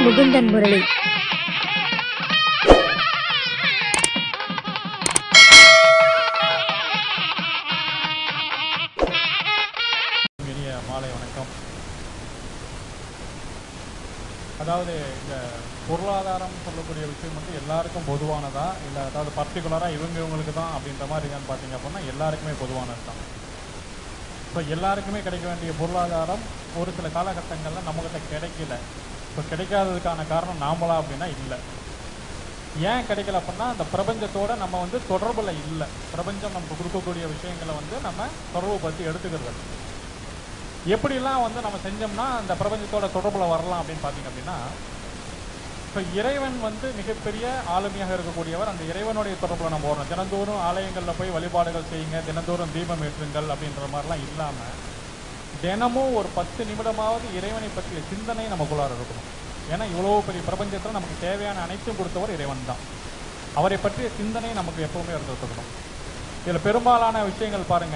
முகுந்தன் முரளி இனிய மாலை வணக்கம் அதாவது இந்த பொருளாதாரம் சொல்லக்கூடிய விஷயம் வந்து எல்லாருக்கும் பொதுவானதா இல்லை அதாவது பர்டிகுலராக இவங்க இவங்களுக்கு தான் அப்படின்ற மாதிரி இருக்கான்னு பார்த்தீங்க அப்படின்னா எல்லாருக்குமே பொதுவானது தான் இப்போ எல்லாருக்குமே கிடைக்க வேண்டிய பொருளாதாரம் ஒரு சில காலகட்டங்களில் நம்மகிட்ட கிடைக்கல இப்போ கிடைக்காததுக்கான காரணம் நாமளா அப்படின்னா இல்லை ஏன் கிடைக்கல அப்படின்னா அந்த பிரபஞ்சத்தோட நம்ம வந்து தொடர்புல இல்லை பிரபஞ்சம் நமக்கு கொடுக்கக்கூடிய விஷயங்களை வந்து நம்ம தொடர்பு பற்றி எடுத்துக்கிறது இல்ல. எப்படிலாம் வந்து நம்ம செஞ்சோம்னா அந்த பிரபஞ்சத்தோட தொடர்புல வரலாம் அப்படின்னு பார்த்தீங்க அப்படின்னா இப்போ இறைவன் வந்து மிகப்பெரிய ஆளுமையாக இருக்கக்கூடியவர் அந்த இறைவனுடைய தொடர்புல நம்ம வரணும் தினந்தோறும் ஆலயங்களில் போய் வழிபாடுகள் செய்யுங்க தினந்தோறும் தீபம் ஏற்றுங்கள் அப்படின்ற மாதிரிலாம் இல்லாமல் தினமும் ஒரு பத்து நிமிடமாவது இறைவனை பற்றிய சிந்தனை நமக்குள்ளார இருக்கணும் ஏன்னா இவ்வளோ பெரிய பிரபஞ்சத்தில் நமக்கு தேவையான அனைத்தும் கொடுத்தவர் இறைவன் தான் அவரை பற்றிய சிந்தனை நமக்கு எப்பவுமே இருந்துருக்கணும் இதில் பெரும்பாலான விஷயங்கள் பாருங்க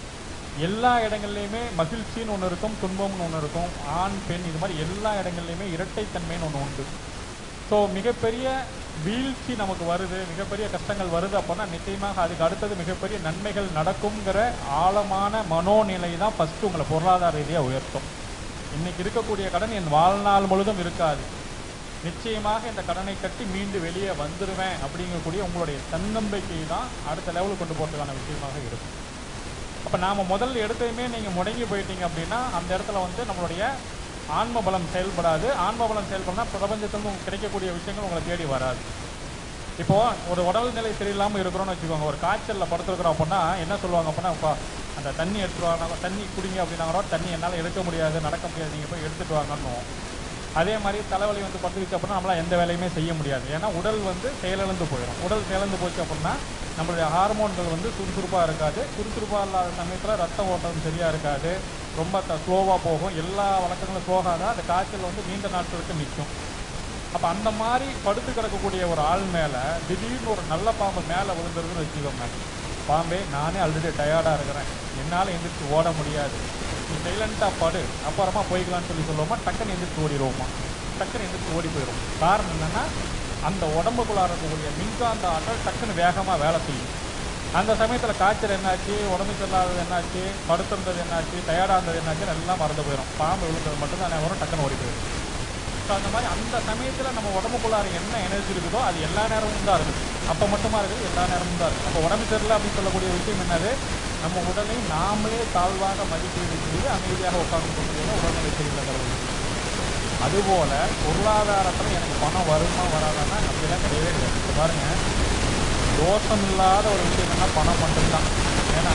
எல்லா இடங்கள்லையுமே மகிழ்ச்சின்னு ஒன்று இருக்கும் துன்பம்னு ஒன்று இருக்கும் ஆண் பெண் இது மாதிரி எல்லா இடங்கள்லையுமே இரட்டைத்தன்மைன்னு ஒன்று உண்டு ஸோ மிகப்பெரிய வீழ்ச்சி நமக்கு வருது மிகப்பெரிய கஷ்டங்கள் வருது அப்படின்னா நிச்சயமாக அதுக்கு அடுத்தது மிகப்பெரிய நன்மைகள் நடக்குங்கிற ஆழமான மனோநிலை தான் ஃபஸ்ட்டு உங்களை பொருளாதார ரீதியாக உயர்த்தும் இன்னைக்கு இருக்கக்கூடிய கடன் என் வாழ்நாள் முழுதும் இருக்காது நிச்சயமாக இந்த கடனை கட்டி மீண்டு வெளியே வந்துடுவேன் அப்படிங்கக்கூடிய உங்களுடைய தன்னம்பிக்கை தான் அடுத்த லெவலுக்கு கொண்டு போகிறதுக்கான விஷயமாக இருக்கும் அப்போ நாம் முதல்ல எடுத்ததுமே நீங்கள் முடங்கி போயிட்டீங்க அப்படின்னா அந்த இடத்துல வந்து நம்மளுடைய ஆன்ம பலம் செயல்படாது ஆன்ம பலம் செயல்படனா பிரபஞ்சத்திலிருந்து உங்களுக்கு கிடைக்கக்கூடிய விஷயங்கள் உங்களை தேடி வராது இப்போ ஒரு உடல்நிலை சரியில்லாமல் இருக்கிறோம்னு வச்சுக்கோங்க ஒரு காய்ச்சல்ல படுத்துருக்குறோம் அப்படின்னா என்ன சொல்லுவாங்க அப்படின்னா இப்போ அந்த தண்ணி எடுத்துட்டு வாங்க தண்ணி குடிங்க அப்படின்னாங்களோ தண்ணி என்னால் எடுக்க முடியாது நடக்க முடியாது நீங்கள் போய் எடுத்துட்டு வாங்கன்னு அதே மாதிரி தலைவலி வந்து படுத்துக்கிச்சு அப்படின்னா நம்மளால் எந்த வேலையுமே செய்ய முடியாது ஏன்னா உடல் வந்து செயலிழந்து போயிடும் உடல் செயலிழந்து போச்சு அப்படின்னா நம்மளுடைய ஹார்மோன்கள் வந்து சுறுசுறுப்பாக இருக்காது சுறுசுறுப்பாக இல்லாத சமயத்தில் ரத்த ஓட்டம் சரியாக இருக்காது ரொம்ப ஸ்லோவாக போகும் எல்லா வழக்கங்களும் போகாத அந்த காய்ச்சல் வந்து நீண்ட நாட்களுக்கு நிற்கும் அப்போ அந்த மாதிரி படுத்து கிடக்கக்கூடிய ஒரு ஆள் மேலே திடீர்னு ஒரு நல்ல பாம்பு மேலே விழுந்துருதுன்னு வச்சுக்கோங்க பாம்பே நானே ஆல்ரெடி டயர்டாக இருக்கிறேன் என்னால் எந்திரிச்சு ஓட முடியாது நீ சைலண்ட்டாக படு அப்புறமா போய்க்கலாம்னு சொல்லி சொல்லுவோமா டக்குன்னு எந்திரிச்சு ஓடிடுவோமா டக்குன்னு எந்திரிச்சு ஓடி போயிடும் காரணம் என்னன்னா அந்த உடம்புக்குள்ளார இருக்கக்கூடிய மின்காந்த ஆற்றல் டக்குன்னு வேகமாக வேலை செய்யும் அந்த சமயத்தில் காய்ச்சல் என்னாச்சு உடம்பு சரியில்லாதது என்னாச்சு படுத்திருந்தது என்னாச்சு டயர்டாக இருந்தது என்னாச்சு எல்லாம் மறந்து போயிடும் பாம்பு விழுந்தது மட்டும் தான் வரும் டக்குன்னு ஓடி போயிடும் ஸோ அந்த மாதிரி அந்த சமயத்தில் நம்ம உடம்புக்குள்ளார என்ன எனர்ஜி இருக்குதோ அது எல்லா நேரமும் தான் இருக்குது அப்போ மட்டுமா இருக்குது எல்லா நேரமும் தான் இருக்குது அப்போ உடம்பு சரியில்லை அப்படின்னு சொல்லக்கூடிய விஷயம் என்னது நம்ம உடலை நாமளே தாழ்வாக மதிப்பீடு செய்து அமைதியாக உட்கார்ந்து கொண்டிருக்கிற உடல்நிலை சரியில்லைங்கிறது அதுபோல பொருளாதாரத்தில் எனக்கு பணம் வருமா வராதான்னா அப்படிலாம் கிடையவே கிடையாது இப்ப பாருங்க தோஷம் இல்லாத ஒரு விஷயம் என்ன பணம் மட்டும்தான் ஏன்னா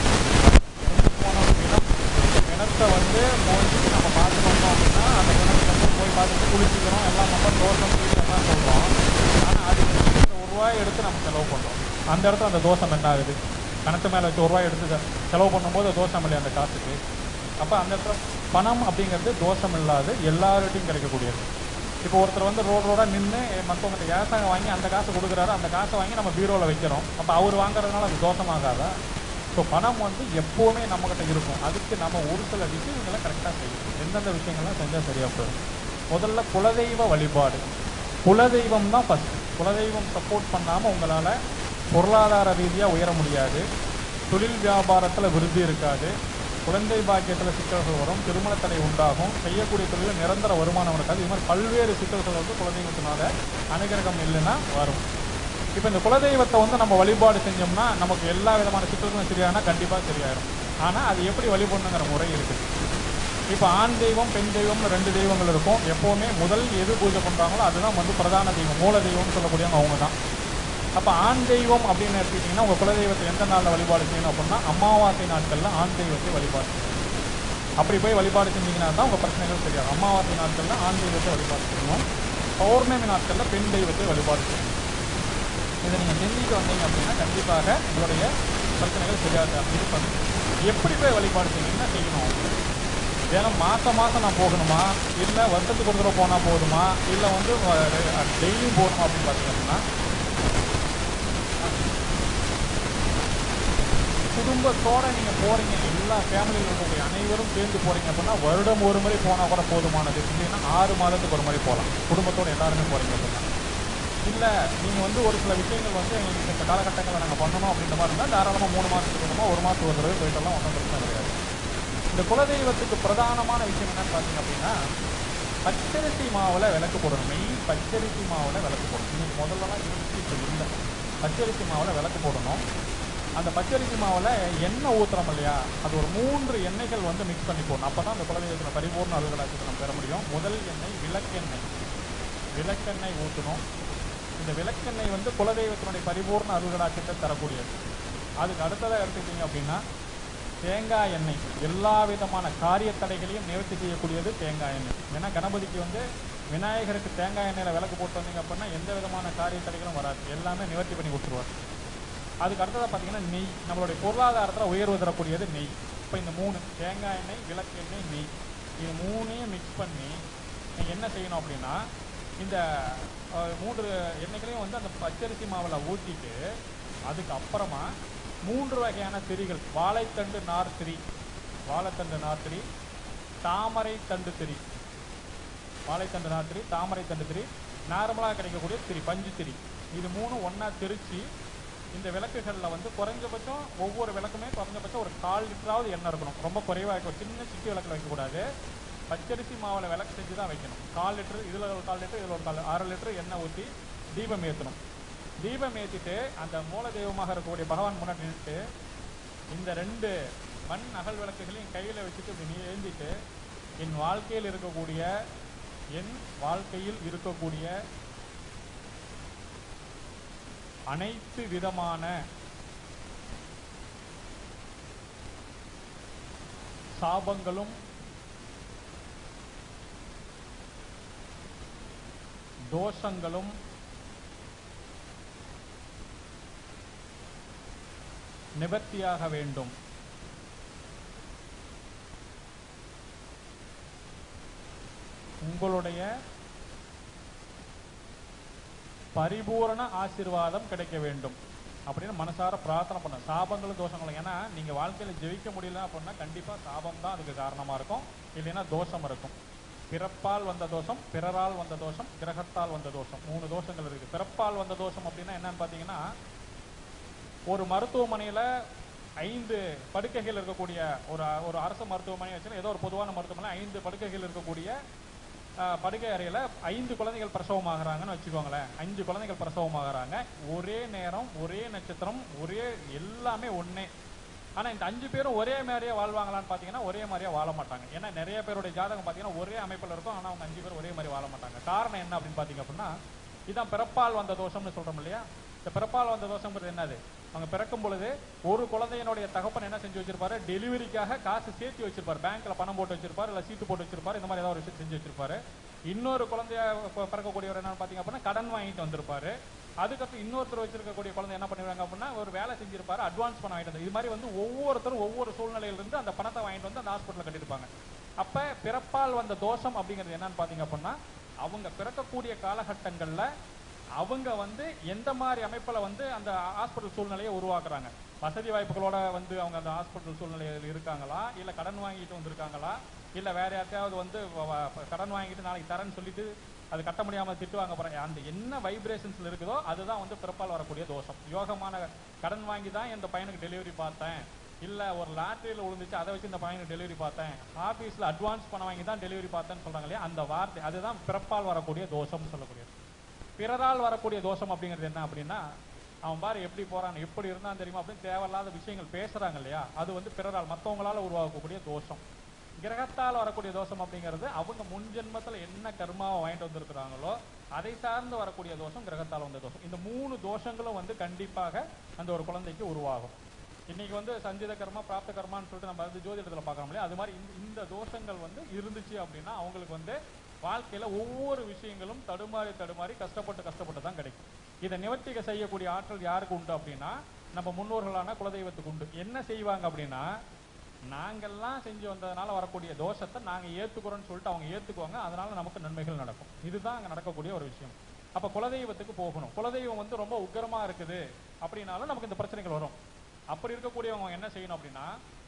போன ஒரு பிணம் இந்த பிணத்தை வந்து மோதிட்டு நம்ம பார்த்து வந்தோம் அப்படின்னா அந்த பிணத்துக்கு வந்து போய் பார்த்துட்டு குளிச்சுக்கிறோம் எல்லாம் நம்ம தோஷம் எல்லாம் சொல்கிறோம் ஆனால் அதுக்கு இந்த ஒரு ரூபாய் எடுத்து நம்ம செலவு பண்ணுறோம் அந்த இடத்துல அந்த தோஷம் என்ன ஆகுது கணக்கு மேலே வச்சு ஒரு ரூபாய் எடுத்து செ- செலவு பண்ணும்போது தோஷம் இல்லையா அந்த காசுக்கு அப்போ அந்த இடத்துல பணம் அப்படிங்கிறது தோஷம் இல்லாது எல்லார்கிட்டையும் கிடைக்கக்கூடியது இப்போ ஒருத்தர் வந்து ரோடு ரோடாக நின்று மற்றவங்க கேஸாக வாங்கி அந்த காசை கொடுக்குறாரு அந்த காசை வாங்கி நம்ம பீரோவில் வைக்கிறோம் அப்போ அவர் வாங்குறதுனால அது தோஷமாகாதா ஸோ பணம் வந்து எப்போவுமே நம்மக்கிட்ட இருக்கும் அதுக்கு நம்ம ஒரு சில விஷயங்களை கரெக்டாக செய்யணும் எந்தெந்த விஷயங்கள்லாம் செஞ்சால் சரியாக போயிடும் முதல்ல குலதெய்வ வழிபாடு குலதெய்வம் தான் ஃபஸ்ட் குலதெய்வம் சப்போர்ட் பண்ணாமல் உங்களால் பொருளாதார ரீதியாக உயர முடியாது தொழில் வியாபாரத்தில் விருத்தி இருக்காது குழந்தை பாக்கியத்தில் சிக்கல்கள் வரும் திருமண தடை உண்டாகும் செய்யக்கூடிய தொழிலில் நிரந்தர வருமானம் இருக்காது இது மாதிரி பல்வேறு சிக்கல்கள் வந்து குலதெய்வத்தினால அனுகிரகம் இல்லைன்னா வரும் இப்போ இந்த குலதெய்வத்தை வந்து நம்ம வழிபாடு செஞ்சோம்னா நமக்கு எல்லா விதமான சிக்கல்களும் சரியானா கண்டிப்பாக சரியாயிடும் ஆனால் அது எப்படி வழிபடணுங்கிற முறை இருக்குது இப்போ ஆண் தெய்வம் பெண் தெய்வம்னு ரெண்டு தெய்வங்கள் இருக்கும் எப்போவுமே முதல் எது பூஜை பண்ணுறாங்களோ அதுதான் வந்து பிரதான தெய்வம் மூல தெய்வம்னு சொல்லக்கூடியவங்க அவங்க தான் அப்போ ஆண் தெய்வம் அப்படின்னு எடுத்துக்கிட்டிங்கன்னா உங்கள் குலதெய்வத்தை எந்த நாளில் வழிபாடு செய்யணும் அப்படின்னா அமாவாசை நாட்களில் ஆண் தெய்வத்தை வழிபாடு செய்யணும் அப்படி போய் வழிபாடு செஞ்சீங்கன்னா தான் உங்கள் பிரச்சனைகள் தெரியாது அமாவாசை நாட்களில் ஆண் தெய்வத்தை வழிபாடு செய்யணும் பௌர்ணமி நாட்களில் பெண் தெய்வத்தை வழிபாடு செய்யணும் இதை நீங்கள் செஞ்சுட்டு வந்தீங்க அப்படின்னா கண்டிப்பாக உங்களுடைய பிரச்சனைகள் சரியாக இருப்பாங்க எப்படி போய் வழிபாடு செய்யணும் என்ன செய்யணும் ஏன்னா மாதம் மாதம் நான் போகணுமா இல்லை வருஷத்துக்கு ஒரு தடவை போனால் போதுமா இல்லை வந்து டெய்லியும் போகணுமா அப்படின்னு பார்த்தீங்கன்னா புது குடும்பத்தோட நீங்க போறீங்க எல்லா ஃபேமிலியில் இருக்கக்கூடிய அனைவரும் சேர்ந்து போறீங்க அப்படின்னா வருடம் ஒரு முறை போனா கூட போதுமானது இல்லைன்னா ஆறு மாதத்துக்கு ஒரு முறை போகலாம் குடும்பத்தோட எல்லாருமே போறீங்க அப்படின்னா இல்ல நீங்க வந்து ஒரு சில விஷயங்கள் வந்து எங்களுக்கு இந்த காலகட்டங்களில் நாங்க பண்ணணும் அப்படின்ற மாதிரி இருந்தா தாராளமா மூணு மாசத்துக்கு ஒருமா ஒரு மாசத்துக்கு ஒரு தடவை போயிட்டெல்லாம் ஒன்றும் பிரச்சனை கிடையாது இந்த குலதெய்வத்துக்கு பிரதானமான விஷயம் என்னன்னு பார்த்தீங்க அப்படின்னா பச்சரிசி மாவுல விளக்கு போடணும் மெயின் பச்சரிசி மாவுல விளக்கு போடணும் இன்னைக்கு முதல்லலாம் இருந்துச்சு இப்போ இல்லை பச்சரிசி மாவுல விளக்கு போடணும் அந்த பச்சரிசி மாவுல எண்ணெய் ஊத்துறோம் இல்லையா அது ஒரு மூன்று எண்ணெய்கள் வந்து மிக்ஸ் பண்ணி போடணும் அப்பதான் அந்த குலதெய்வத்தில் பரிபூர்ண அலுவலாட்சியை நம்ம பெற முடியும் முதல் எண்ணெய் விளக்கெண்ணெய் விளக்கெண்ணெய் ஊற்றணும் இந்த விளக்கெண்ணெய் வந்து குலதெய்வத்தினுடைய பரிபூர்ண அருள்கடாட்சத்தை தரக்கூடியது அதுக்கு அடுத்ததாக எடுத்துக்கிட்டீங்க அப்படின்னா தேங்காய் எண்ணெய் எல்லா விதமான காரிய தடைகளையும் நிவர்த்தி செய்யக்கூடியது தேங்காய் எண்ணெய் ஏன்னா கணபதிக்கு வந்து விநாயகருக்கு தேங்காய் எண்ணெயில் விளக்கு போட்டு வந்தீங்க அப்படின்னா எந்த விதமான காரிய தடைகளும் வராது எல்லாமே நிவர்த்தி பண்ணி கொடுத்துருவார் அதுக்கு அடுத்ததாக பார்த்தீங்கன்னா நெய் நம்மளுடைய பொருளாதாரத்தில் உயர்வு தரக்கூடியது நெய் இப்போ இந்த மூணு தேங்காய் எண்ணெய் விளக்கு எண்ணெய் நெய் இது மூணையும் மிக்ஸ் பண்ணி நீங்கள் என்ன செய்யணும் அப்படின்னா இந்த அஹ், மூன்று எண்ணெய்களையும் வந்து அந்த பச்சரிசி மாவில் ஊற்றிட்டு அதுக்கு அப்புறமா மூன்று வகையான திரிகள் வாழைத்தண்டு நார் திரி வாழைத்தண்டு நார் திரி தாமரை தண்டு திரி வாழைத்தண்டு நார் திரி தாமரை தண்டு திரி நார்மலாக கிடைக்கக்கூடிய திரி பஞ்சு திரி இது மூணு ஒண்ணா திரிச்சு இந்த விளக்குகளில் வந்து குறைஞ்சபட்சம் ஒவ்வொரு விளக்குமே குறைஞ்சபட்சம் ஒரு கால் லிட்டராவது எண்ணெய் இருக்கணும் ரொம்ப குறைவாக வைக்க சின்ன சிட்டி விளக்கில் வைக்கக்கூடாது பச்சரிசி மாவில் விளக்கு செஞ்சு தான் வைக்கணும் கால் லிட்டர் இதில் ஒரு கால் லிட்டர் இதில் ஒரு கால் அரை லிட்டர் எண்ணெய் ஊற்றி தீபம் ஏற்றணும் தீபம் ஏற்றிட்டு அந்த மூல தெய்வமாக இருக்கக்கூடிய பகவான் முன்னாடி நின்றுட்டு இந்த ரெண்டு மண் அகல் விளக்குகளையும் கையில் வச்சுட்டு இப்படி நீ ஏந்திட்டு என் வாழ்க்கையில் இருக்கக்கூடிய என் வாழ்க்கையில் இருக்கக்கூடிய அனைத்து விதமான சாபங்களும் தோஷங்களும் நிவர்த்தியாக வேண்டும் உங்களுடைய பரிபூரண ஆசீர்வாதம் கிடைக்க வேண்டும் அப்படின்னு மனசார பிரார்த்தனை பண்ண சாபங்களும் தோஷங்களும் ஏன்னா நீங்க வாழ்க்கையில ஜெயிக்க முடியல அப்படின்னா கண்டிப்பா சாபம் தான் அதுக்கு காரணமா இருக்கும் இல்லைன்னா தோஷம் இருக்கும் பிறப்பால் வந்த தோஷம் பிறரால் வந்த தோஷம் கிரகத்தால் வந்த தோஷம் மூணு தோஷங்கள் இருக்கு பிறப்பால் வந்த தோஷம் அப்படின்னா என்னன்னு பாத்தீங்கன்னா ஒரு மருத்துவமனையில ஐந்து படுக்கைகள் இருக்கக்கூடிய ஒரு ஒரு அரசு மருத்துவமனை வச்சு ஏதோ ஒரு பொதுவான மருத்துவமனை ஐந்து படுக்கைகள் இருக்கக்கூடிய ஆஹ், படுக்கை அறையில ஐந்து குழந்தைகள் பிரசவமாகறாங்கன்னு வச்சுக்கோங்களேன் அஞ்சு குழந்தைகள் பிரசவமாகறாங்க ஒரே நேரம் ஒரே நட்சத்திரம் ஒரே எல்லாமே ஒண்ணே ஆனா இந்த அஞ்சு பேரும் ஒரே மாதிரியே வாழ்வாங்களான்னு பாத்தீங்கன்னா ஒரே மாதிரியே வாழ மாட்டாங்க ஏன்னா நிறைய பேருடைய ஜாதகம் பாத்தீங்கன்னா ஒரே அமைப்புல இருக்கும் ஆனா அவங்க அஞ்சு பேர் ஒரே மாதிரி வாழ மாட்டாங்க காரணம் என்ன அப்படின்னு பாத்தீங்க அப்படின்னா இதான் பிறப்பால் வந்த தோஷம்னு சொல்றோம் இல்லையா இந்த பிறப்பால் வந்த தோஷம்ங்கிறது என்னது அவங்க பிறக்கும் பொழுது ஒரு குழந்தையினுடைய தகப்பன் என்ன செஞ்சு வச்சிருப்பாரு டெலிவரிக்காக காசு சேர்த்து வச்சிருப்பாரு பேங்க்ல பணம் போட்டு வச்சிருப்பாரு இல்ல சீட்டு போட்டு வச்சிருப்பாரு இந்த மாதிரி ஏதாவது ஒரு விஷயம் செஞ்சு வச்சிருப்பாரு இன்னொரு குழந்தைய ப- பிறக்கக்கூடியவர் என்னன்னு பாத்தீங்க அப்படின்னா கடன் வாங்கிட்டு வந்திருப்பாரு அதுக்கப்புறம் இன்னொருத்தர் வச்சிருக்கக்கூடிய குழந்தை என்ன பண்ணிருக்காங்க அப்படின்னா ஒரு வேலை செஞ்சிருப்பாரு அட்வான்ஸ் பணம் வாங்கிட்டு வந்து இது மாதிரி வந்து ஒவ்வொருத்தரும் ஒவ்வொரு சூழ்நிலையில இருந்து அந்த பணத்தை வாங்கிட்டு வந்து அந்த ஹாஸ்பிட்டல் கட்டியிருப்பாங்க அப்ப பிறப்பால் வந்த தோஷம் அப்படிங்கிறது என்னன்னு பாத்தீங்க அப்படின்னா அவங்க பிறக்கக்கூடிய காலகட்டங்கள்ல அவங்க வந்து எந்த மாதிரி அமைப்புல வந்து அந்த ஹாஸ்பிட்டல் சூழ்நிலையை உருவாக்குறாங்க வசதி வாய்ப்புகளோட வந்து அவங்க அந்த ஹாஸ்பிட்டல் சூழ்நிலையில் இருக்காங்களா இல்ல கடன் வாங்கிட்டு வந்திருக்காங்களா இல்ல வேற யார்ட்டையாவது வந்து வ- வ- கடன் வாங்கிட்டு நாளைக்கு தரேன்னு சொல்லிட்டு அது கட்ட முடியாம திட்டுவாங்க போறாங்க அந்த என்ன வைப்ரேஷன்ஸ்ல இருக்குதோ அதுதான் வந்து பிறப்பால் வரக்கூடிய தோஷம் யோகமான கடன் வாங்கி தான் இந்த பையனுக்கு டெலிவரி பார்த்தேன் இல்ல ஒரு லாட்டரியில விழுந்துச்சு அதை வச்சு இந்த பையனுக்கு டெலிவரி பார்த்தேன் ஆபீஸ்ல அட்வான்ஸ் பணம் வாங்கி தான் டெலிவரி பார்த்தேன்னு சொல்றாங்க இல்லையா அந்த வார்த்தை அதுதான் பிறப்பால் வரக்கூடிய தோஷம்னு சொல்லக்கூடியது பிறரால் வரக்கூடிய தோஷம் அப்படிங்கிறது என்ன அப்படின்னா அவன் பாரு எப்படி போறான் எப்படி இருந்தான் தெரியுமா அப்படின்னு தேவையில்லாத விஷயங்கள் பேசுறாங்க இல்லையா அது வந்து பிறரால் மத்தவங்களால உருவாக்கக்கூடிய தோஷம் கிரகத்தால் வரக்கூடிய தோஷம் அப்படிங்கிறது அவங்க முன் ஜென்மத்துல என்ன கர்மாவை வாங்கிட்டு வந்திருக்கிறாங்களோ அதை சார்ந்து வரக்கூடிய தோஷம் கிரகத்தால் வந்த தோஷம் இந்த மூணு தோஷங்களும் வந்து கண்டிப்பாக அந்த ஒரு குழந்தைக்கு உருவாகும் இன்னைக்கு வந்து சஞ்சித கர்மா பிராப்த கர்மான்னு சொல்லிட்டு நம்ம வந்து ஜோதிடத்துல பார்க்கறோம் இல்லையா அது மாதிரி இந்த- இந்த தோஷங்கள் வந்து இருந்துச்சு அப்படின்னா அவங்களுக்கு வந்து வாழ்க்கையில ஒவ்வொரு விஷயங்களும் தடுமாறி தடுமாறி கஷ்டப்பட்டு கஷ்டப்பட்டு தான் கிடைக்கும் இதை நிவர்த்திக்க செய்யக்கூடிய ஆற்றல் யாருக்கு உண்டு அப்படின்னா நம்ம முன்னோர்களான குலதெய்வத்துக்கு உண்டு என்ன செய்வாங்க அப்படின்னா நாங்கெல்லாம் செஞ்சு வந்ததுனால வரக்கூடிய தோஷத்தை நாங்க ஏத்துக்கிறோம்னு சொல்லிட்டு அவங்க ஏத்துக்குவாங்க அதனால நமக்கு நன்மைகள் நடக்கும் இதுதான் அங்க நடக்கக்கூடிய ஒரு விஷயம் அப்ப குலதெய்வத்துக்கு போகணும் குலதெய்வம் வந்து ரொம்ப உக்கிரமா இருக்குது அப்படின்னாலும் நமக்கு இந்த பிரச்சனைகள் வரும் அப்படி இருக்கக்கூடியவங்க என்ன செய்யணும் அப்படின்னா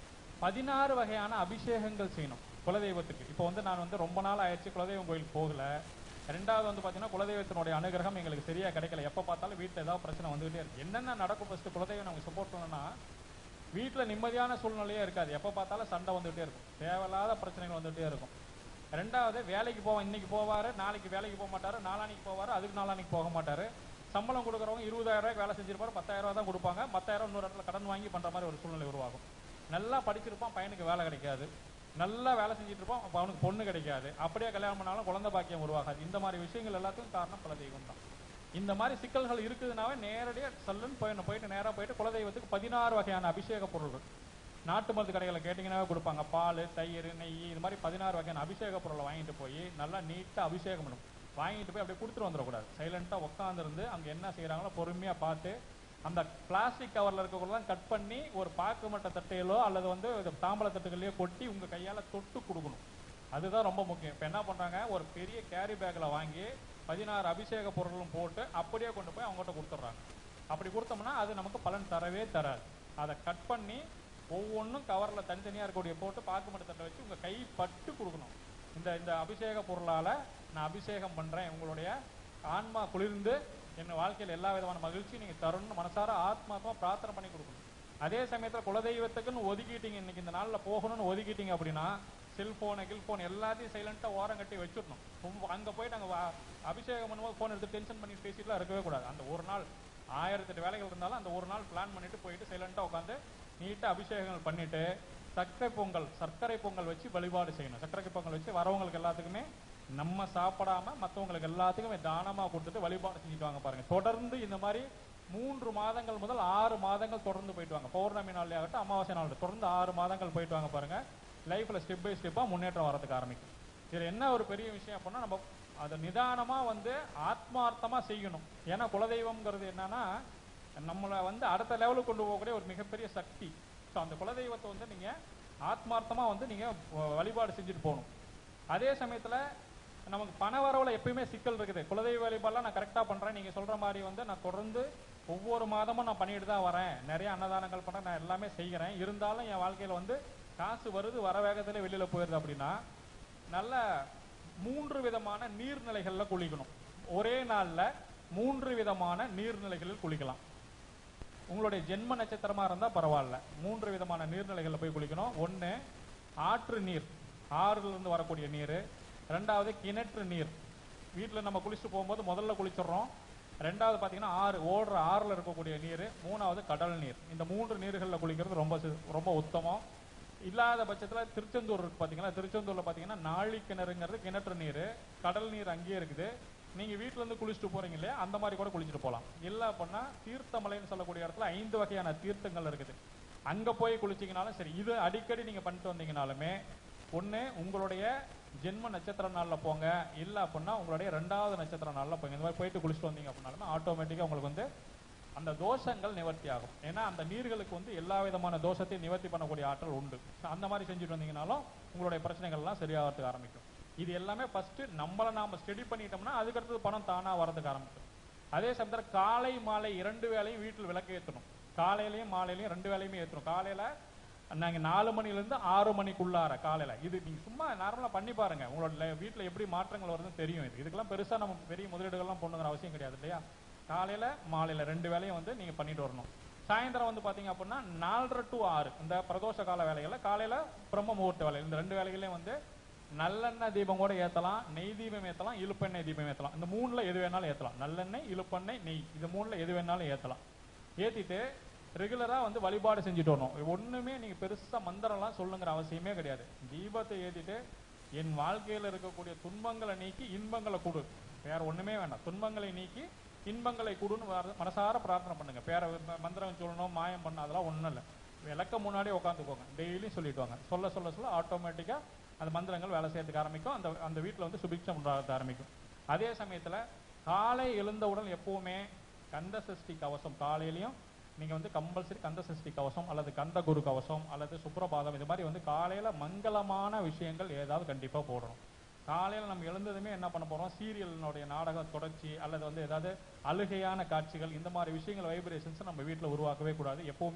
பதினாறு வகையான அபிஷேகங்கள் செய்யணும் குலதெய்வத்துக்கு இப்போ வந்து நான் வந்து ரொம்ப நாள் ஆயிடுச்சு குலதெய்வம் கோயிலுக்கு போகல ரெண்டாவது வந்து பார்த்தீங்கன்னா குலதெய்வத்தினுடைய அனுகிரகம் எங்களுக்கு சரியா கிடைக்கல எப்போ பார்த்தாலும் வீட்டில் ஏதாவது பிரச்சனை வந்துகிட்டே இருக்கு என்னென்ன நடக்கும் ஃபர்ஸ்ட் குலதெய்வம் நமக்கு சப்போர்ட் பண்ணணும்னா வீட்டில் நிம்மதியான சூழ்நிலையே இருக்காது எப்போ பார்த்தாலும் சண்டை வந்துகிட்டே இருக்கும் தேவையில்லாத பிரச்சனைகள் வந்துகிட்டே இருக்கும் ரெண்டாவது வேலைக்கு போவோம் இன்னைக்கு போவாரு நாளைக்கு வேலைக்கு போக மாட்டாரு நாளானிக்கு போவாரு அதுக்கு நாளானிக்கு போக மாட்டாரு சம்பளம் கொடுக்குறவங்க இருபதாயிரம் ரூபாய்க்கு வேலை செஞ்சிருப்பாரு பத்தாயிரம் ரூபாய் தான் கொடுப்பாங்க பத்தாயிரம் இன்னொரு இடத்துல கடன் வாங்கி பண்ற மாதிரி ஒரு சூழ்நிலை உருவாகும் நல்லா படிச்சிருப்பான் பையனுக்கு வேலை கிடைக்காது நல்லா வேலை செஞ்சுட்டு இருப்பான் அப்ப அவனுக்கு பொண்ணு கிடைக்காது அப்படியே கல்யாணம் பண்ணாலும் குழந்தை பாக்கியம் உருவாகாது இந்த மாதிரி விஷயங்கள் எல்லாத்துக்கும் காரணம் குலதெய்வம் தான் இந்த மாதிரி சிக்கல்கள் இருக்குதுனாவே நேரடியாக சல்லுன்னு போயிடணும் போயிட்டு நேரா போயிட்டு குலதெய்வத்துக்கு பதினாறு வகையான அபிஷேக பொருள்கள் நாட்டு மருந்து கடைகளை கேட்டிங்கன்னாவே கொடுப்பாங்க பால் தயிர் நெய் இது மாதிரி பதினாறு வகையான அபிஷேக பொருளை வாங்கிட்டு போய் நல்லா நீட்டாக அபிஷேகம் பண்ணணும் வாங்கிட்டு போய் அப்படியே கொடுத்துட்டு வந்துடக்கூடாது சைலண்ட்டாக உட்காந்துருந்து அங்கே என்ன செய்கிறாங்களோ பொறுமையாக பார்த்து அந்த பிளாஸ்டிக் கவரில் இருக்கக்கூடலாம் கட் பண்ணி ஒரு பாக்கு மட்ட தட்டையிலோ அல்லது வந்து இது தாம்பல தட்டுகள்லையோ கொட்டி உங்கள் கையால் தொட்டு கொடுக்கணும் அதுதான் ரொம்ப முக்கியம் இப்போ என்ன பண்ணுறாங்க ஒரு பெரிய கேரி பேக்கில் வாங்கி பதினாறு அபிஷேக பொருளும் போட்டு அப்படியே கொண்டு போய் அவங்ககிட்ட கொடுத்துட்றாங்க அப்படி கொடுத்தோம்னா அது நமக்கு பலன் தரவே தராது அதை கட் பண்ணி ஒவ்வொன்றும் கவரில் தனித்தனியாக இருக்கக்கூடிய போட்டு பாக்கு மட்ட தட்டை வச்சு உங்கள் கை பட்டு கொடுக்கணும் இந்த இந்த அபிஷேக பொருளால் நான் அபிஷேகம் பண்ணுறேன் உங்களுடைய ஆன்மா குளிர்ந்து என் வாழ்க்கையில் எல்லா விதமான மகிழ்ச்சி நீங்கள் தரணும்னு மனசார ஆத்மாத்மா பிரார்த்தனை பண்ணி கொடுக்கணும் அதே சமயத்தில் குலதெய்வத்துக்குன்னு ஒதுக்கிட்டீங்க இன்னைக்கு இந்த நாளில் போகணும்னு ஒதுக்கிட்டீங்க அப்படின்னா செல்ஃபோனு கில்ஃபோன் எல்லாத்தையும் சைலண்ட்டாக ஓரம் கட்டி வச்சுடணும் அங்கே போயிட்டு அங்கே அபிஷேகம் பண்ணும்போது ஃபோன் எடுத்து டென்ஷன் பண்ணி பேசிட்டுலாம் இருக்கவே கூடாது அந்த ஒரு நாள் ஆயிரத்தெட்டு வேலைகள் இருந்தாலும் அந்த ஒரு நாள் பிளான் பண்ணிட்டு போயிட்டு சைலண்ட்டாக உட்காந்து நீட்டாக அபிஷேகங்கள் பண்ணிட்டு சர்க்கரை பொங்கல் சர்க்கரை பொங்கல் வச்சு வழிபாடு செய்யணும் சர்க்கரை பொங்கல் வச்சு வரவங்களுக்கு எல்லாத்துக்குமே நம்ம சாப்பிடாம மற்றவங்களுக்கு எல்லாத்துக்குமே தானமாக கொடுத்துட்டு வழிபாடு செஞ்சுட்டு வாங்க பாருங்க தொடர்ந்து இந்த மாதிரி மூன்று மாதங்கள் முதல் ஆறு மாதங்கள் தொடர்ந்து போயிட்டு வாங்க பௌர்ணமி நாள் ஆகட்டும் அமாவாசை நாள் தொடர்ந்து ஆறு மாதங்கள் போயிட்டு வாங்க பாருங்க லைஃப்ல ஸ்டெப் பை ஸ்டெப்பாக முன்னேற்றம் வரதுக்கு ஆரம்பிக்கும் இதுல என்ன ஒரு பெரிய விஷயம் அப்படின்னா நம்ம அதை நிதானமா வந்து ஆத்மார்த்தமா செய்யணும் ஏன்னா குலதெய்வம்ங்கிறது என்னன்னா நம்மளை வந்து அடுத்த லெவலுக்கு கொண்டு போகக்கூடிய ஒரு மிகப்பெரிய சக்தி ஸோ அந்த குலதெய்வத்தை வந்து நீங்க ஆத்மார்த்தமா வந்து நீங்க வ- வழிபாடு செஞ்சுட்டு போகணும் அதே சமயத்துல நமக்கு பண வரவுல எப்பயுமே சிக்கல் இருக்குது குலதெய்வ வழிபாடுலாம் நான் கரெக்டா பண்றேன் நீங்க சொல்ற மாதிரி வந்து நான் தொடர்ந்து ஒவ்வொரு மாதமும் நான் பண்ணிட்டு தான் வரேன் நிறைய அன்னதானங்கள் பண்றேன் நான் எல்லாமே செய்கிறேன் இருந்தாலும் என் வாழ்க்கையில வந்து காசு வருது வர வேகத்துல வெளியில போயிருது அப்படின்னா நல்ல மூன்று விதமான நீர்நிலைகள்ல குளிக்கணும் ஒரே நாள்ல மூன்று விதமான நீர்நிலைகளில் குளிக்கலாம் உங்களுடைய ஜென்ம நட்சத்திரமா இருந்தா பரவாயில்ல மூன்று விதமான நீர்நிலைகள்ல போய் குளிக்கணும் ஒண்ணு ஆற்று நீர் ஆறுல இருந்து வரக்கூடிய நீர் ரெண்டாவது கிணற்று நீர் வீட்டுல நம்ம குளிச்சுட்டு போகும்போது முதல்ல குளிச்சிடுறோம் ரெண்டாவது பாத்தீங்கன்னா ஆறு ஓடுற ஆறுல இருக்கக்கூடிய நீர் மூணாவது கடல் நீர் இந்த மூன்று நீர்களில் குளிக்கிறது ரொம்ப சி- ரொம்ப உத்தமம் இல்லாத பட்சத்துல திருச்செந்தூர் இருக்கு பாத்தீங்களா திருச்செந்தூர்ல பாத்தீங்கன்னா நாழி கிணறுங்கிறது கிணற்று நீர் கடல் நீர் அங்கேயே இருக்குது நீங்க வீட்ல இருந்து குளிச்சுட்டு போறீங்க இல்லையா அந்த மாதிரி கூட குளிச்சுட்டு போலாம் இல்ல அப்படின்னா தீர்த்தமலைன்னு சொல்லக்கூடிய இடத்துல ஐந்து வகையான தீர்த்தங்கள் இருக்குது அங்க போய் குளிச்சீங்கனாலும் சரி இது அடிக்கடி நீங்க பண்ணிட்டு வந்தீங்கனாலுமே ஒண்ணு உங்களுடைய ஜென்ம நட்சத்திர நாள்ல போங்க இல்ல அப்படின்னா உங்களுடைய ரெண்டாவது நட்சத்திர நாள்ல போங்க இந்த மாதிரி போயிட்டு குளிச்சுட்டு வந்தீங்க அப்படின்னாலுமே ஆட்டோமேட்டிக்கா உங்களுக்கு வந்து அந்த தோஷங்கள் நிவர்த்தி ஆகும் ஏன்னா அந்த நீர்களுக்கு வந்து எல்லா விதமான தோஷத்தையும் நிவர்த்தி பண்ணக்கூடிய ஆற்றல் உண்டு அந்த மாதிரி செஞ்சுட்டு வந்தீங்கனாலும் உங்களுடைய பிரச்சனைகள் எல்லாம் சரியாகிறதுக்கு ஆரம்பிக்கும் இது எல்லாமே ஃபர்ஸ்ட் நம்மளை நாம ஸ்டடி பண்ணிட்டோம்னா அதுக்கடுத்தது பணம் தானா வரதுக்கு ஆரம்பிக்கும் அதே சமயத்துல காலை மாலை இரண்டு வேளையும் வீட்டில் விளக்கு ஏற்றணும் காலையிலயும் மாலையிலயும் ரெண்டு வேளையுமே ஏற்றணும் காலையில நாங்க நாலு மணில இருந்து ஆறு மணிக்குள்ளார காலையில இது நீங்க சும்மா நார்மலா பண்ணி பாருங்க உங்களோட ல- வீட்டுல எப்படி மாற்றங்கள் வருதுன்னு தெரியும் இது இதுக்கெல்லாம் பெருசா நம்ம பெரிய முதலீடுகள்லாம் போடணுங்கிற அவசியம் கிடையாது இல்லையா காலையில மாலையில ரெண்டு வேலையும் வந்து நீங்க பண்ணிட்டு வரணும் சாயந்தரம் வந்து பாத்தீங்க அப்படின்னா நாலரை டு ஆறு இந்த பிரதோஷ கால வேலைகள்ல காலையில பிரம்ம முகூர்த்த வேலை இந்த ரெண்டு வேலைகளையும் வந்து நல்லெண்ணெய் தீபம் கூட ஏத்தலாம் நெய் தீபம் ஏத்தலாம் இழுப்பெண்ணெய் தீபம் ஏத்தலாம் இந்த மூணுல எது வேணாலும் ஏத்தலாம் நல்லெண்ணெய் இழுப்பெண்ணெய் நெய் இது மூணுல எது வேணாலும் ஏத்தலாம் ஏத்திட்டு ரெகுலரா வந்து வழிபாடு செஞ்சுட்டு வரணும் ஒண்ணுமே நீங்க பெருசா மந்திரம்லாம் சொல்லுங்கிற அவசியமே கிடையாது தீபத்தை ஏத்திட்டு என் வாழ்க்கையில இருக்கக்கூடிய துன்பங்களை நீக்கி இன்பங்களை கொடு வேற ஒண்ணுமே வேண்டாம் துன்பங்களை நீக்கி இன்பங்களை கொடுன்னு வர- மனசார பிரார்த்தனை பண்ணுங்க பேர மந்திரம் சொல்லணும் மாயம் பண்ண அதெல்லாம் ஒண்ணும் இல்லை விளக்க முன்னாடியே உட்காந்துக்கோங்க டெய்லியும் சொல்லிட்டு வாங்க சொல்ல சொல்ல சொல்ல ஆட்டோமேட்டிக்கா அந்த மந்திரங்கள் வேலை செய்யறதுக்கு ஆரம்பிக்கும் அந்த அந்த வீட்டுல வந்து சுபிக்ஷம் உண்டாக ஆரம்பிக்கும் அதே சமயத்துல காலை எழுந்தவுடன் எப்பவுமே கந்த சஷ்டி கவசம் காலையிலயும் நீங்க வந்து கம்பல்சரி கந்த சஷ்டி கவசம் அல்லது கந்த குரு கவசம் அல்லது சுப்ரபாதம் இது மாதிரி வந்து காலையில மங்களமான விஷயங்கள் ஏதாவது கண்டிப்பா போடணும் காலையில நம்ம எழுந்ததுமே என்ன பண்ண போறோம் சீரியலினுடைய நாடக தொடர்ச்சி அல்லது வந்து ஏதாவது அழுகையான காட்சிகள் இந்த மாதிரி விஷயங்கள் வைப்ரேஷன்ஸ் நம்ம வீட்ல உருவாக்கவே கூடாது எப்பவுமே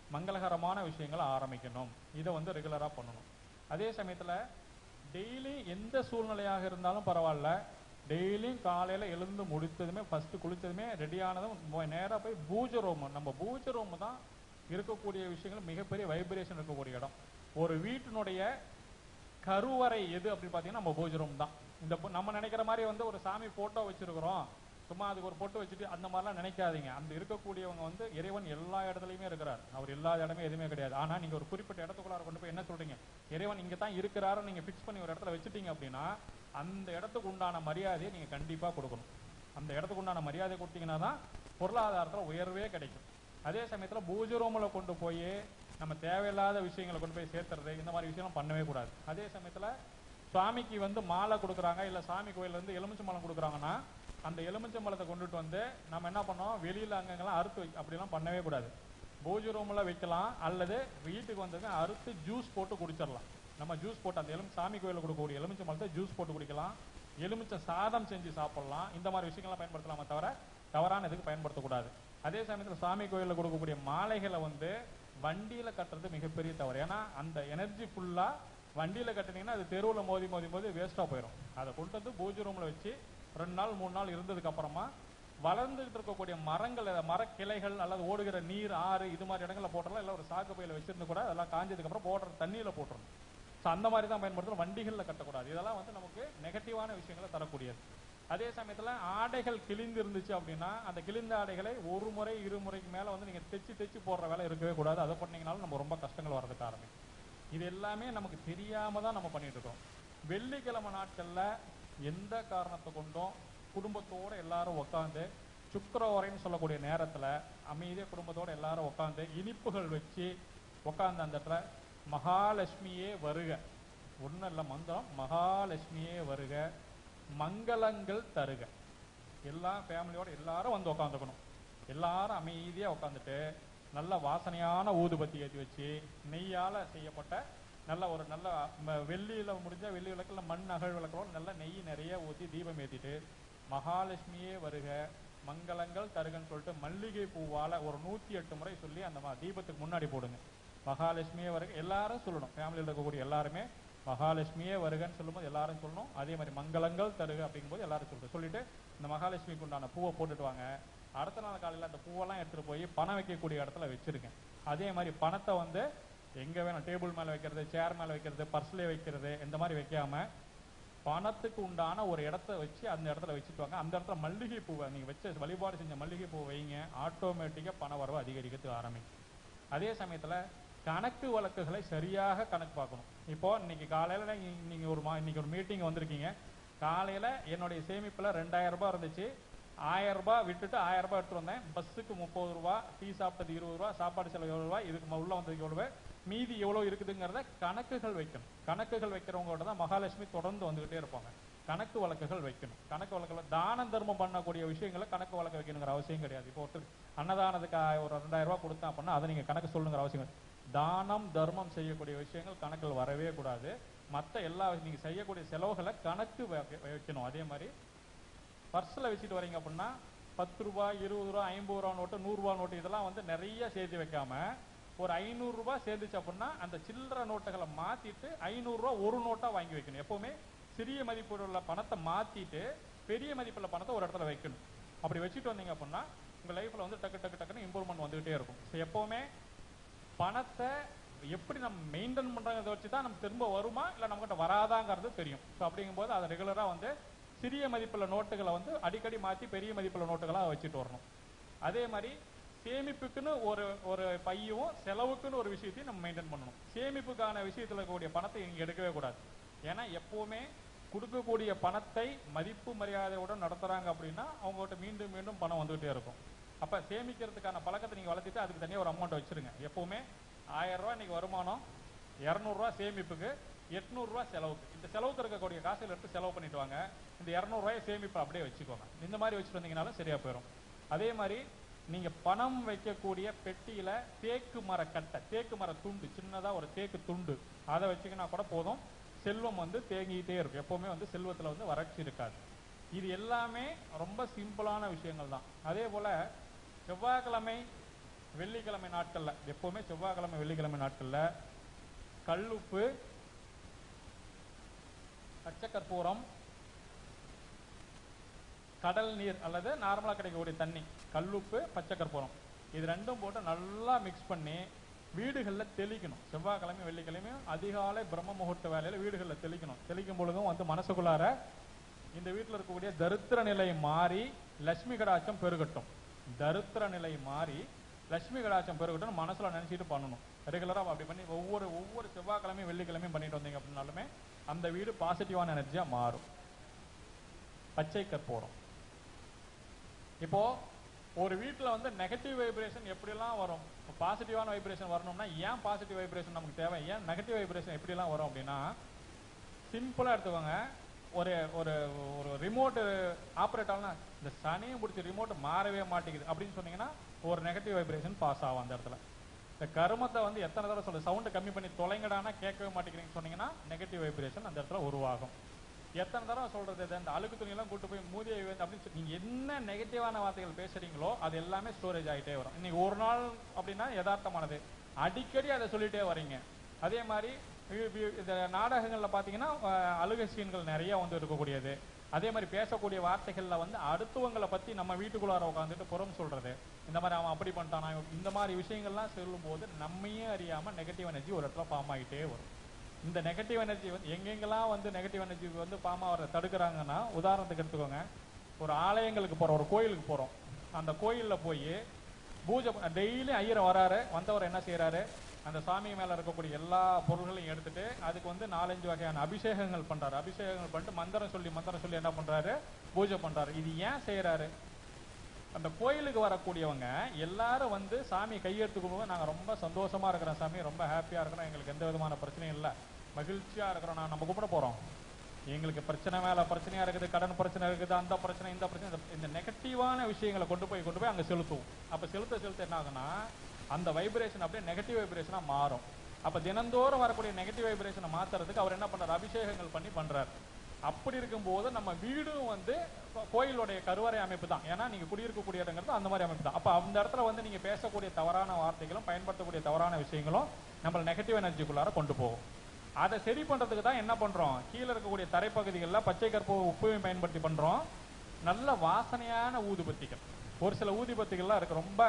மங்களகரமான விஷயங்களை ஆரம்பிக்கணும் இதை வந்து ரெகுலரா பண்ணணும் அதே சமயத்துல டெய்லி எந்த சூழ்நிலையாக இருந்தாலும் பரவாயில்ல டெய்லியும் காலையில எழுந்து முடித்ததுமே ஃபர்ஸ்ட் குளிச்சதுமே ரெடியானதும் மொ- நேரா போய் பூஜை ரூம் நம்ம பூஜை ரூம் தான் இருக்கக்கூடிய விஷயங்கள் மிகப்பெரிய வைப்ரேஷன் இருக்கக்கூடிய இடம் ஒரு வீட்டினுடைய கருவறை எது அப்படின்னு பார்த்தீங்கன்னா நம்ம பூஜை ரூம் தான் இந்த பு- நம்ம நினைக்கிற மாதிரி வந்து ஒரு சாமி போட்டோ வச்சிருக்கிறோம் சும்மா அதுக்கு ஒரு பொட்டு வச்சுட்டு அந்த மாதிரிலாம் நினைக்காதீங்க அந்த இருக்கக்கூடியவங்க வந்து இறைவன் எல்லா இடத்துலையுமே இருக்கிறார் அவர் இல்லாத இடமே எதுவுமே கிடையாது ஆனா நீங்க ஒரு குறிப்பிட்ட இடத்துக்குள்ளார கொண்டு போய் என்ன சொல்றீங்க இறைவன் இங்க தான் இருக்கிறாரு நீங்க ஃபிக்ஸ் பண்ணி ஒரு இடத்துல வச்சுட்டீங்க அப்படின்னா அந்த இடத்துக்கு உண்டான மரியாதையை நீங்க கண்டிப்பா கொடுக்கணும் அந்த இடத்துக்கு உண்டான மரியாதை கொடுத்தீங்கன்னா தான் பொருளாதாரத்துல உயர்வே கிடைக்கும் அதே சமயத்துல பூஜை ரூமில் கொண்டு போய் நம்ம தேவையில்லாத விஷயங்களை கொண்டு போய் சேர்த்துறது இந்த மாதிரி விஷயம் பண்ணவே கூடாது அதே சமயத்துல சுவாமிக்கு வந்து மாலை கொடுக்குறாங்க இல்ல சாமி கோயில்ல இருந்து எலுமிச்சம்பழம் கொடுக்குறாங்கன்னா அந்த எலுமிச்சம்பழத்தை கொண்டுட்டு வந்து நம்ம என்ன பண்ணோம் வெளியில அங்கங்கெல்லாம் அறுத்து வை அப்படிலாம் பண்ணவே கூடாது பூஜை ரூம்ல வைக்கலாம் அல்லது வீட்டுக்கு வந்தது அறுத்து ஜூஸ் போட்டு குடிச்சிடலாம் நம்ம ஜூஸ் போட்டு அந்த எலும்பு சாமி கோயிலில் கொடுக்கக்கூடிய எலுமிச்சம்பழத்தை ஜூஸ் போட்டு குடிக்கலாம் எலுமிச்சை சாதம் செஞ்சு சாப்பிடலாம் இந்த மாதிரி விஷயங்கள்லாம் பயன்படுத்தலாமே தவிர தவறான இதுக்கு பயன்படுத்தக்கூடாது அதே சமயத்துல சாமி கோயிலில் கொடுக்கக்கூடிய மாலைகளை வந்து வண்டியில கட்டுறது மிகப்பெரிய தவறு ஏன்னா அந்த எனர்ஜி ஃபுல்லா வண்டியில கட்டுனீங்கன்னா அது தெருவுல மோதி மோதி மோதி வேஸ்டா போயிடும் அதை கொண்டு வந்து பூஜை ரூம்ல வச்சு ரெண்டு நாள் மூணு நாள் இருந்ததுக்கு அப்புறமா வளர்ந்துகிட்டு இருக்கக்கூடிய மரங்கள் மரக்கிளைகள் அல்லது ஓடுகிற நீர் ஆறு இது மாதிரி இடங்கள்ல போட்டலாம் இல்ல ஒரு சாக்கு பையில வச்சிருந்து கூட அதெல்லாம் காஞ்சதுக்கு அப்புறம் போடுற தண்ணியில போட்டுறணும் ஸோ அந்த மாதிரி தான் பயன்படுத்தணும் வண்டிகள்ல கட்டக்கூடாது இதெல்லாம் வந்து நமக்கு நெகட்டிவான விஷயங்களை தரக்கூடியது அதே சமயத்துல ஆடைகள் கிழிந்து இருந்துச்சு அப்படின்னா அந்த கிழிந்த ஆடைகளை ஒரு முறை இரு முறைக்கு மேல வந்து நீங்க தைச்சு தைச்சு போடுற வேலை இருக்கவே கூடாது அதை பண்ணீங்கனாலும் நம்ம ரொம்ப கஷ்டங்கள் வர்றதுக்கு ஆரம்பிக்கும் இது எல்லாமே நமக்கு தெரியாம தான் நம்ம பண்ணிட்டு இருக்கோம் வெள்ளிக்கிழமை நாட்கள்ல எந்த காரணத்தை கொண்டும் குடும்பத்தோட எல்லாரும் உட்காந்து சுக்கரவரைன்னு சொல்லக்கூடிய நேரத்துல அமைதியா குடும்பத்தோட எல்லாரும் உட்காந்து இனிப்புகள் வச்சு உட்கார்ந்து அந்த இடத்துல மகாலட்சுமியே வருக ஒன்றும் இல்லை மந்திரம் மகாலட்சுமியே வருக மங்களங்கள் தருக எல்லா ஃபேமிலியோட எல்லாரும் வந்து உட்காந்துக்கணும் எல்லாரும் அமைதியா உட்காந்துட்டு நல்ல வாசனையான ஊதுபத்தி ஏற்றி வச்சு நெய்யால செய்யப்பட்ட நல்ல ஒரு நல்ல ம- வெள்ளியில முடிஞ்ச வெள்ளி விளக்குல மண் அகழ் விளக்கோட நல்ல நெய் நிறைய ஊத்தி தீபம் ஏத்திட்டு மகாலட்சுமியே வருக மங்களங்கள் தருகன்னு சொல்லிட்டு மல்லிகை பூவால ஒரு நூத்தி எட்டு முறை சொல்லி அந்த ம- தீபத்துக்கு முன்னாடி போடுங்க மகாலட்சுமியே வருக எல்லாரும் சொல்லணும் ஃபேமிலியில் இருக்கக்கூடிய எல்லாருமே மகாலட்சுமியே வருகன்னு சொல்லும்போது எல்லாரும் சொல்லணும் அதே மாதிரி மங்களங்கள் தருக அப்படிங்கும்போது எல்லாரும் சொல்லிட்டு சொல்லிட்டு இந்த மகாலட்சுமிக்கு உண்டான பூவை போட்டுட்டு வாங்க அடுத்த நாள் காலையில அந்த பூவெல்லாம் எடுத்துட்டு போய் பணம் வைக்கக்கூடிய இடத்துல வச்சிருங்க அதே மாதிரி பணத்தை வந்து எங்க வேணும் டேபிள் மேல வைக்கிறது சேர் மேல வைக்கிறது பர்ஸ்ல வைக்கிறது இந்த மாதிரி வைக்காம பணத்துக்கு உண்டான ஒரு இடத்த வச்சு அந்த இடத்துல வச்சுட்டு வாங்க அந்த இடத்துல மல்லிகை பூவை நீங்க வச்ச வழிபாடு செஞ்ச மல்லிகை பூவை வைங்க ஆட்டோமேட்டிக்கா பண வரவு அதிகரிக்கிறதுக்கு ஆரம்பிக்கும் அதே சமயத்துல கணக்கு வழக்குகளை சரியாக கணக்கு பார்க்கணும் இப்போ இன்னைக்கு காலையில நீ- நீங்க ஒரு மா- இன்னைக்கு ஒரு மீட்டிங் வந்திருக்கீங்க காலையில என்னுடைய சேமிப்புல ரெண்டாயிரம் ரூபாய் இருந்துச்சு ஆயிரம் ரூபாய் விட்டுட்டு ஆயிரம் ரூபாய் எடுத்துட்டு வந்தேன் பஸ்ஸுக்கு முப்பது ரூபா டீ சாப்பிட்டது இருபது ரூபா சாப்பாடு செலவு எவ்வளவு ரூபாய் இதுக்கு ம- உள்ள வந்ததுக்கு எவ்வளவு மீதி எவ்வளவு இருக்குதுங்கிறத கணக்குகள் வைக்கணும் கணக்குகள் வைக்கிறவங்களோட தான் மகாலட்சுமி தொடர்ந்து வந்துகிட்டே இருப்பாங்க கணக்கு வழக்குகள் வைக்கணும் கணக்கு வழக்குகள் தானம் தர்மம் பண்ணக்கூடிய விஷயங்களை கணக்கு வழக்கு வைக்கணுங்கிற அவசியம் கிடையாது இப்போ ஒருத்தர் அன்னதானத்துக்கு ஆ- ஒரு ரெண்டாயிரம் ரூபாய் கொடுத்தா அப்படின்னா அதை நீங்க கணக்கு சொல்லுங்கிற அவசியம் கிடையாது தானம் தர்மம் செய்யக்கூடிய விஷயங்கள் கணக்கில் வரவே கூடாது மற்ற எல்லா நீங்க செய்யக்கூடிய செலவுகளை கணக்கு வைக்க- வைக்கணும் அதே மாதிரி பர்ஸில் வச்சுட்டு வரீங்க அப்படின்னா பத்து ரூபாய் இருபது ரூபாய் ஐம்பது ரூபா நோட்டு நூறு ரூபாய் நோட்டு இதெல்லாம் வந்து நிறைய சேர்த்து வைக்காம ஒரு ஐநூறு ரூபாய் சேர்ந்துச்சு அப்படின்னா அந்த சில்லறை நோட்டுகளை மாத்திட்டு ஐநூறு ரூபாய் ஒரு நோட்டா வாங்கி வைக்கணும் எப்பவுமே சிறிய மதிப்புள்ள உள்ள பணத்தை மாத்திட்டு பெரிய மதிப்புள்ள பணத்தை ஒரு இடத்துல வைக்கணும் அப்படி வச்சுட்டு வந்தீங்க அப்படின்னா உங்க லைஃப்ல வந்து டக்கு டக்கு டக்குன்னு இம்ப்ரூவ்மெண்ட் வந்துகிட்டே இருக்கும் ஸோ எப்பவுமே பணத்தை எப்படி நம்ம மெயின்டைன் பண்றதை வச்சு தான் நம்ம திரும்ப வருமா இல்லை நம்மகிட்ட வராதாங்கிறது தெரியும் ஸோ அப்படிங்கும்போது அதை ரெகுலரா வந்து சிறிய மதிப்புள்ள நோட்டுகளை வந்து அடிக்கடி மாத்தி பெரிய மதிப்புள்ள நோட்டுகளா வச்சுட்டு வரணும் அதே மாதிரி சேமிப்புக்குன்னு ஒரு ஒரு பையும் செலவுக்குன்னு ஒரு விஷயத்தையும் நம்ம மெயின்டைன் பண்ணணும் சேமிப்புக்கான விஷயத்துல இருக்கக்கூடிய பணத்தை நீங்க எடுக்கவே கூடாது ஏன்னா எப்பவுமே கொடுக்கக்கூடிய பணத்தை மதிப்பு மரியாதையுடன் நடத்துறாங்க அப்படின்னா அவங்ககிட்ட மீண்டும் மீண்டும் பணம் வந்துகிட்டே இருக்கும் அப்ப சேமிக்கிறதுக்கான பழக்கத்தை நீங்க வளர்த்திட்டு அதுக்கு தனியா ஒரு அமௌண்ட் வச்சிருங்க எப்பவுமே ஆயிரம் ரூபாய் இன்னைக்கு வருமானம் இரநூறுவா சேமிப்புக்கு எட்நூறுரூவா செலவுக்கு இந்த செலவுக்கு இருக்கக்கூடிய காசுல எடுத்து செலவு பண்ணிட்டு வாங்க இந்த இரநூறுவாயை சேமிப்பு அப்படியே வச்சுக்கோங்க இந்த மாதிரி வச்சுட்டு வந்தீங்கனாலும் சரியா போயிடும் அதே மாதிரி நீங்க பணம் வைக்கக்கூடிய பெட்டியில தேக்கு மர கட்டை தேக்கு மர துண்டு சின்னதா ஒரு தேக்கு துண்டு அதை வச்சுக்கினா கூட போதும் செல்வம் வந்து தேங்கிட்டே இருக்கும் எப்பவுமே வந்து செல்வத்துல வந்து வறட்சி இருக்காது இது எல்லாமே ரொம்ப சிம்பிளான விஷயங்கள் தான் அதே போல செவ்வாய்க்கிழமை வெள்ளிக்கிழமை நாட்கள்ல எப்பவுமே செவ்வாய்க்கிழமை வெள்ளிக்கிழமை நாட்கள்ல கல்லுப்பு பச்சை கற்பூரம் கடல் நீர் அல்லது நார்மலா கிடைக்கக்கூடிய தண்ணி கல்லுப்பு பச்சை கற்பூரம் இது ரெண்டும் போட்டு நல்லா மிக்ஸ் பண்ணி வீடுகள்ல தெளிக்கணும் செவ்வாய்க்கிழமை வெள்ளிக்கிழமையும் அதிகாலை பிரம்ம முகூர்த்த வேலையில வீடுகள்ல தெளிக்கணும் தெளிக்கும் பொழுதும் வந்து மனசுக்குள்ளார இந்த வீட்டுல இருக்கக்கூடிய தரித்திர நிலை மாறி லட்சுமி கடாட்சம் பெருகட்டும் தரித்திர நிலை மாறி லட்சுமி கடாட்சம் பெருகட்டும் மனசுல நினைச்சிட்டு பண்ணணும் ரெகுலரா அப்படி பண்ணி ஒவ்வொரு ஒவ்வொரு செவ்வாய்க்கிழமையும் வெள்ளிக்கிழமையும் பண்ணிட்டு வந்தீங்க அப்படின்னாலுமே அந்த வீடு பாசிட்டிவான எனர்ஜியா மாறும் பச்சை கற்பூரம் இப்போ ஒரு வீட்ல வந்து நெகட்டிவ் வைப்ரேஷன் எப்படிலாம் வரும் பாசிட்டிவான வைப்ரேஷன் வரணும்னா ஏன் பாசிட்டிவ் வைப்ரேஷன் நமக்கு தேவை ஏன் நெகட்டிவ் வைப்ரேஷன் எப்படிலாம் வரும் அப்படின்னா சிம்பிளா எடுத்துக்கோங்க ஒரு ஒரு ஒரு ரிமோட் ஆப்ரேட் ஆகலாம் இந்த சனியும் பிடிச்ச ரிமோட் மாறவே மாட்டேங்குது அப்படின்னு சொன்னீங்கன்னா ஒரு நெகட்டிவ் வைப்ரேஷன் பாஸ் ஆகும் அந்த இடத்துல இந்த கருமத்தை வந்து எத்தனை தடவை சொல்ல சவுண்டை கம்மி பண்ணி தொலைங்கடானா கேட்கவே மாட்டேங்கிறீங்கன்னு சொன்னீங்கன்னா நெகட்டிவ் வைப்ரேஷன் அந்த இடத்துல உருவாகும் எத்தனை தடவை சொல்றது இது அந்த அழுக்கு துணியெல்லாம் கூட்டு போய் மூதியை வந்து அப்படின்னு சொல்லி நீங்க என்ன நெகட்டிவான வார்த்தைகள் பேசுறீங்களோ அது எல்லாமே ஸ்டோரேஜ் ஆகிட்டே வரும் இன்னைக்கு ஒரு நாள் அப்படின்னா யதார்த்தமானது அடிக்கடி அதை சொல்லிட்டே வரீங்க அதே மாதிரி வி- வி- இந்த நாடகங்கள்ல பாத்தீங்கன்னா அஹ், அழுகை சீன்கள் நிறைய வந்து இருக்கக்கூடியது அதே மாதிரி பேசக்கூடிய வார்த்தைகள்ல வந்து அடுத்தவங்களை பத்தி நம்ம வீட்டுக்குள்ளார உட்காந்துட்டு புறம் சொல்றது இந்த மாதிரி அவன் அப்படி பண்ணிட்டானா இவன் இந்த மாதிரி விஷயங்கள்லாம் சொல்லும்போது நம்மையே அறியாம நெகட்டிவ் எனர்ஜி ஒரு இடத்துல ஃபார்ம் ஆகிட்டே வரும் இந்த நெகட்டிவ் எனர்ஜி வந்து எங்கெங்கெல்லாம் வந்து நெகட்டிவ் எனர்ஜி வந்து ஃபார்ம் ஆகிறத தடுக்கிறாங்கன்னா உதாரணத்துக்கு எடுத்துக்கோங்க ஒரு ஆலயங்களுக்கு போறோம் ஒரு கோயிலுக்கு போறோம் அந்த கோயில்ல போய் பூஜை டெய்லி ஐயர் வராரு வந்தவர் என்ன செய்யறாரு அந்த சாமி மேல இருக்கக்கூடிய எல்லா பொருள்களையும் எடுத்துட்டு அதுக்கு வந்து நாலஞ்சு வகையான அபிஷேகங்கள் பண்றாரு அபிஷேகங்கள் பண்ணிட்டு மந்திரம் சொல்லி மந்திரம் சொல்லி என்ன பண்றாரு பூஜை பண்றாரு இது ஏன் செய்யறாரு அந்த கோயிலுக்கு வரக்கூடியவங்க எல்லாரும் வந்து சாமி கையெடுத்து கும்பிடுவோம் நாங்க ரொம்ப சந்தோஷமா இருக்கிறோம் சாமி ரொம்ப ஹாப்பியா இருக்கிறோம் எங்களுக்கு எந்த விதமான பிரச்சனையும் இல்லை மகிழ்ச்சியா இருக்கிறோம் நான் நம்ம கும்பிட போறோம் எங்களுக்கு பிரச்சனை மேல பிரச்சனையா இருக்குது கடன் பிரச்சனை இருக்குது அந்த பிரச்சனை இந்த பிரச்சனை இந்த- இந்த நெகட்டிவான விஷயங்களை கொண்டு போய் கொண்டு போய் அங்க செலுத்துவோம் அப்ப செலுத்த செலுத்த என்ன ஆகும்னா அந்த வைப்ரேஷன் அப்படியே நெகட்டிவ் வைப்ரேஷனா மாறும் அப்ப தினந்தோறும் வரக்கூடிய நெகட்டிவ் வைப்ரேஷனை மாத்துறதுக்கு அவர் என்ன பண்றாரு அபிஷேகங்கள் பண்ணி பண்றாரு அப்படி இருக்கும்போது நம்ம வீடும் வந்து கோ- கோயிலுடைய கருவறை அமைப்பு தான் ஏன்னா நீங்க குடியிருக்கக்கூடிய இடங்கிறது அந்த மாதிரி அமைப்பு தான் அப்ப அந்த இடத்துல வந்து நீங்க பேசக்கூடிய தவறான வார்த்தைகளும் பயன்படுத்தக்கூடிய தவறான விஷயங்களும் நம்மள நெகட்டிவ் எனர்ஜிக்குள்ளார கொண்டு போகும் அதை சரி பண்றதுக்கு தான் என்ன பண்றோம் கீழே இருக்கக்கூடிய தரைப்பகுதிகளில் பச்சை கற்பூர உப்பையும் பயன்படுத்தி பண்றோம் நல்ல வாசனையான ஊதுபத்திகள் ஒரு சில ஊதுபத்திகள்லாம் இருக்கு ரொம்ப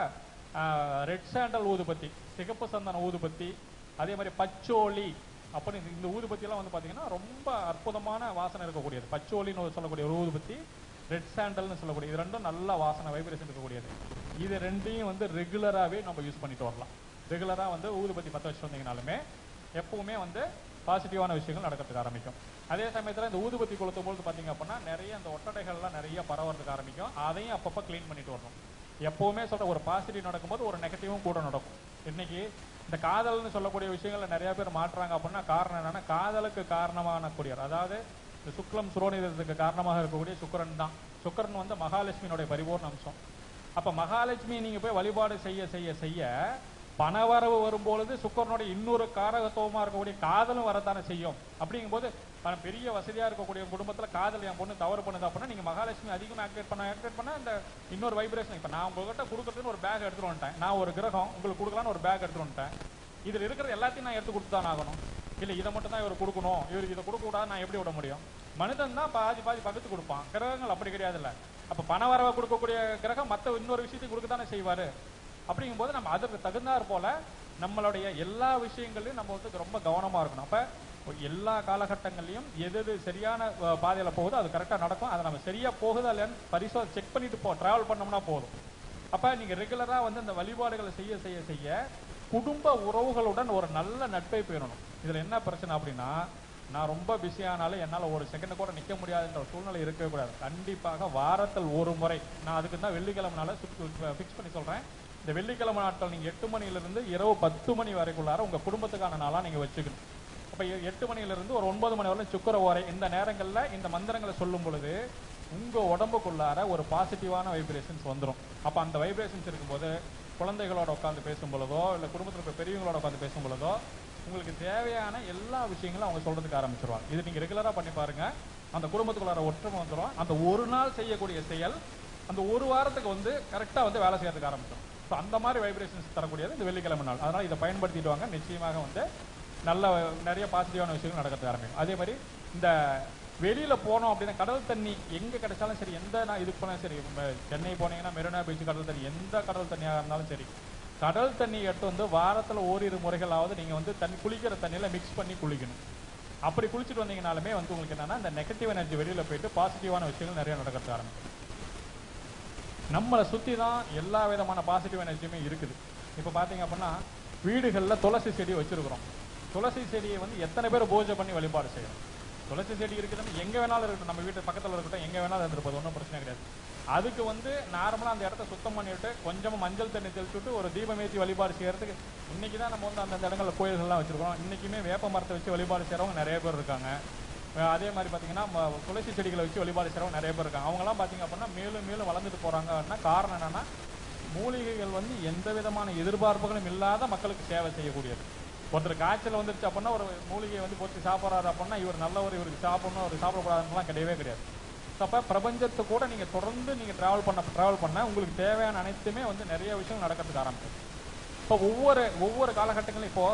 ரெட் சாண்டல் ஊதுபத்தி சிகப்பு சந்தன ஊதுபத்தி அதே மாதிரி பச்சோலி அப்படி இந்த ஊதுபத்தி எல்லாம் வந்து பாத்தீங்கன்னா ரொம்ப அற்புதமான வாசனை இருக்கக்கூடியது பச்சோலின்னு ஒரு சொல்லக்கூடிய ஒரு ஊதுபத்தி ரெட் சாண்டல்னு சொல்லக்கூடிய இது ரெண்டும் நல்ல வாசனை வைப்ரேஷன் இருக்கக்கூடியது இது ரெண்டையும் வந்து ரெகுலராகவே நம்ம யூஸ் பண்ணிட்டு வரலாம் ரெகுலரா வந்து ஊதுபத்தி பற்ற வச்சு வந்தீங்கனாலுமே எப்பவுமே வந்து பாசிட்டிவான விஷயங்கள் நடக்கிறதுக்கு ஆரம்பிக்கும் அதே சமயத்துல இந்த ஊதுபத்தி கொளுத்தும் போது பாத்தீங்க அப்படின்னா நிறைய அந்த ஒட்டடைகள்லாம் நிறைய பரவறதுக்கு ஆரம்பிக்கும் அதையும் அப்பப்போ க்ளீன் பண்ணிட்டு வரணும் எப்பவுமே சொல்ற ஒரு பாசிட்டிவ் நடக்கும்போது ஒரு நெகட்டிவும் கூட நடக்கும் இன்னைக்கு இந்த காதல்னு சொல்லக்கூடிய விஷயங்கள்ல நிறைய பேர் மாட்டுறாங்க அப்படின்னா காரணம் என்னன்னா காதலுக்கு காரணமான கூடியவர் அதாவது இந்த சுக்லம் சுரோனிதத்துக்கு காரணமாக இருக்கக்கூடிய சுக்கிரன் தான் சுக்கிரன் வந்து மகாலட்சுமியினுடைய பரிபூர்ண அம்சம் அப்ப மகாலட்சுமி நீங்க போய் வழிபாடு செய்ய செய்ய செய்ய பணவரவு வரும்பொழுது சுக்கரனுடைய இன்னொரு காரகத்துவமா இருக்கக்கூடிய காதலும் வரத்தானே செய்யும் அப்படிங்கும்போது பண- பெரிய வசதியா இருக்கக்கூடிய குடும்பத்துல காதல் என் பொண்ணு தவறு பண்ணுது அப்படின்னா நீங்க மகாலட்சுமி அதிகமா ஆக்டிவேட் பண்ண ஆக்டிவேட் பண்ண இந்த இன்னொரு வைப்ரேஷன் இப்ப நான் உங்ககிட்ட கொடுக்கறதுன்னு ஒரு பேக் எடுத்துட்டு வந்துட்டேன் நான் ஒரு கிரகம் உங்களுக்கு கொடுக்கலான்னு ஒரு பேக் எடுத்துட்டு வந்துட்டேன் இதுல இருக்கிற எல்லாத்தையும் நான் எடுத்து கொடுத்து தான் ஆகணும் இல்ல இதை மட்டும் தான் இவர் கொடுக்கணும் இவருக்கு இதை கொடுக்க கூடாது நான் எப்படி விட முடியும் மனிதன் தான் பாதி பாதி பகுத்து கொடுப்பான் கிரகங்கள் அப்படி கிடையாதுல்ல அப்ப பண வரவை கொடுக்கக்கூடிய கிரகம் மத்த இன்னொரு விஷயத்தையும் கொடுக்க தானே செய்வாரு அப்படிங்கும்போது நம்ம அதற்கு தகுந்தாற் போல நம்மளுடைய எல்லா விஷயங்களையும் நம்ம வந்து ரொம்ப கவனமா இருக்கணும் அப்ப எல்லா காலகட்டங்கள்லயும் எது எது சரியான அஹ், பாதையில போகுதோ அது கரெக்டா நடக்கும் அதை நம்ம சரியா போகுதா இல்லையான்னு பரிசோதனை செக் பண்ணிட்டு போ டிராவல் பண்ணோம்னா போதும் அப்ப நீங்க ரெகுலரா வந்து இந்த வழிபாடுகளை செய்ய செய்ய செய்ய குடும்ப உறவுகளுடன் ஒரு நல்ல நட்பை பேணணும் இதுல என்ன பிரச்சனை அப்படின்னா நான் ரொம்ப பிஸியானாலும் என்னால ஒரு செகண்ட் கூட நிக்க முடியாதுன்ற ஒரு சூழ்நிலை இருக்கவே கூடாது கண்டிப்பாக வாரத்தில் ஒரு முறை நான் அதுக்கு தான் வெள்ளிக்கிழமைனால ஃபிக்ஸ் பண்ணி சொல்றேன் இந்த வெள்ளிக்கிழமை நாட்கள் நீங்க எட்டு மணில இருந்து இரவு பத்து மணி வரைக்குள்ளார உங்க குடும்பத்துக்கான நாளா நீங்க வச்சுக்கணும் அப்ப எ- எட்டு மணில இருந்து ஒரு ஒன்பது மணி வரை சுக்கர ஓரை இந்த நேரங்கள்ல இந்த மந்திரங்களை சொல்லும் பொழுது உங்க உடம்புக்குள்ளார ஒரு பாசிட்டிவான வைப்ரேஷன்ஸ் வந்துரும் அப்ப அந்த வைப்ரேஷன்ஸ் இருக்கும்போது குழந்தைகளோட உட்காந்து பேசும் பொழுதோ இல்ல குடும்பத்துல இருக்க பெரியவங்களோட உட்காந்து பேசும் பொழுதோ உங்களுக்கு தேவையான எல்லா விஷயங்களும் அவங்க சொல்றதுக்கு ஆரம்பிச்சிருவாங்க இது நீங்க ரெகுலரா பண்ணி பாருங்க அந்த குடும்பத்துக்குள்ளார ஒற்றுமை வந்துரும் அந்த ஒரு நாள் செய்யக்கூடிய செயல் அந்த ஒரு வாரத்துக்கு வந்து கரெக்டா வந்து வேலை செய்யறதுக்கு ஆரம்பிச்சிடும் ஸோ அந்த மாதிரி வைப்ரேஷன்ஸ் தரக்கூடியது இந்த வெள்ளிக்கிழமை நாள் அதனால இதை பயன்படுத்திட்டு வாங்க நிச்சயமாக வந்து நல்ல நிறைய பாசிட்டிவான விஷயங்கள் நடக்கிறது ஆரம்பிக்கும் அதே மாதிரி இந்த வெளியில போனோம் அப்படின்னா கடல் தண்ணி எங்க கிடைச்சாலும் சரி எந்த நான் இதுக்கு போனாலும் சரி இப்ப சென்னை போனீங்கன்னா மெரினா பீச் கடல் தண்ணி எந்த கடல் தண்ணியாக இருந்தாலும் சரி கடல் தண்ணி எடுத்து வந்து வாரத்துல ஓரிரு முறைகளாவது நீங்க வந்து தண்ணி குளிக்கிற தண்ணியில மிக்ஸ் பண்ணி குளிக்கணும் அப்படி குளிச்சுட்டு வந்தீங்கனாலுமே வந்து உங்களுக்கு என்னன்னா இந்த நெகட்டிவ் எனர்ஜி வெளியில போயிட்டு பாசிட்டிவான விஷயங்கள் நிறைய நடக்கிறது ஆரம்பிக்கும் நம்மளை சுத்தி தான் எல்லா விதமான பாசிட்டிவ் எனர்ஜியுமே இருக்குது இப்போ பாத்தீங்க அப்படின்னா வீடுகள்ல துளசி செடி வச்சிருக்கிறோம் துளசி செடியை வந்து எத்தனை பேர் பூஜை பண்ணி வழிபாடு செய்யணும் துளசி செடி இருக்குதுன்னு எங்க வேணாலும் இருக்கட்டும் நம்ம வீட்டு பக்கத்துல இருக்கட்டும் எங்க வேணாலும் இருந்துருப்பது ஒன்றும் பிரச்சனை கிடையாது அதுக்கு வந்து நார்மலா அந்த இடத்த சுத்தம் பண்ணிவிட்டு கொஞ்சமா மஞ்சள் தண்ணி தெளிச்சுட்டு ஒரு தீபம் ஏற்றி வழிபாடு செய்யறதுக்கு இன்னைக்கு தான் நம்ம வந்து அந்தந்த இடங்கள்ல கோயில்கள்லாம் வச்சிருக்கோம் இன்னைக்குமே வேப்ப மரத்தை வச்சு வழிபாடு செய்றவங்க நிறைய பேர் இருக்காங்க அஹ் அதே மாதிரி பாத்தீங்கன்னா ம- துளசி செடிகளை வச்சு வழிபாடு செய்றவங்க நிறைய பேர் இருக்காங்க அவங்கலாம் பாத்தீங்க அப்படின்னா மேலும் மேலும் வளர்ந்துட்டு போறாங்கன்னா காரணம் என்னன்னா மூலிகைகள் வந்து எந்த விதமான எதிர்பார்ப்புகளும் இல்லாத மக்களுக்கு சேவை செய்யக்கூடியது ஒருத்தர் காய்ச்சல் வந்துருச்சு அப்படின்னா ஒரு மூலிகையை வந்து போட்டு சாப்பிட்றாரு அப்படின்னா இவர் நல்லவர் இவருக்கு சாப்பிடணும் அவர் சாப்பிடக்கூடாதுலாம் கிடையவே கிடையாது அப்ப பிரபஞ்சத்தை கூட நீங்க தொடர்ந்து நீங்க டிராவல் பண்ண டிராவல் பண்ண உங்களுக்கு தேவையான அனைத்துமே வந்து நிறைய விஷயம் நடக்கிறதுக்கு ஆரம்பிக்கும் இப்போ ஒவ்வொரு ஒவ்வொரு காலகட்டங்களும் இப்போ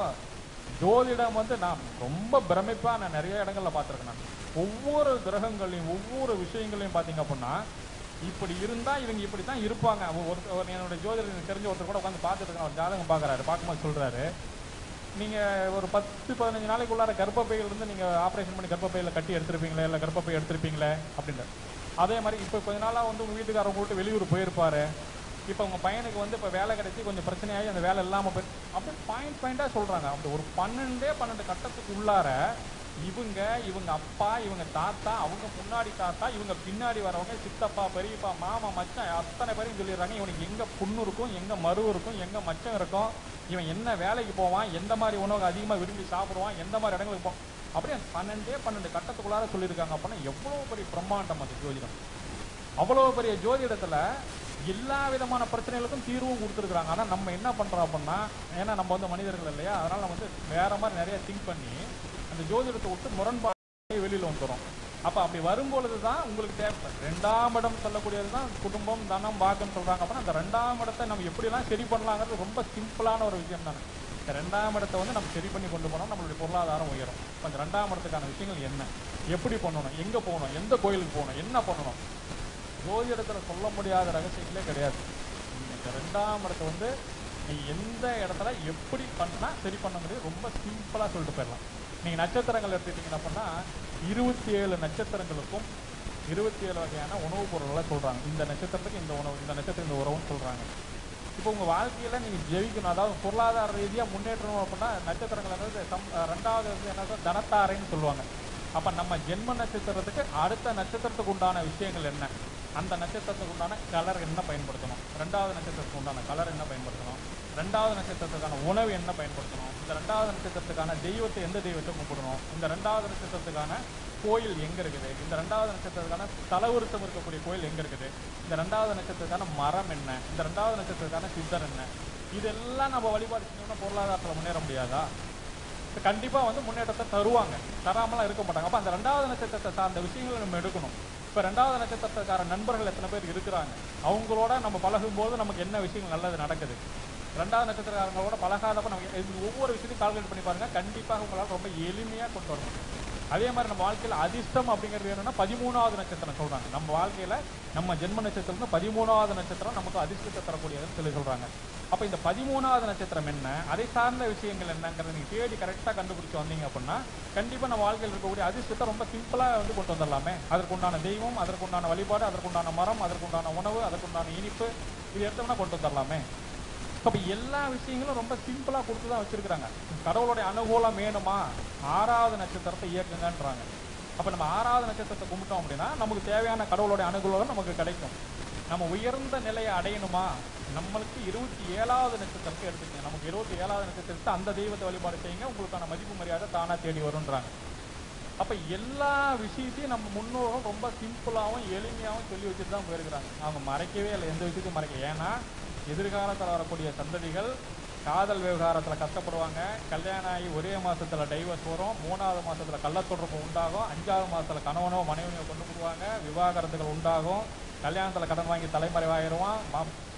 ஜோதிடம் வந்து நான் ரொம்ப பிரமிப்பா நான் நிறைய இடங்கள்ல பார்த்திருக்கேன் நான் ஒவ்வொரு கிரகங்களையும் ஒவ்வொரு விஷயங்களையும் பாத்தீங்க அப்படின்னா இப்படி இருந்தா இவங்க இப்படி தான் இருப்பாங்க அவ- ஒரு ஒரு என்னோட ஜோதிடர் எனக்கு தெரிஞ்ச ஒருத்தர் கூட உட்காந்து பார்த்துட்டு இருக்கேன் அவர் ஜாதகம் பார்க்கறாரு பார்க்கும்போது சொல்றாரு நீங்க ஒரு பத்து பதினஞ்சு நாளைக்குள்ளார கர்ப்பப்பையில இருந்து நீங்க ஆபரேஷன் பண்ணி கர்ப்பப்பையில கட்டி எடுத்திருப்பீங்களே இல்ல கர்ப்பப்பை எடுத்திருப்பீங்களே அப்படின்ற அதே மாதிரி இப்போ கொஞ்ச நாளா வந்து உங்க வீட்டுக்காரங்க விட்டு வெளியூர் போயிருப்பாரு இப்போ உங்க பையனுக்கு வந்து இப்போ வேலை கிடைச்சி கொஞ்சம் பிரச்சனையாகி அந்த வேலை இல்லாம போய் அப்படியே பாயிண்ட் பாயிண்டா சொல்றாங்க அப்படி ஒரு பன்னெண்டே பன்னெண்டு கட்டத்துக்கு உள்ளார இவங்க இவங்க அப்பா இவங்க தாத்தா அவங்க முன்னாடி தாத்தா இவங்க பின்னாடி வரவங்க சித்தப்பா பெரியப்பா மாமா மச்சான் அத்தனை பேரையும் சொல்லிடுறாங்க இவனுக்கு எங்க புண்ணு இருக்கும் எங்க மரு இருக்கும் எங்க மச்சம் இருக்கும் இவன் என்ன வேலைக்கு போவான் எந்த மாதிரி உணவு அதிகமா விரும்பி சாப்பிடுவான் எந்த மாதிரி இடங்களுக்கு போவான் அப்படியே பன்னெண்டே பன்னெண்டு கட்டத்துக்குள்ளார சொல்லியிருக்காங்க அப்படின்னா எவ்வளவு பெரிய பிரம்மாண்டம் அது ஜோதிடம் அவ்வளவு பெரிய ஜோதிடத்துல எல்லா விதமான பிரச்சனைகளுக்கும் தீர்வும் கொடுத்துருக்காங்க ஆனா நம்ம என்ன பண்றோம் அப்படின்னா ஏன்னா நம்ம வந்து மனிதர்கள் இல்லையா அதனால நம்ம வந்து வேற மாதிரி நிறைய திங்க் பண்ணி அந்த ஜோதிடத்தை விட்டு முரண்பாடு வெளியில வந்துடும் அப்ப அப்படி வரும்பொழுது தான் உங்களுக்கு தேவை ரெண்டாம் இடம் சொல்லக்கூடியது தான் குடும்பம் தனம் பாக்கம் சொல்றாங்க அப்படின்னா அந்த ரெண்டாம் இடத்தை நம்ம எப்படிலாம் சரி பண்ணலாங்கிறது ரொம்ப சிம்பிளான ஒரு விஷயம் தானே இந்த ரெண்டாம் இடத்தை வந்து நம்ம சரி பண்ணி கொண்டு போனோம் நம்மளுடைய பொருளாதாரம் உயரும் இப்ப அந்த ரெண்டாம் இடத்துக்கான விஷயங்கள் என்ன எப்படி பண்ணணும் எங்க போகணும் எந்த கோயிலுக்கு போகணும் என்ன பண்ணணும் ஜோதிடத்துல சொல்ல முடியாத ரகசியங்களே கிடையாது நீங்க இந்த ரெண்டாம் இடத்தை வந்து நீ எந்த இடத்துல எப்படி பண்ணா சரி பண்ண முடியும் ரொம்ப சிம்பிளா சொல்லிட்டு போயிடலாம் நீங்க நட்சத்திரங்கள் எடுத்துக்கிட்டீங்க அப்படின்னா இருபத்தி ஏழு நட்சத்திரங்களுக்கும் இருபத்தி ஏழு வகையான உணவுப் பொருள்களை சொல்றாங்க இந்த நட்சத்திரத்துக்கு இந்த உணவு இந்த நட்சத்திரம் இந்த உறவுன்னு சொல்றாங்க இப்போ உங்க வாழ்க்கையில நீங்க ஜெயிக்கணும் அதாவது பொருளாதார ரீதியா முன்னேற்றணும் அப்படின்னா நட்சத்திரங்கள் வந்து சம் ரெண்டாவது வந்து என்ன தனத்தாரைன்னு சொல்லுவாங்க அப்ப நம்ம ஜென்ம நட்சத்திரத்துக்கு அடுத்த நட்சத்திரத்துக்கு உண்டான விஷயங்கள் என்ன அந்த நட்சத்திரத்துக்கு உண்டான கலர் என்ன பயன்படுத்தணும் ரெண்டாவது நட்சத்திரத்துக்கு உண்டான கலர் என்ன பயன்படுத்தணும் ரெண்டாவது நட்சத்திரத்துக்கான உணவு என்ன பயன்படுத்தணும் இந்த ரெண்டாவது நட்சத்திரத்துக்கான தெய்வத்தை எந்த தெய்வத்தை கும்பிடணும் இந்த ரெண்டாவது நட்சத்திரத்துக்கான கோயில் எங்க இருக்குது இந்த ரெண்டாவது நட்சத்திரத்துக்கான தலவுருத்தம் இருக்கக்கூடிய கோயில் எங்க இருக்குது இந்த ரெண்டாவது நட்சத்திரத்துக்கான மரம் என்ன இந்த ரெண்டாவது நட்சத்திரத்துக்கான சித்தர் என்ன இதெல்லாம் நம்ம வழிபாடு செஞ்சோம்னா பொருளாதாரத்துல முன்னேற முடியாதா இப்ப கண்டிப்பா வந்து முன்னேற்றத்தை தருவாங்க தராமலாம் இருக்க மாட்டாங்க அப்ப அந்த ரெண்டாவது நட்சத்திரத்தை சார்ந்த விஷயங்களை நம்ம எடுக்கணும் இப்ப ரெண்டாவது நட்சத்திரத்துக்கார நண்பர்கள் எத்தனை பேர் இருக்கிறாங்க அவங்களோட நம்ம பழகும் போது நமக்கு என்ன விஷயங்கள் நல்லது நடக்குது ரெண்டாவது நட்சத்திரக்காரங்களோட பழகாதப்ப நமக்கு இது ஒவ்வொரு விஷயத்தையும் கால்குலேட் பண்ணி பாருங்க கண்டிப்பாக உங்களால் ரொம்ப எளிமையா கொண்டு வரணும் அதே மாதிரி நம்ம வாழ்க்கையில அதிர்ஷ்டம் அப்படிங்கிறது வேணும்னா பதிமூணாவது நட்சத்திரம் சொல்றாங்க நம்ம வாழ்க்கையில நம்ம ஜென்ம நட்சத்திரம் வந்து பதிமூணாவது நட்சத்திரம் நமக்கு அதிர்ஷ்டத்தை தரக்கூடியதுன்னு சொல்லி சொல்றாங்க அப்ப இந்த பதிமூணாவது நட்சத்திரம் என்ன அதை சார்ந்த விஷயங்கள் என்னங்கிறத நீங்க தேடி கரெக்டா கண்டுபிடிச்சு வந்தீங்க அப்படின்னா கண்டிப்பா நம்ம வாழ்க்கையில் இருக்கக்கூடிய அதிர்ஷ்டத்தை ரொம்ப சிம்பிளா வந்து கொண்டு வந்துடலாமே அதற்குண்டான தெய்வம் அதற்குண்டான வழிபாடு அதற்குண்டான மரம் அதற்குண்டான உணவு அதற்குண்டான இனிப்பு இது எடுத்தோம்னா கொண்டு வந்துடலாமே அப்ப எல்லா விஷயங்களும் ரொம்ப சிம்பிளா கொடுத்து தான் வச்சிருக்காங்க கடவுளுடைய அனுகூலம் வேணுமா ஆறாவது நட்சத்திரத்தை இயக்குங்கன்றாங்க அப்ப நம்ம ஆறாவது நட்சத்திரத்தை கும்பிட்டோம் அப்படின்னா நமக்கு தேவையான கடவுளுடைய அனுகூலம் நமக்கு கிடைக்கும் நம்ம உயர்ந்த நிலையை அடையணுமா நம்மளுக்கு இருபத்தி ஏழாவது நட்சத்திரத்தை எடுத்துக்கங்க நமக்கு இருபத்தி ஏழாவது நட்சத்திரத்தை அந்த தெய்வத்தை வழிபாடு செய்யுங்க உங்களுக்கான மதிப்பு மரியாதை தானா தேடி வரும்ன்றாங்க அப்ப எல்லா விஷயத்தையும் நம்ம முன்னோரும் ரொம்ப சிம்பிளாவும் எளிமையாவும் சொல்லி வச்சுட்டு தான் போயிருக்கிறாங்க அவங்க மறைக்கவே இல்லை எந்த விஷயத்தையும் மறைக்க ஏன்னா எதிர்காலத்துல வரக்கூடிய சந்ததிகள் காதல் விவகாரத்துல கஷ்டப்படுவாங்க கல்யாணம் ஆகி ஒரே மாசத்துல டைவர்ஸ் வரும் மூணாவது மாசத்துல கள்ளத்தொடர்பு உண்டாகும் அஞ்சாவது மாசத்துல கணவனோ மனைவியோ கொண்டு போடுவாங்க விவாகரத்துகள் உண்டாகும் கல்யாணத்துல கடன் வாங்கி தலைமறைவாயிருவான் மா-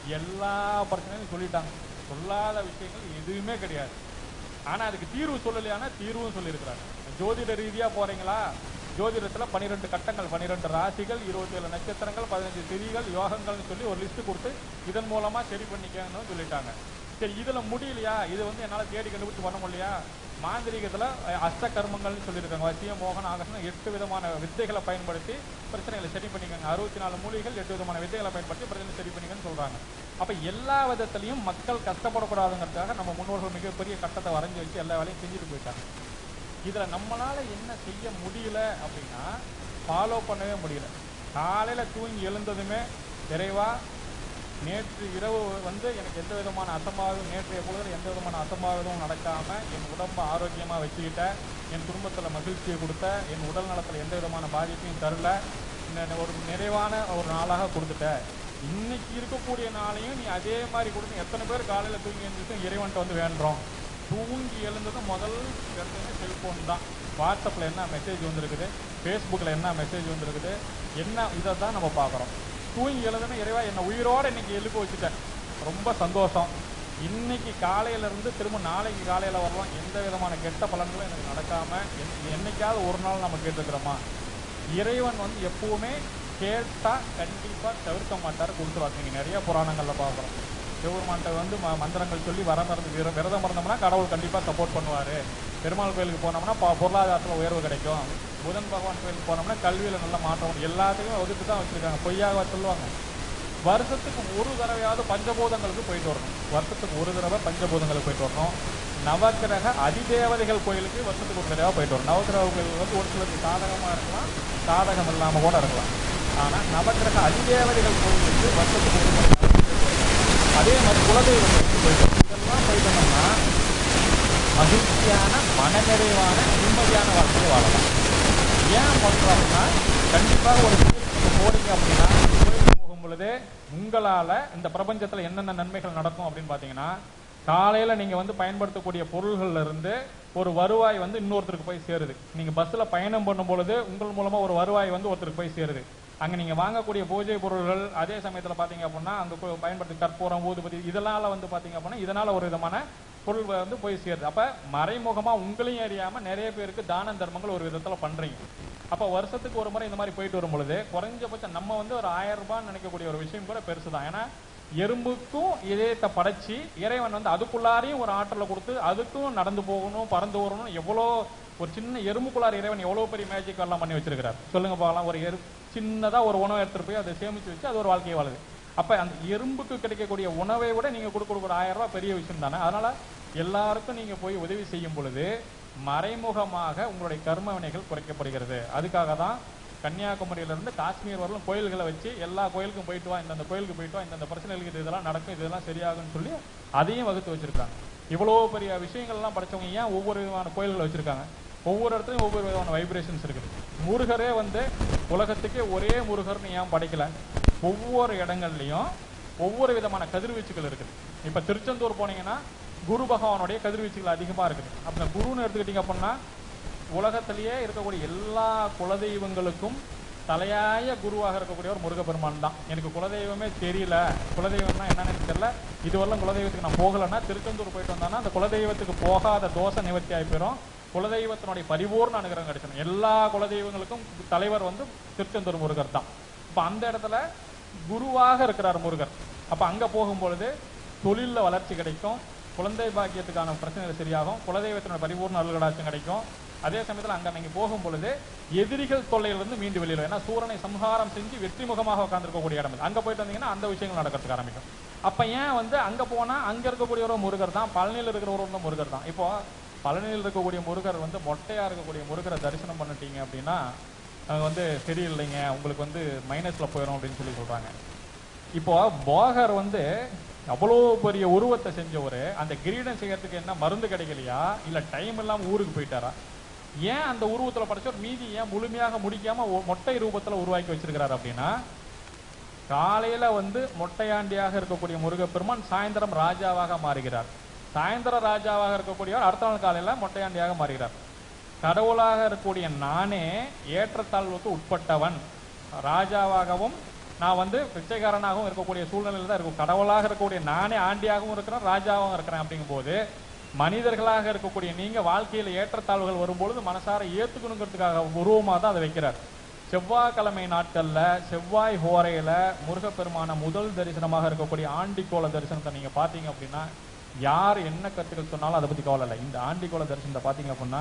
எல்லா பிரச்சனையும் சொல்லிட்டாங்க சொல்லாத விஷயங்கள் எதுவுமே கிடையாது ஆனா அதுக்கு தீர்வு சொல்லலையானா தீர்வும் சொல்லியிருக்கிறாங்க ஜோதிட ரீதியா போறீங்களா ஜோதிடத்துல பன்னிரெண்டு கட்டங்கள் பன்னிரெண்டு ராசிகள் இருபத்தி ஏழு நட்சத்திரங்கள் பதினஞ்சு திதிகள் யோகங்கள்னு சொல்லி ஒரு லிஸ்ட் கொடுத்து இதன் மூலமா சரி பண்ணிக்கன்னு சொல்லிட்டாங்க சரி இதுல முடியலையா இது வந்து என்னால தேடி கண்டுபிடிச்சு பண்ண முடியலையா மாந்திரீகத்துல அஹ், அஷ்ட கர்மங்கள்னு சொல்லியிருக்காங்க வசியம் மோகன் ஆகசனம் எட்டு விதமான வித்தைகளை பயன்படுத்தி பிரச்சனைகளை சரி பண்ணிக்கோங்க அறுபத்தி நாலு மூலிகள் எட்டு விதமான வித்தைகளை பயன்படுத்தி பிரச்சனை சரி பண்ணிக்கன்னு சொல்றாங்க அப்ப எல்லா விதத்திலையும் மக்கள் கஷ்டப்படக்கூடாதுங்கிறதுக்காக நம்ம முன்னோர்கள் மிகப்பெரிய கட்டத்தை வரைஞ்சி வச்சு எல்லா வேலையும் செஞ்சுட்டு போயிட்டாங்க இதுல நம்மளால என்ன செய்ய முடியல அப்படின்னா ஃபாலோ பண்ணவே முடியல காலையில தூங்கி எழுந்ததுமே இறைவா நேற்று இரவு வந்து எனக்கு எந்த விதமான அசம்பாவிதம் நேற்றைய பொழுதுல எந்த விதமான அசம்பாவிதமும் நடக்காம என் உடம்ப ஆரோக்கியமா வச்சுக்கிட்ட என் குடும்பத்துல மகிழ்ச்சியை கொடுத்த என் உடல் நலத்துல எந்த விதமான பாதிப்பையும் தரல நெ- ஒரு நிறைவான ஒரு நாளாக கொடுத்துட்ட இன்னைக்கு இருக்கக்கூடிய நாளையும் நீ அதே மாதிரி கொடுத்து எத்தனை பேர் காலையில தூங்கி எழுந்திருக்கும் இறைவன்ட்ட வந்து வேண்டுறோம் தூங்கி எழுந்ததும் முதல் எடுத்தது செல்போன் தான் வாட்ஸ்அப்பில் என்ன மெசேஜ் வந்திருக்குது ஃபேஸ்புக்கில் என்ன மெசேஜ் வந்திருக்குது என்ன இதை தான் நம்ம பார்க்குறோம் தூங்கி எழுதுன இறைவா என்னை உயிரோட இன்னைக்கு எழுப்பி வச்சுட்டேன் ரொம்ப சந்தோஷம் இன்னைக்கு காலையில இருந்து திரும்ப நாளைக்கு காலையில வரலாம் எந்த விதமான கெட்ட பலன்களும் எனக்கு நடக்காம என்- என்னைக்காவது ஒரு நாள் நம்ம கேட்டுக்கிறோமா இறைவன் வந்து எப்பவுமே கேட்டா கண்டிப்பா தவிர்க்க மாட்டார் கொடுத்துருவாங்க நீங்க நிறைய புராணங்கள்ல பார்க்குறோம் சிவபெருமான்கிட்ட வந்து ம- மந்திரங்கள் சொல்லி வரம் இருந்து விர- விரதம் இருந்தோம்னா கடவுள் கண்டிப்பா சப்போர்ட் பண்ணுவாரு பெருமாள் கோயிலுக்கு போனோம்னா ப- பொருளாதாரத்துல உயர்வு கிடைக்கும் புதன் பகவான் கோயிலுக்கு போனோம்னா கல்வியில நல்ல மாற்றம் வரும். எல்லாத்துக்குமே ஒதுக்கு தான் வச்சிருக்காங்க பொய்யாக சொல்லுவாங்க வருஷத்துக்கு ஒரு தடவையாவது பஞ்சபூதங்களுக்கு போயிட்டு வரணும் வருஷத்துக்கு ஒரு தடவை பஞ்சபூதங்களுக்கு போயிட்டு வரணும் நவக்கிரக அதிதேவதைகள் கோயிலுக்கு வருஷத்துக்கு ஒரு தடவை போயிட்டு வரணும் நவக்கிரக கோயில் வந்து ஒரு சிலருக்கு சாதகமா இருக்கலாம் சாதகம் இல்லாம கூட இருக்கலாம் ஆனா நவக்கிரக அதிதேவதைகள் கோயிலுக்கு வருஷத்துக்கு ஒரு முறை போயிட்டு வரணும். அதே மாதிரி குலதெய்வங்களுக்கு போயிட்டு வரணும். இதெல்லாம் போயிட்டு வந்தோம்னா மகிழ்ச்சியான மனநிறைவான நிம்மதியான வாழ்க்கையை வாழலாம் ஏன் பண்றோம்னா கண்டிப்பாக ஒரு கோயிலுக்கு நீங்க போறீங்க அப்படின்னா கோயிலுக்கு போகும் பொழுது உங்களால இந்த பிரபஞ்சத்துல என்னென்ன நன்மைகள் நடக்கும் அப்படின்னு பாத்தீங்கன்னா காலையில நீங்க வந்து பயன்படுத்தக்கூடிய பொருள்கள்ல இருந்து ஒரு வருவாய் வந்து இன்னொருத்தருக்கு போய் சேருது நீங்க பஸ்ல பயணம் பண்ணும் பொழுது உங்கள் மூலமா ஒரு வருவாய் வந்து ஒருத்தருக்கு போய் சேருது அங்க நீங்க வாங்கக்கூடிய பூஜை பொருள்கள் அதே சமயத்துல பாத்தீங்க அப்படின்னா அங்க கொ- பயன்படுத்தி கற்பூரம் ஊதுபதி இதனால வந்து பாத்தீங்க அப்படின்னா இதனால ஒரு விதமான பொருள் வந்து போய் சேருது அப்ப மறைமுகமா உங்களையும் அறியாம நிறைய பேருக்கு தான தர்மங்கள் ஒரு விதத்துல பண்றீங்க அப்ப வருஷத்துக்கு ஒரு முறை இந்த மாதிரி போயிட்டு வரும் பொழுது குறைஞ்சபட்சம் நம்ம வந்து ஒரு ஆயிரம் ரூபான்னு நினைக்கக்கூடிய ஒரு விஷயம் கூட பெருசுதான் ஏன்னா எறும்புக்கும் இதயத்தை படைச்சு இறைவன் வந்து அதுக்குள்ளாரையும் ஒரு ஆற்றலை கொடுத்து அதுக்கும் நடந்து போகணும் பறந்து வரணும் எவ்வளோ ஒரு சின்ன எறும்புக்குள்ளார இறைவன் எவ்வளவு பெரிய மேஜிக் எல்லாம் பண்ணி வச்சிருக்கிறார் சொல்லுங்க பார்க்கலாம் ஒரு எறு சின்னதா ஒரு உணவு எடுத்துட்டு போய் அதை சேமிச்சு வச்சு அது ஒரு வாழ்க்கையை வாழுது அப்ப அந்த எறும்புக்கு கிடைக்கக்கூடிய உணவை விட நீங்க கொடுக்கக்கூடிய ஒரு ஆயிரம் ரூபாய் பெரிய விஷயம் தானே அதனால எல்லாருக்கும் நீங்க போய் உதவி செய்யும் பொழுது மறைமுகமாக உங்களுடைய கர்ம வினைகள் குறைக்கப்படுகிறது அதுக்காக தான் கன்னியாகுமரியில இருந்து காஷ்மீர் வரலும் கோயில்களை வச்சு எல்லா கோயிலுக்கும் போயிட்டு வா இந்தந்த கோயிலுக்கு போயிட்டு வா இந்தந்த பிரச்சனைகளுக்கு இது இதெல்லாம் நடக்கும் இது இதெல்லாம் சரியாகும்னு சொல்லி அதையும் வகுத்து வச்சிருக்காங்க இவ்வளவு பெரிய விஷயங்கள்லாம் படைச்சவங்க ஏன் ஒவ்வொரு விதமான கோயில்களை வச்சிருக்காங்க ஒவ்வொரு இடத்துலயும் ஒவ்வொரு விதமான வைப்ரேஷன்ஸ் இருக்குது முருகரே வந்து உலகத்துக்கே ஒரே முருகர்னு ஏன் படைக்கல ஒவ்வொரு இடங்கள்லயும் ஒவ்வொரு விதமான கதிர்வீச்சுகள் இருக்குது இப்ப திருச்செந்தூர் போனீங்கன்னா குரு பகவானுடைய கதிர்வீச்சுகள் அதிகமா இருக்குது அப்ப இந்த குருன்னு எடுத்துக்கிட்டீங்க அப்படின்னா உலகத்திலேயே இருக்கக்கூடிய எல்லா குலதெய்வங்களுக்கும் தலையாய குருவாக இருக்கக்கூடியவர் முருகப்பெருமான் தான் எனக்கு குலதெய்வமே தெரியல குலதெய்வம்னா என்னன்னு எனக்கு தெரியல இதுவரையும் குலதெய்வத்துக்கு நான் போகலைன்னா திருச்செந்தூர் போயிட்டு வந்தானா அந்த குலதெய்வத்துக்கு போகாத தோஷ நிவர்த்தி ஆகி போயிடும் குலதெய்வத்தினுடைய பரிபூர்ண அனுகிரகம் கிடைச்சிடும் எல்லா குலதெய்வங்களுக்கும் தலைவர் வந்து திருச்செந்தூர் முருகர் தான் இப்ப அந்த இடத்துல குருவாக இருக்கிறார் முருகர் அப்ப அங்க போகும் பொழுது தொழில்ல வளர்ச்சி கிடைக்கும் குழந்தை பாக்கியத்துக்கான பிரச்சனைகள் சரியாகும் குலதெய்வத்தினோட பரிபூர்ண அருள்கடாட்சம் கிடைக்கும் அதே சமயத்துல அங்க நீங்க போகும் பொழுது எதிரிகள் தொல்லையிலிருந்து மீண்டு வெளியில ஏன்னா சூரனை சம்ஹாரம் செஞ்சு வெற்றி முகமாக உட்கார்ந்திருக்கக்கூடிய இடம் இது. அங்க போயிட்டு வந்தீங்கன்னா அந்த விஷயங்கள் நடக்கிறதுக்கு ஆரம்பிக்கும் அப்ப ஏன் வந்து அங்க போனா அங்க இருக்கக்கூடிய ஒரு முருகர் தான் பழனியில் இருக்கிற ஒரு முருகர் தான் இப்போ பழனியில் இருக்கக்கூடிய முருகர் வந்து மொட்டையா இருக்கக்கூடிய முருகரை தரிசனம் பண்ணிட்டீங்க அப்படின்னா அங்க வந்து சரியில்லைங்க உங்களுக்கு வந்து மைனஸ்ல போயிடும் அப்படின்னு சொல்லி சொல்றாங்க இப்போ போகர் வந்து அவ்வளோ பெரிய உருவத்தை செஞ்சவரு அந்த கிரீடம் செய்யறதுக்கு என்ன மருந்து கிடைக்கலையா இல்ல டைம் இல்லாம ஊருக்கு போயிட்டாரா ஏன் அந்த உருவத்துல படைச்சவர் மீதி ஏன் முழுமையாக முடிக்காம ஒ- மொட்டை ரூபத்துல உருவாக்கி வச்சிருக்கிறாரு அப்படின்னா காலையில வந்து மொட்டையாண்டியாக இருக்கக்கூடிய முருகப்பெருமான் சாயந்தரம் ராஜாவாக மாறுகிறார் சாயந்தரம் ராஜாவாக இருக்கக்கூடியவர் அடுத்த நாள் காலையில மொட்டையாண்டியாக மாறுகிறார் கடவுளாக இருக்கக்கூடிய நானே ஏற்றத்தாழ்வுக்கு உட்பட்டவன் ராஜாவாகவும் நான் வந்து பிச்சைக்காரனாகவும் இருக்கக்கூடிய சூழ்நிலையில தான் இருக்கும் கடவுளாக இருக்கக்கூடிய நானே ஆண்டியாகவும் இருக்கிறேன் ராஜாவும் இருக்கிறேன் அப்படிங்கும்போது மனிதர்களாக இருக்கக்கூடிய நீங்க வாழ்க்கையில ஏற்றத்தாழ்வுகள் வரும்பொழுது மனசார ஏத்துக்கணுங்கிறதுக்காக உருவமா தான் அதை வைக்கிறார் செவ்வாய்க்கிழமை நாட்கள்ல செவ்வாய் ஹோரையில முருகப்பெருமான முதல் தரிசனமாக இருக்கக்கூடிய ஆண்டிக்கோள தரிசனத்தை நீங்க பாத்தீங்க அப்படின்னா யார் என்ன கருத்துக்கள் சொன்னாலும் அதை பத்தி கவலை இல்லை இந்த ஆண்டிக்கோள தரிசனத்தை பாத்தீங்க அப்படின்னா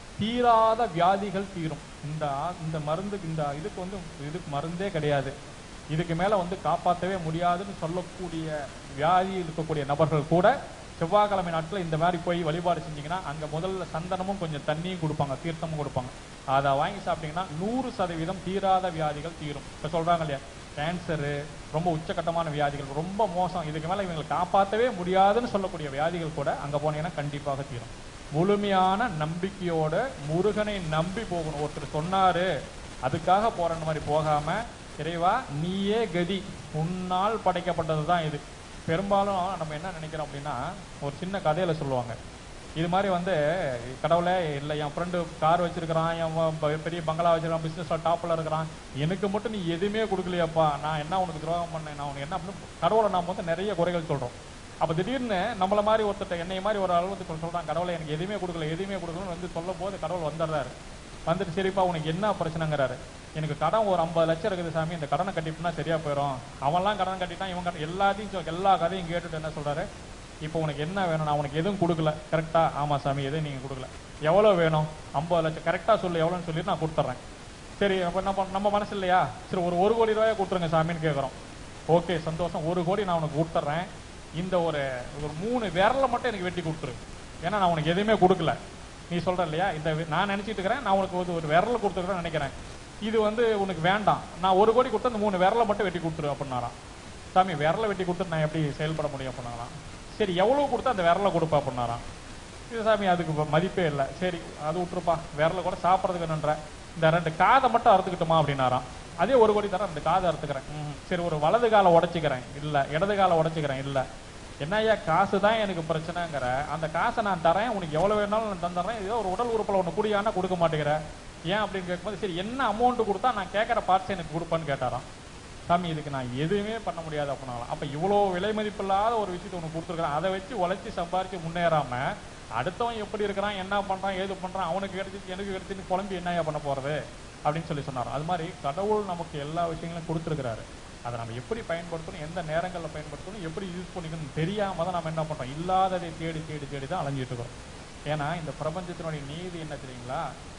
தீராத வியாதிகள் தீரும் இந்த ஆ- இந்த மருந்து இந்த இதுக்கு வந்து இதுக்கு மருந்தே கிடையாது இதுக்கு மேல வந்து காப்பாற்றவே முடியாதுன்னு சொல்லக்கூடிய வியாதி இருக்கக்கூடிய நபர்கள் கூட செவ்வாய்க்கிழமை நாட்கள் இந்த மாதிரி போய் வழிபாடு செஞ்சீங்கன்னா அங்க முதல்ல சந்தனமும் கொஞ்சம் தண்ணியும் கொடுப்பாங்க தீர்த்தமும் கொடுப்பாங்க அதை வாங்கி சாப்பிட்டீங்கன்னா நூறு சதவீதம் தீராத வியாதிகள் தீரும் இப்ப சொல்றாங்க இல்லையா கேன்சரு ரொம்ப உச்சக்கட்டமான வியாதிகள் ரொம்ப மோசம் இதுக்கு மேல இவங்களை காப்பாற்றவே முடியாதுன்னு சொல்லக்கூடிய வியாதிகள் கூட அங்க போனீங்கன்னா கண்டிப்பாக தீரும் முழுமையான நம்பிக்கையோட முருகனை நம்பி போகணும் ஒருத்தர் சொன்னாரு அதுக்காக போறன்ற மாதிரி போகாம இறைவா நீயே கதி உன்னால் படைக்கப்பட்டது தான் இது பெரும்பாலும் நம்ம என்ன நினைக்கிறோம் அப்படின்னா ஒரு சின்ன கதையில சொல்லுவாங்க இது மாதிரி வந்து கடவுளே இல்லை என் ஃப்ரெண்டு கார் வச்சிருக்கிறான் என் வ- ப- பெரிய பங்களா வச்சிருக்கான் பிசினஸ்ல டாப்ல இருக்கிறான் எனக்கு மட்டும் நீ எதுவுமே கொடுக்கலையாப்பா நான் என்ன உனக்கு துரோகம் பண்ணேன் நான் உனக்கு என்ன பண்ண கடவுளை நாம வந்து நிறைய குறைகள் சொல்றோம் அப்ப திடீர்னு நம்மள மாதிரி ஒருத்தர் என்னை மாதிரி ஒரு அளவுக்கு சொல்றான் கடவுளை எனக்கு எதுவுமே கொடுக்கல எதுவுமே கொடுக்கலன்னு வந்து சொல்லும் போது கடவுள் வந்துடுறாரு வந்துட்டு சரிப்பா உனக்கு என்ன பிரச்சனைங்கிறாரு எனக்கு கடன் ஒரு ஐம்பது லட்சம் இருக்குது சாமி இந்த கடனை கட்டிட்டுனா சரியா போயிடும் அவன்லாம் கடன் கட்டிட்டான் இவன் கடன் எல்லாத்தையும் சொ- எல்லா கதையும் கேட்டுட்டு என்ன சொல்றாரு இப்போ உனக்கு என்ன வேணும் நான் உனக்கு எதுவும் கொடுக்கல கரெக்டா ஆமா சாமி எதுவும் நீங்க கொடுக்கல எவ்வளவு வேணும் ஐம்பது லட்சம் கரெக்டா சொல்லு எவ்வளவுன்னு சொல்லிட்டு நான் கொடுத்துட்றேன் சரி அப்ப நம்ம நம்ம மனசு இல்லையா சரி ஒரு ஒரு கோடி ரூபாயை கொடுத்துருங்க சாமின்னு கேட்குறோம் ஓகே சந்தோஷம் ஒரு கோடி நான் உனக்கு கொடுத்துட்றேன் இந்த ஒரு ஒரு மூணு விரலை மட்டும் எனக்கு வெட்டி கொடுத்துரு ஏன்னா நான் உனக்கு எதுவுமே கொடுக்கல நீ சொல்ற இல்லையா இந்த வி- நான் நினைச்சிட்டு இருக்கிறேன் நான் உனக்கு ஒரு- ஒரு விரல் கொடுத்துருக்கேன்னு நினைக்கிறேன் இது வந்து உனக்கு வேண்டாம் நான் ஒரு கோடி கொடுத்து அந்த மூணு விரலை மட்டும் வெட்டி கொடுத்துரு அப்படின்னாராம் சாமி விரலை வெட்டி கொடுத்துட்டு நான் எப்படி செயல்பட முடியும் அப்படின்னாராம் சரி எவ்வளவு கொடுத்தா அந்த விரலை கொடுப்பா அப்படின்னாராம் இது சாமி அதுக்கு இப்ப மதிப்பே இல்லை சரி அது விட்டுருப்பா விரல கூட சாப்பிட்றதுக்கு என்னன்ற இந்த ரெண்டு காதை மட்டும் அறுத்துக்கிட்டுமா அப்படின்னாராம் அதே ஒரு கோடி தரேன் ரெண்டு காதை அறுத்துக்கிறேன் ம், சரி ஒரு வலது காலை உடைச்சிக்கிறேன் இல்ல இடது காலை உடைச்சிக்கிறேன் இல்ல என்ன ஐயா காசு தான் எனக்கு பிரச்சனைங்கிற அந்த காசை நான் தரேன் உனக்கு எவ்வளவு வேணாலும் நான் தந்துடுறேன் ஏதோ ஒரு உடல் உறுப்பில் ஒன்று குடியானா கொடுக்க மாட்டேங்கிற ஏன் அப்படின்னு கேட்கும்போது சரி என்ன அமௌண்ட் கொடுத்தா நான் கேட்குற பார்ட்ஸ் எனக்கு கொடுப்பான்னு கேட்டாராம் சாமி இதுக்கு நான் எதுவுமே பண்ண முடியாது அப்படின்னாலும் அப்ப இவ்வளோ விலை மதிப்பில்லாத ஒரு விஷயத்தை உனக்கு கொடுத்துருக்கான் அதை வச்சு உழைச்சி சம்பாரிச்சு முன்னேறாம அடுத்தவன் எப்படி இருக்கிறான் என்ன பண்றான் ஏது பண்றான் அவனுக்கு கிடைச்சிச்சு எனக்கு கிடைச்சின்னு குழம்பி என்னையா பண்ண போறது அப்படின்னு சொல்லி சொன்னார் அது மாதிரி கடவுள் நமக்கு எல்லா விஷயங்களையும் கொடுத்துருக்கிறாரு அதை நம்ம எப்படி பயன்படுத்தணும் எந்த நேரங்களில் பயன்படுத்தணும் எப்படி யூஸ் பண்ணிக்கணும் தெரியாம தான் நம்ம என்ன பண்றோம் இல்லாததை தேடி தேடி தேடி தான் அலைஞ்சிட்டு இருக்கிறோம் ஏன்னா இந்த பிரபஞ்சத்தினுடைய நீதி என்ன தெரியுங்களா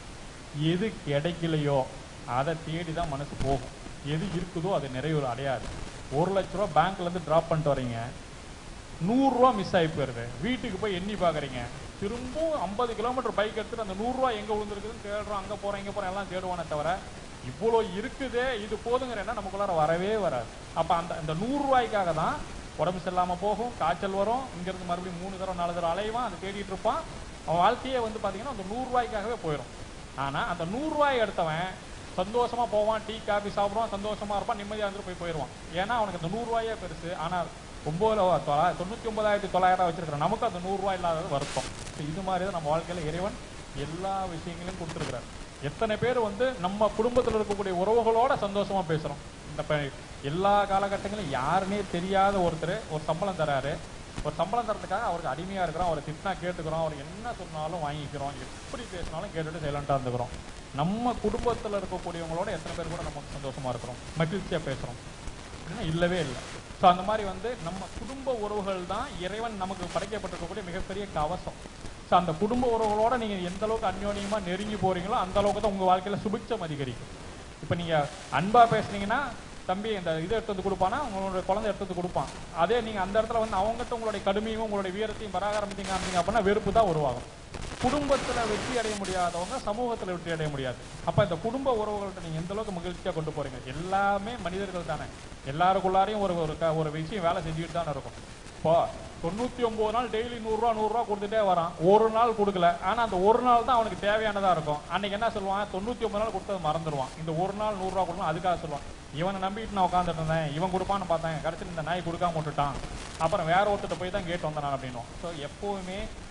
எது கிடைக்கலையோ அதை தேடி தான் மனசு போகும் எது இருக்குதோ அது நிறைவு அடையாது ஒரு லட்ச ரூபா பேங்க்ல இருந்து டிராப் பண்ணிட்டு வரீங்க நூறு ரூபா மிஸ் ஆகி போயிருது வீட்டுக்கு போய் எண்ணி பாக்குறீங்க திரும்பவும் ஐம்பது கிலோமீட்டர் பைக் எடுத்துட்டு அந்த நூறு ரூபா எங்க விழுந்திருக்குதுன்னு தேடுறோம் அங்க போறோம் இங்க போறோம் எல்லாம் தேடுவானே தவிர இவ்வளோ இருக்குதே இது போதுங்கிற எண்ணம் நமக்குள்ளார வரவே வராது அப்ப அந்த அந்த நூறு ரூபாய்க்காக தான் உடம்பு சரியில்லாம போகும் காய்ச்சல் வரும் இங்க இருந்து மறுபடியும் மூணு தடவை நாலு தடவை அலைவான் அதை தேடிட்டு இருப்பான் அவன் வாழ்க்கையே வந்து பாத்தீங்கன்னா அந்த நூறு ரூபாய்க்காகவே போயிடும் ஆனா அந்த நூறு ரூபாய் எடுத்தவன் சந்தோஷமா போவான் டீ காபி சாப்பிடுவான் சந்தோஷமா இருப்பான் நிம்மதியா இருந்து போய் போயிடுவான் ஏன்னா அவனுக்கு அந்த நூறு ரூபாயே பெருசு ஆனா ஒன்பது தொள்ளா- தொண்ணூத்தி ஒன்பதாயிரத்தி தொள்ளாயிரம் வச்சிருக்கிற நமக்கு அந்த நூறு ரூபாய் இல்லாதது வருத்தம் So இது மாதிரி தான் நம்ம வாழ்க்கையில இறைவன் எல்லா விஷயங்களையும் கொடுத்துருக்கிறார் எத்தனை பேர் வந்து நம்ம குடும்பத்துல இருக்கக்கூடிய உறவுகளோட சந்தோஷமா பேசுறோம் இந்த ப- எல்லா காலகட்டங்களிலும் யாருன்னே தெரியாத ஒருத்தர் ஒரு சம்பளம் தராரு ஒரு சம்பளம் தரதுக்காக அவருக்கு அடிமையா இருக்கிறோம் அவரை திட்டினா கேட்டுக்கிறோம் அவர் என்ன சொன்னாலும் வாங்கிக்கிறோம் எப்படி பேசினாலும் கேட்டுட்டு சைலண்டா இருந்துக்கிறோம் நம்ம குடும்பத்துல இருக்கக்கூடியவங்களோட எத்தனை பேர் கூட நம்ம சந்தோஷமா இருக்கிறோம் மகிழ்ச்சியா பேசுறோம் அப்படின்னா இல்லவே இல்லை ஸோ அந்த மாதிரி வந்து நம்ம குடும்ப உறவுகள் தான் இறைவன் நமக்கு படைக்கப்பட்டிருக்கக்கூடிய மிகப்பெரிய கவசம் ஸோ அந்த குடும்ப உறவுகளோட நீங்க எந்த அளவுக்கு அந்யோன்யமா நெருங்கி போறீங்களோ அந்த அளவுக்கு தான் உங்க வாழ்க்கையில சுபிட்சம் அதிகரிக்கும் இப்போ நீங்க அன்பா பேசுனீங்கன்னா தம்பி இந்த இதை எடுத்து வந்து கொடுப்பானா உங்களோட குழந்தை எடுத்து வந்து கொடுப்பான் அதே நீங்க அந்த இடத்துல வந்து அவங்ககிட்ட உங்களுடைய கடுமையும் உங்களுடைய வீரத்தையும் பராகரமித்தீங்க அப்படிங்க அப்படின்னா வெறுப்பு தான் உருவாகும் குடும்பத்துல வெற்றி அடைய முடியாதவங்க சமூகத்துல வெற்றி அடைய முடியாது அப்ப இந்த குடும்ப உறவுகள்ட்ட நீங்க எந்த அளவுக்கு மகிழ்ச்சியா கொண்டு போறீங்க எல்லாமே மனிதர்கள் தானே எல்லாருக்குள்ளாரையும் ஒரு ஒரு க- ஒரு விஷயம் வேலை செஞ்சுட்டு தானே இருக்கும் இப்போ தொண்ணூத்தி ஒன்பது நாள் டெய்லி நூறுரூவா நூறுரூவா கொடுத்துட்டே வரான் ஒரு நாள் கொடுக்கல ஆனா அந்த ஒரு நாள் தான் அவனுக்கு தேவையானதா இருக்கும் அன்னைக்கு என்ன சொல்லுவான் தொண்ணூத்தி ஒன்பது நாள் கொடுத்தது மறந்துடுவான் இந்த ஒரு நாள் நூறுரூவா கொடுக்கணும் அதுக்காக சொல்லுவான் இவனை நம்பிட்டு நான் உட்காந்துட்டு இருந்தேன் இவன் கொடுப்பான்னு பார்த்தேன் கடைசியில் இந்த நாய் கொடுக்காம விட்டுட்டான் அப்புறம் வேற ஒருத்தர் போய் தான் கேட்டு வந்தான் அப்படின்னும் ஸோ எப்பவுமே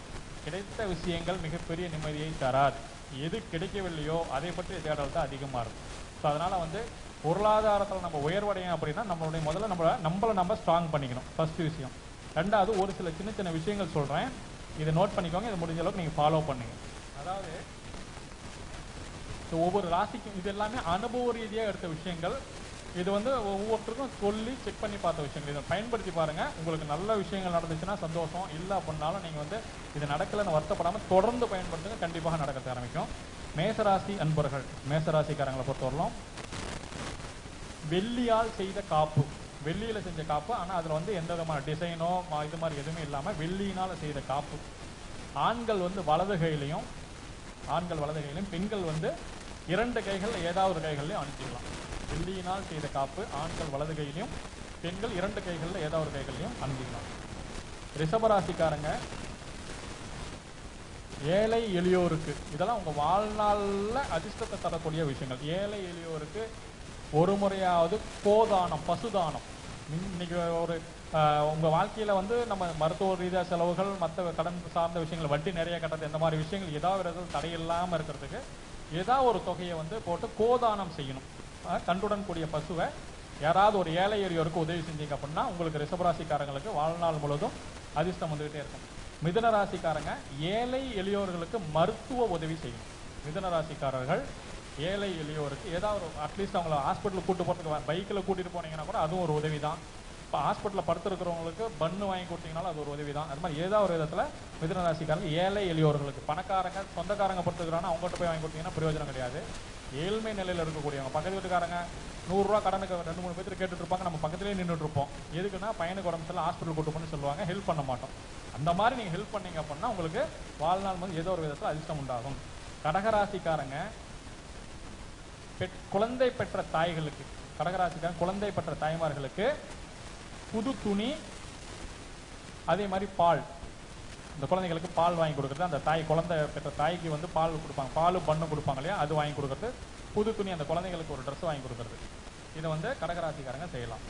கிடைத்த விஷயங்கள் மிகப்பெரிய நிம்மதியை தராது எது கிடைக்கவில்லையோ அதை பற்றிய தேடல் தான் அதிகமா இருக்கும் ஸோ அதனால வந்து பொருளாதாரத்தில் நம்ம உயர்வடையும் அப்படின்னா நம்மளுடைய முதல்ல நம்ம நம்மளை நம்ம ஸ்ட்ராங் பண்ணிக்கணும் ஃபர்ஸ்ட் விஷயம் ரெண்டாவது ஒரு சில சின்ன சின்ன விஷயங்கள் சொல்றேன் இதை நோட் பண்ணிக்கோங்க இதை முடிஞ்ச அளவுக்கு நீங்க ஃபாலோ பண்ணுங்க அதாவது so ஒவ்வொரு ராசிக்கும் இது எல்லாமே அனுபவ ரீதியாக எடுத்த விஷயங்கள் இது வந்து ஒவ்வொருத்தருக்கும் சொல்லி செக் பண்ணி பார்த்த விஷயங்கள் இதை பயன்படுத்தி பாருங்க உங்களுக்கு நல்ல விஷயங்கள் நடந்துச்சுன்னா சந்தோஷம் இல்லை அப்படின்னாலும் நீங்க வந்து இது நடக்கலைன்னு வருத்தப்படாம தொடர்ந்து பயன்படுத்துங்க கண்டிப்பாக நடக்க ஆரம்பிக்கும் மேசராசி அன்பர்கள் மேசராசிக்காரங்களை பொறுத்தவரையிலும் வெள்ளியால் செய்த காப்பு வெள்ளியில செஞ்ச காப்பு ஆனா அதுல வந்து எந்த விதமான டிசைனோ இது மாதிரி எதுவுமே இல்லாம வெள்ளியினால செய்த காப்பு ஆண்கள் வந்து வலது கையிலையும் ஆண்கள் வலது கையிலையும் பெண்கள் வந்து இரண்டு கைகள் ஏதாவது ஒரு கைகள்லையும் அணிஞ்சிக்கலாம் வெள்ளியினால் செய்த காப்பு ஆண்கள் வலது கையிலையும் பெண்கள் இரண்டு கைகள்ல ஏதாவது ஒரு கைகள்லையும் அணிஞ்சிக்கலாம் ரிஷபராசிக்காரங்க ஏழை எளியோருக்கு இதெல்லாம் உங்க வாழ்நாள்ல அதிர்ஷ்டத்தை தரக்கூடிய விஷயங்கள் ஏழை எளியோருக்கு ஒரு முறையாவது கோதானம் பசுதானம் மின்- இன்னைக்கு ஒரு ஆஹ், உங்க வாழ்க்கையில வந்து நம்ம மருத்துவ ரீதியா செலவுகள் மற்ற கடன் சார்ந்த விஷயங்கள் வட்டி நிறைய கட்டுறது இந்த மாதிரி விஷயங்கள் ஏதாவது ஒரு இடத்துல தடையில்லாம இருக்கிறதுக்கு ஏதாவது ஒரு தொகையை வந்து போட்டு கோதானம் செய்யணும் ஆஹ், கன்றுடன் கூடிய பசுவை யாராவது ஒரு ஏழை எளியோருக்கு உதவி செஞ்சீங்க அப்படின்னா உங்களுக்கு ரிஷபராசிக்காரங்களுக்கு வாழ்நாள் முழுவதும் அதிர்ஷ்டம் வந்துகிட்டே இருக்கும் மிதுன ராசிக்காரங்க ஏழை எளியோர்களுக்கு மருத்துவ உதவி செய்யணும் மிதுன ராசிக்காரர்கள் ஏழை எளியோருக்கு ஏதாவது ஒரு அட்லீஸ்ட் அவங்கள ஹாஸ்பிட்டலுக்கு கூட்டு போகிறதுக்கு பைக்கில் கூட்டிட்டு போனீங்கன்னா கூட அதுவும் ஒரு உதவி தான் இப்போ ஹாஸ்பிட்டலில் படுத்திருக்கிறவங்களுக்கு பன்னு வாங்கி கொடுத்தீங்கனாலும் அது ஒரு உதவி தான் அது மாதிரி ஏதாவது ஒரு விதத்தில் மிதுன ராசிக்காரங்க ஏழை எளியோர்களுக்கு பணக்காரங்க சொந்தக்காரங்க படுத்துக்கிறாங்கன்னா அவங்ககிட்ட போய் வாங்கி கொடுத்தீங்கன்னா பிரயோஜனம் கிடையாது ஏழ்மை நிலையில் இருக்கக்கூடியவங்க பக்கத்து வீட்டுக்காரங்க நூறுரூவா கடனுக்கு ரெண்டு மூணு பேர் கேட்டுட்டு இருப்பாங்க நம்ம பக்கத்துலேயே நின்றுட்டு இருப்போம் எதுக்குன்னா பையனுக்கு உடம்பு சரியில்லை ஹாஸ்பிட்டல் கூட்டு போன்னு சொல்லுவாங்க ஹெல்ப் பண்ண மாட்டோம் அந்த மாதிரி நீங்கள் ஹெல்ப் பண்ணீங்க அப்படின்னா உங்களுக்கு வாழ்நாள் வந்து ஏதோ ஒரு விதத்தில் அதிர்ஷ்டம் உண்டாகும் கடகராசிக்காரங்க பெற்- குழந்தை பெற்ற தாய்களுக்கு கடகராசிக்காரங்க குழந்தை பெற்ற தாய்மார்களுக்கு புது துணி அதே மாதிரி பால் இந்த குழந்தைகளுக்கு பால் வாங்கி கொடுக்குறது அந்த தாய் குழந்தை பெற்ற தாய்க்கு வந்து பால் கொடுப்பாங்க பால் பண்ணு கொடுப்பாங்க இல்லையா அது வாங்கி கொடுக்குறது புது துணி அந்த குழந்தைகளுக்கு ஒரு ட்ரெஸ் வாங்கி கொடுக்குறது இதை வந்து கடகராசிக்காரங்க செய்யலாம்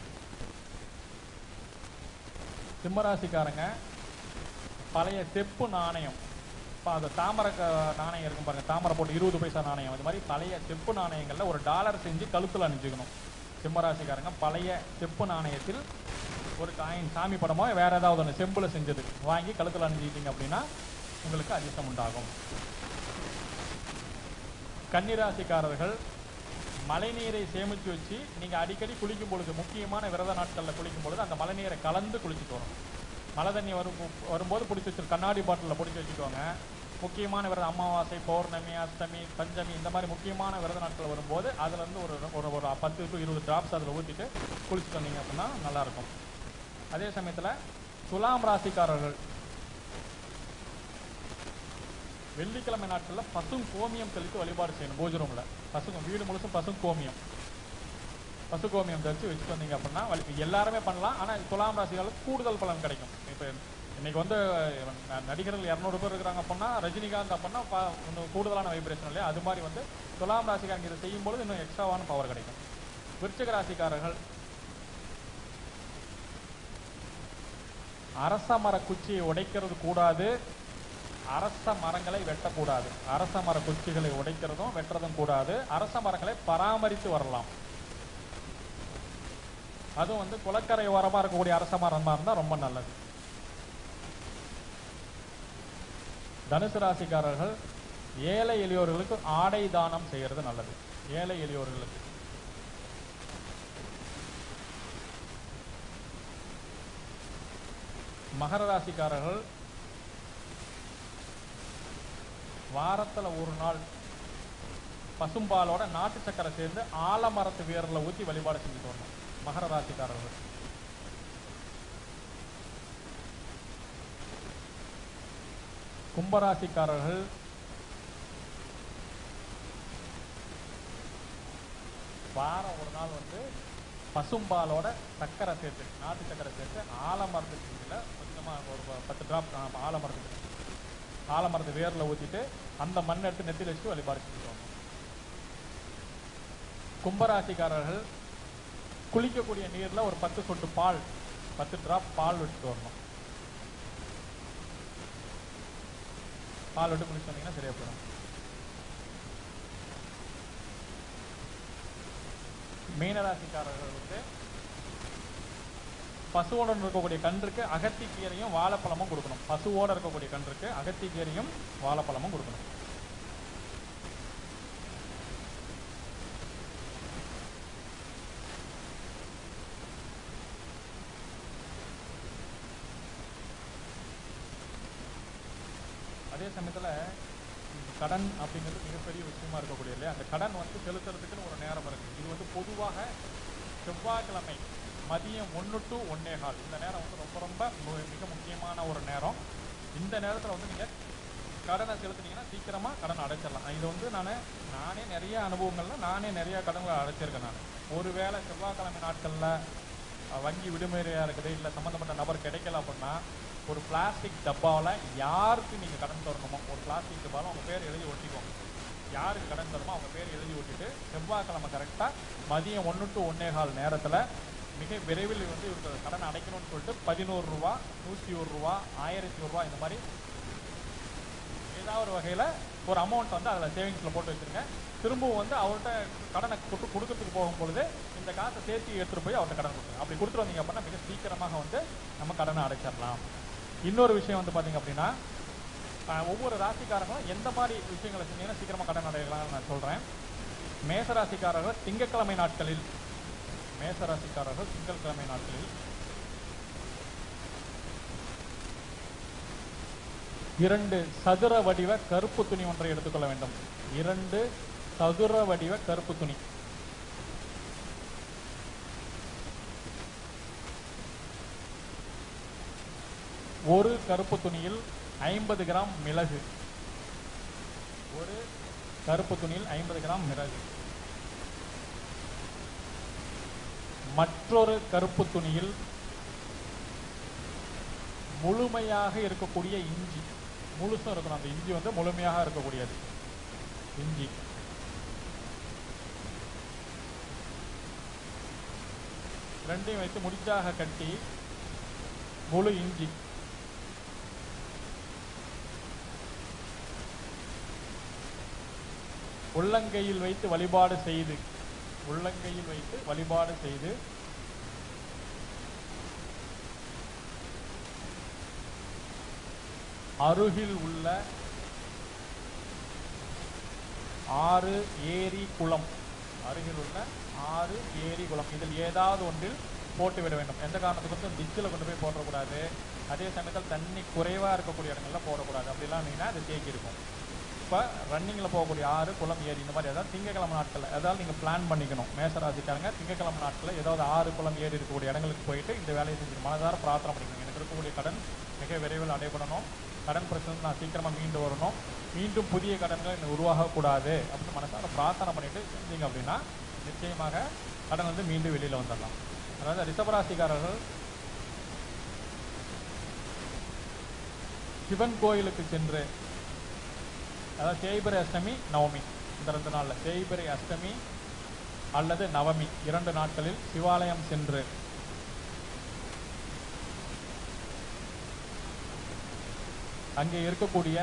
சிம்மராசிக்காரங்க பழைய செப்பு நாணயம் இப்போ அந்த தாமரை க- நாணயம் இருக்கும் பாருங்க தாமரை போட்டு இருபது பைசா நாணயம் அது மாதிரி பழைய செப்பு நாணயங்கள்ல ஒரு டாலர் செஞ்சு கழுத்துல அணிஞ்சுக்கணும் சிம்மராசிக்காரங்க பழைய செப்பு நாணயத்தில் ஒரு காயின் சாமி படமோ வேற ஏதாவது ஒன்று செம்புல செஞ்சது வாங்கி கழுத்துல அணிஞ்சிக்கிட்டீங்க அப்படின்னா உங்களுக்கு அதிர்ஷ்டம் உண்டாகும் கன்னிராசிக்காரர்கள் மழைநீரை சேமிச்சு வச்சு நீங்க அடிக்கடி குளிக்கும் பொழுது முக்கியமான விரத நாட்கள்ல குளிக்கும் பொழுது அந்த மழைநீரை கலந்து குளிச்சுட்டு வரணும் மழை தண்ணி வரும் வரும்போது பிடிச்சி வச்சு கண்ணாடி பாட்டிலில் பிடிச்சி வச்சுக்கோங்க முக்கியமான விரத அமாவாசை பௌர்ணமி அஷ்டமி பஞ்சமி இந்த மாதிரி முக்கியமான விரத நாட்கள் வரும்போது அதுல இருந்து ஒரு ஒரு ஒரு பத்து டு இருபது டிராப்ஸ் அதில் ஊற்றிட்டு குளிச்சுட்டு வந்தீங்க அப்படின்னா நல்லா இருக்கும் அதே சமயத்துல துலாம் ராசிக்காரர்கள் வெள்ளிக்கிழமை நாட்கள்ல பசும் கோமியம் தெளித்து வழிபாடு செய்யணும் பூஜை ரூம்ல பசு வீடு முழுசும் பசும் கோமியம் பசு கோமியம் தெளித்து வச்சுட்டு வந்தீங்க அப்படின்னா வழி எல்லாருமே பண்ணலாம் ஆனா துலாம் ராசிகளுக்கு கூடுதல் பலன் கிடைக்கும் இப்போ இன்னைக்கு வந்து ந- நடிகர்கள் இரநூறு பேர் இருக்கிறாங்க அப்படின்னா ரஜினிகாந்த் அப்படின்னா ப- இன்னும் கூடுதலான வைப்ரேஷன் இல்லையா அது மாதிரி வந்து துலாம் ராசிக்காரங்க இதை செய்யும் பொழுது இன்னும் எக்ஸ்ட்ராவான பவர் கிடைக்கும் விருச்சிக ராசிக்காரர்கள் அரச மர குச்சியை உடைக்கிறது கூடாது அரச மரங்களை வெட்டக்கூடாது அரச மர குச்சிகளை உடைக்கிறதும் வெட்டுறதும் கூடாது அரச மரங்களை பராமரித்து வரலாம் அதுவும் வந்து குளக்கரை ஓரமா இருக்கக்கூடிய அரச மரமா இருந்தா ரொம்ப நல்லது தனுசு ராசிக்காரர்கள் ஏழை எளியோர்களுக்கு ஆடை தானம் செய்யறது நல்லது ஏழை எளியோர்களுக்கு மகர ராசிக்காரர்கள் வாரத்துல ஒரு நாள் பசும்பாலோட நாட்டு சக்கரை சேர்ந்து ஆலமரத்து வேர்ல ஊத்தி வழிபாடு செஞ்சுட்டு வரணும் மகர ராசிக்காரர்கள் கும்பராசிக்காரர்கள் வாரம் ஒரு நாள் வந்து பசும்பாலோட சக்கரை சேர்த்து நாட்டு சக்கரை சேர்த்து ஆலமரத்து செஞ்சுல கொஞ்சமா ஒரு ப- பத்து டிராப் ஆலமரத்துக்கு ஆலமரத்து வேர்ல ஊத்திட்டு அந்த மண் எடுத்து நெத்தியில் வச்சுட்டு வழிபாடு செஞ்சுட்டு வரணும் கும்பராசிக்காரர்கள் குளிக்கக்கூடிய நீர்ல ஒரு பத்து சொட்டு பால் பத்து டிராப் பால் விட்டுட்டு வரணும் பால் விட்டு குடிச்சு வந்தீங்கன்னா சரியா போயிடும் மீனராசிக்காரர்கள் வந்து பசுவோட இருக்கக்கூடிய கன்றுக்கு அகத்தி கீரையும் வாழைப்பழமும் கொடுக்கணும் பசுவோட இருக்கக்கூடிய கன்றுக்கு அகத்தி கீரையும் வாழைப்பழமும் கொடுக்கணும் அதே சமயத்துல இந்த கடன் அப்படிங்கிறது மிகப்பெரிய விஷயமா இருக்கக்கூடிய இல்லையா அந்த கடன் வந்து செலுத்துறதுக்குன்னு ஒரு நேரம் இருக்கு இது வந்து பொதுவாக செவ்வாய்க்கிழமை மதியம் ஒன்று டு ஒன்னே கால் இந்த நேரம் வந்து ரொம்ப ரொம்ப மு- மிக முக்கியமான ஒரு நேரம் இந்த நேரத்துல வந்து நீங்க கடனை செலுத்துனீங்கன்னா சீக்கிரமா கடன் அடைச்சிடலாம் இது வந்து நான் நானே நிறைய அனுபவங்கள்ல நானே நிறைய கடன்களை அடைச்சிருக்கேன் நான் ஒருவேளை செவ்வாய்க்கிழமை நாட்கள்ல அஹ், வங்கி விடுமுறையா இருக்குது இல்ல சம்பந்தப்பட்ட நபர் கிடைக்கல அப்படின்னா ஒரு பிளாஸ்டிக் டப்பாவில் யாருக்கு நீங்க கடன் தரணுமோ ஒரு பிளாஸ்டிக் டப்பாவில் உங்க பேர் எழுதி ஒட்டிக்கோங்க யாருக்கு கடன் தருமோ அவங்க பேர் எழுதி ஒட்டிட்டு செவ்வாய்க்கிழமை கரெக்டா மதியம் ஒன்று டு ஒன்னே கால் நேரத்துல மிக விரைவில் வந்து இவருக்கு கடன் அடைக்கணும்னு சொல்லிட்டு பதினோரு ரூபா நூற்றி ஒரு ரூபா ஆயிரத்தி ஒரு ரூபா இந்த மாதிரி ஏதாவது ஒரு வகையில ஒரு அமௌண்ட் வந்து அதில் சேவிங்ஸில் போட்டு வச்சிருங்க திரும்பவும் வந்து அவர்கிட்ட கடனை கொடு கொடுக்கறதுக்கு போகும் பொழுது இந்த காசை சேர்த்து எடுத்துட்டு போய் அவர்கிட்ட கடன் கொடுங்க அப்படி கொடுத்துட்டு வந்தீங்க அப்படின்னா மிக சீக்கிரமாக வந்து நம்ம கடனை அடைச்சிடலாம் இன்னொரு விஷயம் வந்து பாத்தீங்க அப்படின்னா ஆஹ், ஒவ்வொரு ராசிக்காரங்களும் எந்த மாதிரி விஷயங்களை செஞ்சீங்கன்னா சீக்கிரமா கடன் அடையலாம்னு நான் சொல்றேன் மேச ராசிக்காரர்கள் திங்கட்கிழமை நாட்களில் மேச ராசிக்காரர்கள் திங்கட்கிழமை நாட்களில் இரண்டு சதுர வடிவ கருப்பு துணி ஒன்றை எடுத்துக்கொள்ள வேண்டும் இரண்டு சதுர வடிவ கருப்பு துணி ஒரு கருப்பு துணியில் ஐம்பது கிராம் மிளகு ஒரு கருப்பு துணியில் ஐம்பது கிராம் மிளகு மற்றொரு கருப்பு துணியில் முழுமையாக இருக்கக்கூடிய இஞ்சி முழுசும் இருக்கணும் அந்த இஞ்சி வந்து முழுமையாக இருக்கக்கூடியது இஞ்சி ரெண்டையும் வைத்து முடிச்சாக கட்டி முழு இஞ்சி உள்ளங்கையில் வைத்து வழிபாடு செய்து உள்ளங்கையில் வைத்து வழிபாடு செய்து அருகில் உள்ள ஆறு ஏரி குளம் அருகில் உள்ள ஆறு ஏரி குளம் இதில் ஏதாவது ஒன்றில் போட்டு விட வேண்டும் எந்த காரணத்துக்கும் டிச்சில் கொண்டு போய் போடக்கூடாது அதே சமயத்தில் தண்ணி குறைவா இருக்கக்கூடிய இடங்கள்ல போடக்கூடாது அப்படிலாம் இருந்தீங்கன்னா அது தேக்கி இருக்கும் இப்போ ரன்னிங்கில் போகக்கூடிய ஆறு குளம் ஏரி இந்த மாதிரி ஏதாவது திங்கக்கிழமை நாட்கள் ஏதாவது நீங்கள் பிளான் பண்ணிக்கணும் மேசராசிக்காரங்க திங்கக்கிழமை நாட்களில் ஏதாவது ஆறு குளம் ஏரி இருக்கக்கூடிய இடங்களுக்கு போயிட்டு இந்த வேலையை செஞ்சு மனதார பிரார்த்தனை பண்ணிக்கணும் எனக்கு இருக்கக்கூடிய கடன் மிக விரைவில் அடைபடணும் கடன் பிரச்சனை நான் சீக்கிரமா மீண்டு வரணும் மீண்டும் புதிய கடன்கள் எனக்கு உருவாகக்கூடாது அப்படின்னு மனசார பிரார்த்தனை பண்ணிட்டு செஞ்சீங்க அப்படின்னா நிச்சயமாக கடன் வந்து மீண்டும் வெளியில வந்துடலாம் அதாவது ரிஷபராசிக்காரர்கள் சிவன் கோயிலுக்கு சென்று அதாவது தேய்பிரை அஷ்டமி நவமி இந்த ரெண்டு நாள்ல தேய்பிரை அஷ்டமி அல்லது நவமி இரண்டு நாட்களில் சிவாலயம் சென்று அங்கே இருக்கக்கூடிய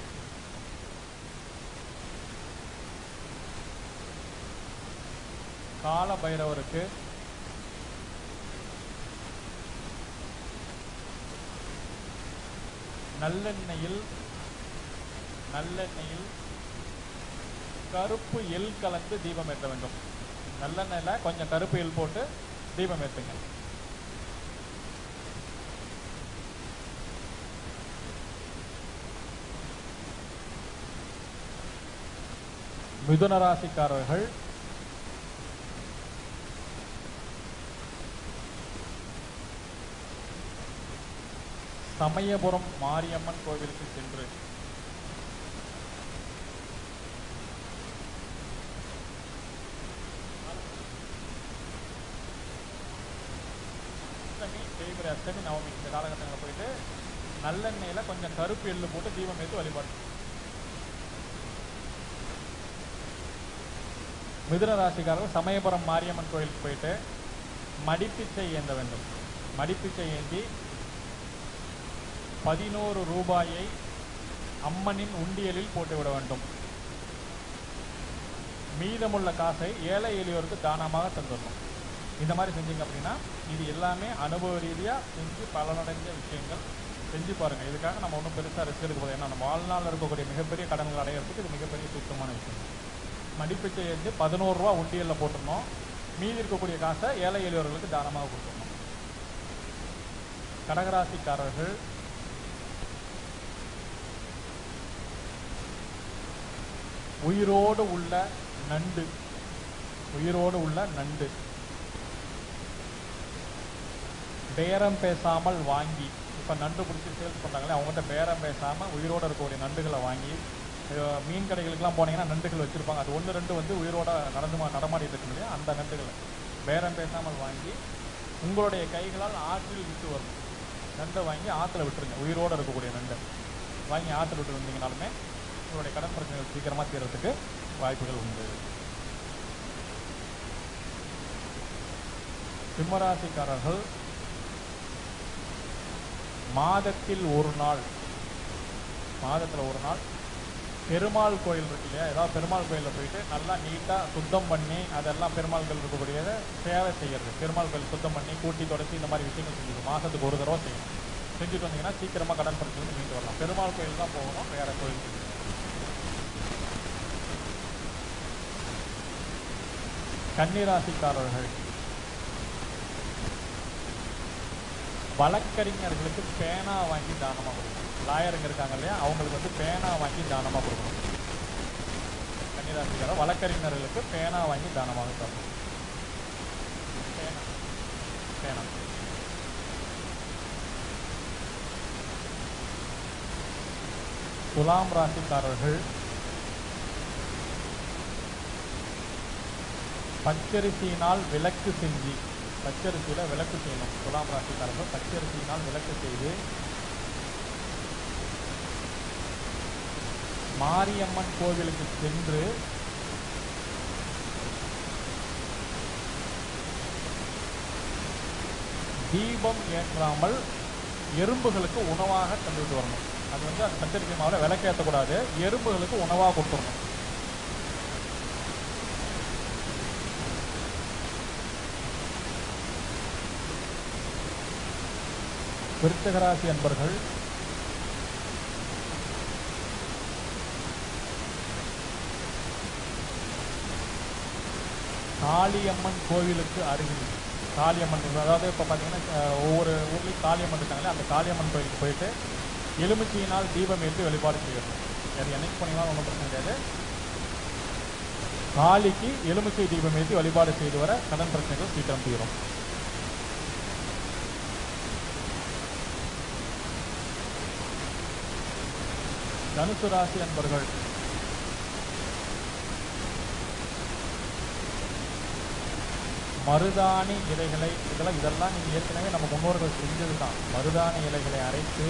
கால பைரவருக்கு நல்லெண்ணெயில் நல்லெண்ணெயில் கருப்பு எள் கலந்து தீபம் ஏற்ற வேண்டும் நல்லெண்ணெயில கொஞ்சம் கருப்பு எள் போட்டு தீபம் ஏற்றுங்க மிதுன ராசிக்காரர்கள் சமயபுரம் மாரியம்மன் கோவிலுக்கு சென்று அஷ்டமி தேய்பிரை அஷ்டமி நவமி இந்த காலகட்டங்களில் போயிட்டு நல்லெண்ணெயில கொஞ்சம் கருப்பு எள்ளு போட்டு தீபம் ஏற்றி வழிபாடு மிதுன ராசிக்காரர்கள் சமயபுரம் மாரியம்மன் கோயிலுக்கு போயிட்டு மடிப்பிச்சை ஏந்த வேண்டும் மடிப்பிச்சை ஏந்தி பதினோரு ரூபாயை அம்மனின் உண்டியலில் போட்டுவிட வேண்டும் மீதமுள்ள காசை ஏழை எளியோருக்கு தானமாக தந்துடணும் இந்த மாதிரி செஞ்சீங்க அப்படின்னா இது எல்லாமே அனுபவ ரீதியாக செஞ்சு பலனடைஞ்ச விஷயங்கள் செஞ்சு பாருங்க இதுக்காக நம்ம ஒன்றும் பெருசாக ரிஸ்க் எடுக்க போதும் ஏன்னா நம்ம வாழ்நாளில் இருக்கக்கூடிய மிகப்பெரிய கடன்கள் அடையிறதுக்கு இது மிகப்பெரிய சுத்தமான விஷயம் மடிப்பிச்சை வந்து பதினோரு ரூபா உண்டியலில் போட்டுருணும் மீதி இருக்கக்கூடிய காசை ஏழை எளியவர்களுக்கு தானமாக கொடுத்துடணும் கடகராசிக்காரர்கள் உயிரோடு உள்ள நண்டு உயிரோடு உள்ள நண்டு பேரம் பேசாமல் வாங்கி இப்போ நண்டு பிடிச்சி சேல்ஸ் பண்ணுறாங்களே அவங்ககிட்ட பேரம் பேசாமல் உயிரோடு இருக்கக்கூடிய நண்டுகளை வாங்கி அஹ் மீன் கடைகளுக்கெல்லாம் போனீங்கன்னா நண்டுகள் வச்சுருப்பாங்க அது ஒன்று ரெண்டு வந்து உயிரோட நடந்து மா- நடமாடிட்டு இருக்கு இல்லையா அந்த நண்டுகளை பேரம் பேசாமல் வாங்கி உங்களுடைய கைகளால் ஆற்றில் விட்டு வரும் நண்டை வாங்கி ஆற்றுல விட்டுருங்க உயிரோடு இருக்கக்கூடிய நண்டை வாங்கி ஆற்றுல விட்டு வந்தீங்கனாலுமே உங்களுடைய கடன் பிரச்சனைகள் சீக்கிரமாக தீர்றதுக்கு வாய்ப்புகள் உண்டு சிம்மராசிக்காரர்கள் மாதத்தில் ஒரு நாள் மாதத்தில் ஒரு நாள் பெருமாள் கோயில் இருக்கு இல்லையா ஏதாவது பெருமாள் கோயிலில் போயிட்டு நல்லா நீட்டாக சுத்தம் பண்ணி அதெல்லாம் பெருமாள் கோயில் இருக்கக்கூடியதை சேவை செய்யறது பெருமாள் கோயில் சுத்தம் பண்ணி கூட்டி தொடச்சி இந்த மாதிரி விஷயங்கள் செஞ்சுக்கணும் மாதத்துக்கு ஒரு தடவை செய்யணும் செஞ்சுட்டு வந்தீங்கன்னா சீக்கிரமாக கடன் பிரச்சனை மீண்டு வரலாம் பெருமாள் கோயில் தான் போகணும் வேற கோயில் கன்னிராசிக்காரர்கள் வழக்கறிஞர்களுக்கு பேனா வாங்கி தானமாக கொடுக்கணும் லாயருங்க இருக்காங்க இல்லையா அவங்களுக்கு வந்து பேனா வாங்கி தானமாக கொடுக்கணும் கன்னிராசிக்காரர் வழக்கறிஞர்களுக்கு பேனா வாங்கி தானமாக தரணும் பேனா பேனா துலாம் ராசிக்காரர்கள் பச்சரிசியினால் விளக்கு செஞ்சு பச்சரிசியில விளக்கு செய்யணும் துலாம் ராசிக்காரர்கள் பச்சரிசியினால் விளக்கு செய்து மாரியம்மன் கோவிலுக்கு சென்று தீபம் ஏற்றாமல் எறும்புகளுக்கு உணவாக தந்துட்டு வரணும் அது வந்து அந்த பச்சரிசி மாவில் விளக்கேற்றக்கூடாது எறும்புகளுக்கு உணவாக கொடுத்துடணும் விருச்சகராசி அன்பர்கள் காளியம்மன் கோவிலுக்கு அருகில் காளியம்மன் அதாவது இப்போ பார்த்தீங்கன்னா அஹ், ஒவ்வொரு ஊர்லேயும் காளியம்மன் இருக்காங்களே அந்த காளியம்மன் கோயிலுக்கு போயிட்டு எலுமிச்சையினால் தீபம் ஏற்றி வழிபாடு செய்யணும் அது என்னைக்கு போனீங்கன்னாலும் ஒன்றும் பிரச்சனை கிடையாது காளிக்கு எலுமிச்சை தீபம் ஏற்றி வழிபாடு செய்து வர கடன் பிரச்சனைகள் சீக்கிரம் தீரும் தனுசு ராசி அன்பர்கள் மருதாணி இலைகளை இதெல்லாம் இதெல்லாம் நீங்க ஏற்கனவே நம்ம முன்னோர்கள் செஞ்சது தான் மருதாணி இலைகளை அரைத்து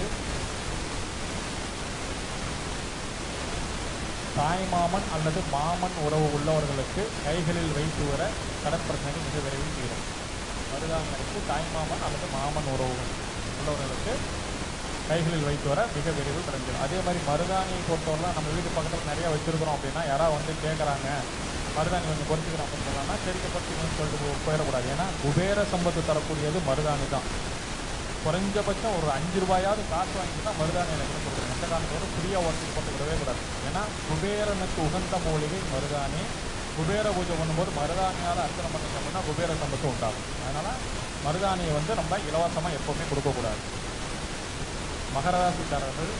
தாய்மாமன் அல்லது மாமன் உறவு உள்ளவர்களுக்கு கைகளில் வைத்து வர கடன் பிரச்சனைகள் மிக விரைவில் தீரும் மருதாணி அரைத்து தாய்மாமன் அல்லது மாமன் உறவு உள்ளவர்களுக்கு கைகளில் வைத்து வர மிக விரைவில் கிடைஞ்சிடும் அதே மாதிரி மருதாணியை பொறுத்தவரை நம்ம வீட்டு பக்கத்தில் நிறைய வச்சிருக்கிறோம் அப்படின்னா யாராவது வந்து கேட்குறாங்க மருதாணி கொஞ்சம் குறைச்சிக்கிறோம் அப்படின்னு சொன்னாங்கன்னா சரிக்க பறிச்சுக்கணும்னு சொல்லிட்டு போ- போயிடக்கூடாது ஏன்னா குபேர சம்பத்து தரக்கூடியது மருதாணி தான் குறைஞ்சபட்சம் ஒரு அஞ்சு ரூபாயாவது காசு வாங்கிட்டு தான் மருதாணி எனக்கு கொடுக்கணும் எந்த காலத்தோட ஃப்ரீயாக உடச்சிட்டு போட்டு விடவே கூடாது ஏன்னா குபேரனுக்கு உகந்த மூலிகை மருதாணி குபேர பூஜை பண்ணும்போது மருதாணியால் அர்ச்சனை பண்ணீங்க அப்படின்னா குபேர சம்பத்து உண்டாகும் அதனால மருதாணியை வந்து நம்ம இலவசமாக எப்பவுமே கொடுக்கக்கூடாது மகர ராசிக்காரர்கள்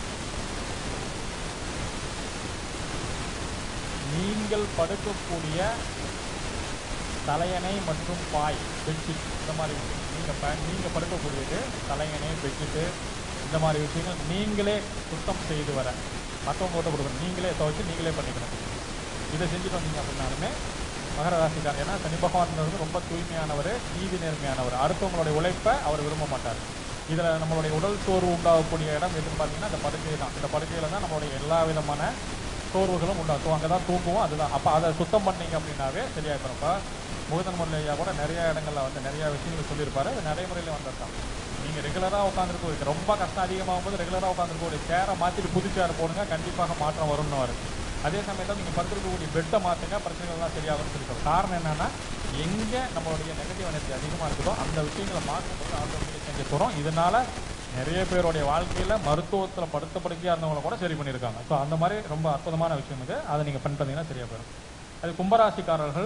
நீங்கள் படுக்கக்கூடிய தலையணை மற்றும் பாய் பெட்ஷீட் இந்த மாதிரி விஷயங்கள் நீங்கள் ப நீங்கள் படுக்கக்கூடியது தலையணை பெட்ஷீட்டு இந்த மாதிரி விஷயங்கள் நீங்களே சுத்தம் செய்து வர மற்றவங்கள்ட்ட கொடுக்கணும் நீங்களே துவைச்சு நீங்களே பண்ணிக்கணும் இதை செஞ்சுட்டு வந்தீங்க அப்படின்னாலுமே மகர ராசிக்காரர் ஏன்னா சனி பகவான் வந்து ரொம்ப தூய்மையானவர் நீதி நேர்மையானவர் அடுத்தவங்களுடைய உழைப்பை அவர் விரும்ப மாட்டார் இதில் நம்மளுடைய உடல் சோர்வு உண்டாகக்கூடிய இடம் எதுன்னு பார்த்தீங்கன்னா இந்த படுக்கை தான் இந்த படுக்கையில் தான் நம்மளுடைய எல்லா விதமான சோர்வுகளும் உண்டாகும் அங்கே தான் தூங்குவோம் அதுதான் அப்போ அதை சுத்தம் பண்ணீங்க அப்படின்னாவே சரியாயிடும் இப்போ முகுதன் முரளி ஐயா கூட நிறைய இடங்கள்ல வந்து நிறைய விஷயங்கள் சொல்லியிருப்பாரு அது நடைமுறையில் வந்தது தான் நீங்க ரெகுலரா உட்காந்துருக்க ரொம்ப கஷ்டம் அதிகமாகும் போது ரெகுலரா உட்காந்துருக்க ஒரு சேரை மாத்திட்டு புது சேர் போடுங்க கண்டிப்பாக மாற்றம் வரும்னு வரும் அதே சமயத்தில் நீங்க படுத்திருக்கக்கூடிய பெட்டை மாத்துங்க பிரச்சனைகள்லாம் சரியாகும்னு சொல்லிக்கிறோம் காரணம் என்னன்னா எங்க நம்மளுடைய நெகட்டிவ் எனர்ஜி அதிகமா இருக்குதோ அந்த விஷயங்களை மாற்றும்போது ஆட்டோமேட்டிக் சேஞ்சஸ் வரும் இதனால நிறைய பேருடைய வாழ்க்கையில மருத்துவத்துல படுத்த படுக்கையா இருந்தவங்களை கூட சரி பண்ணியிருக்காங்க ஸோ அந்த மாதிரி ரொம்ப அற்புதமான விஷயம் இது அதை நீங்க பண்ணிட்டீங்கன்னா சரியா போயிடும் அது கும்பராசிக்காரர்கள்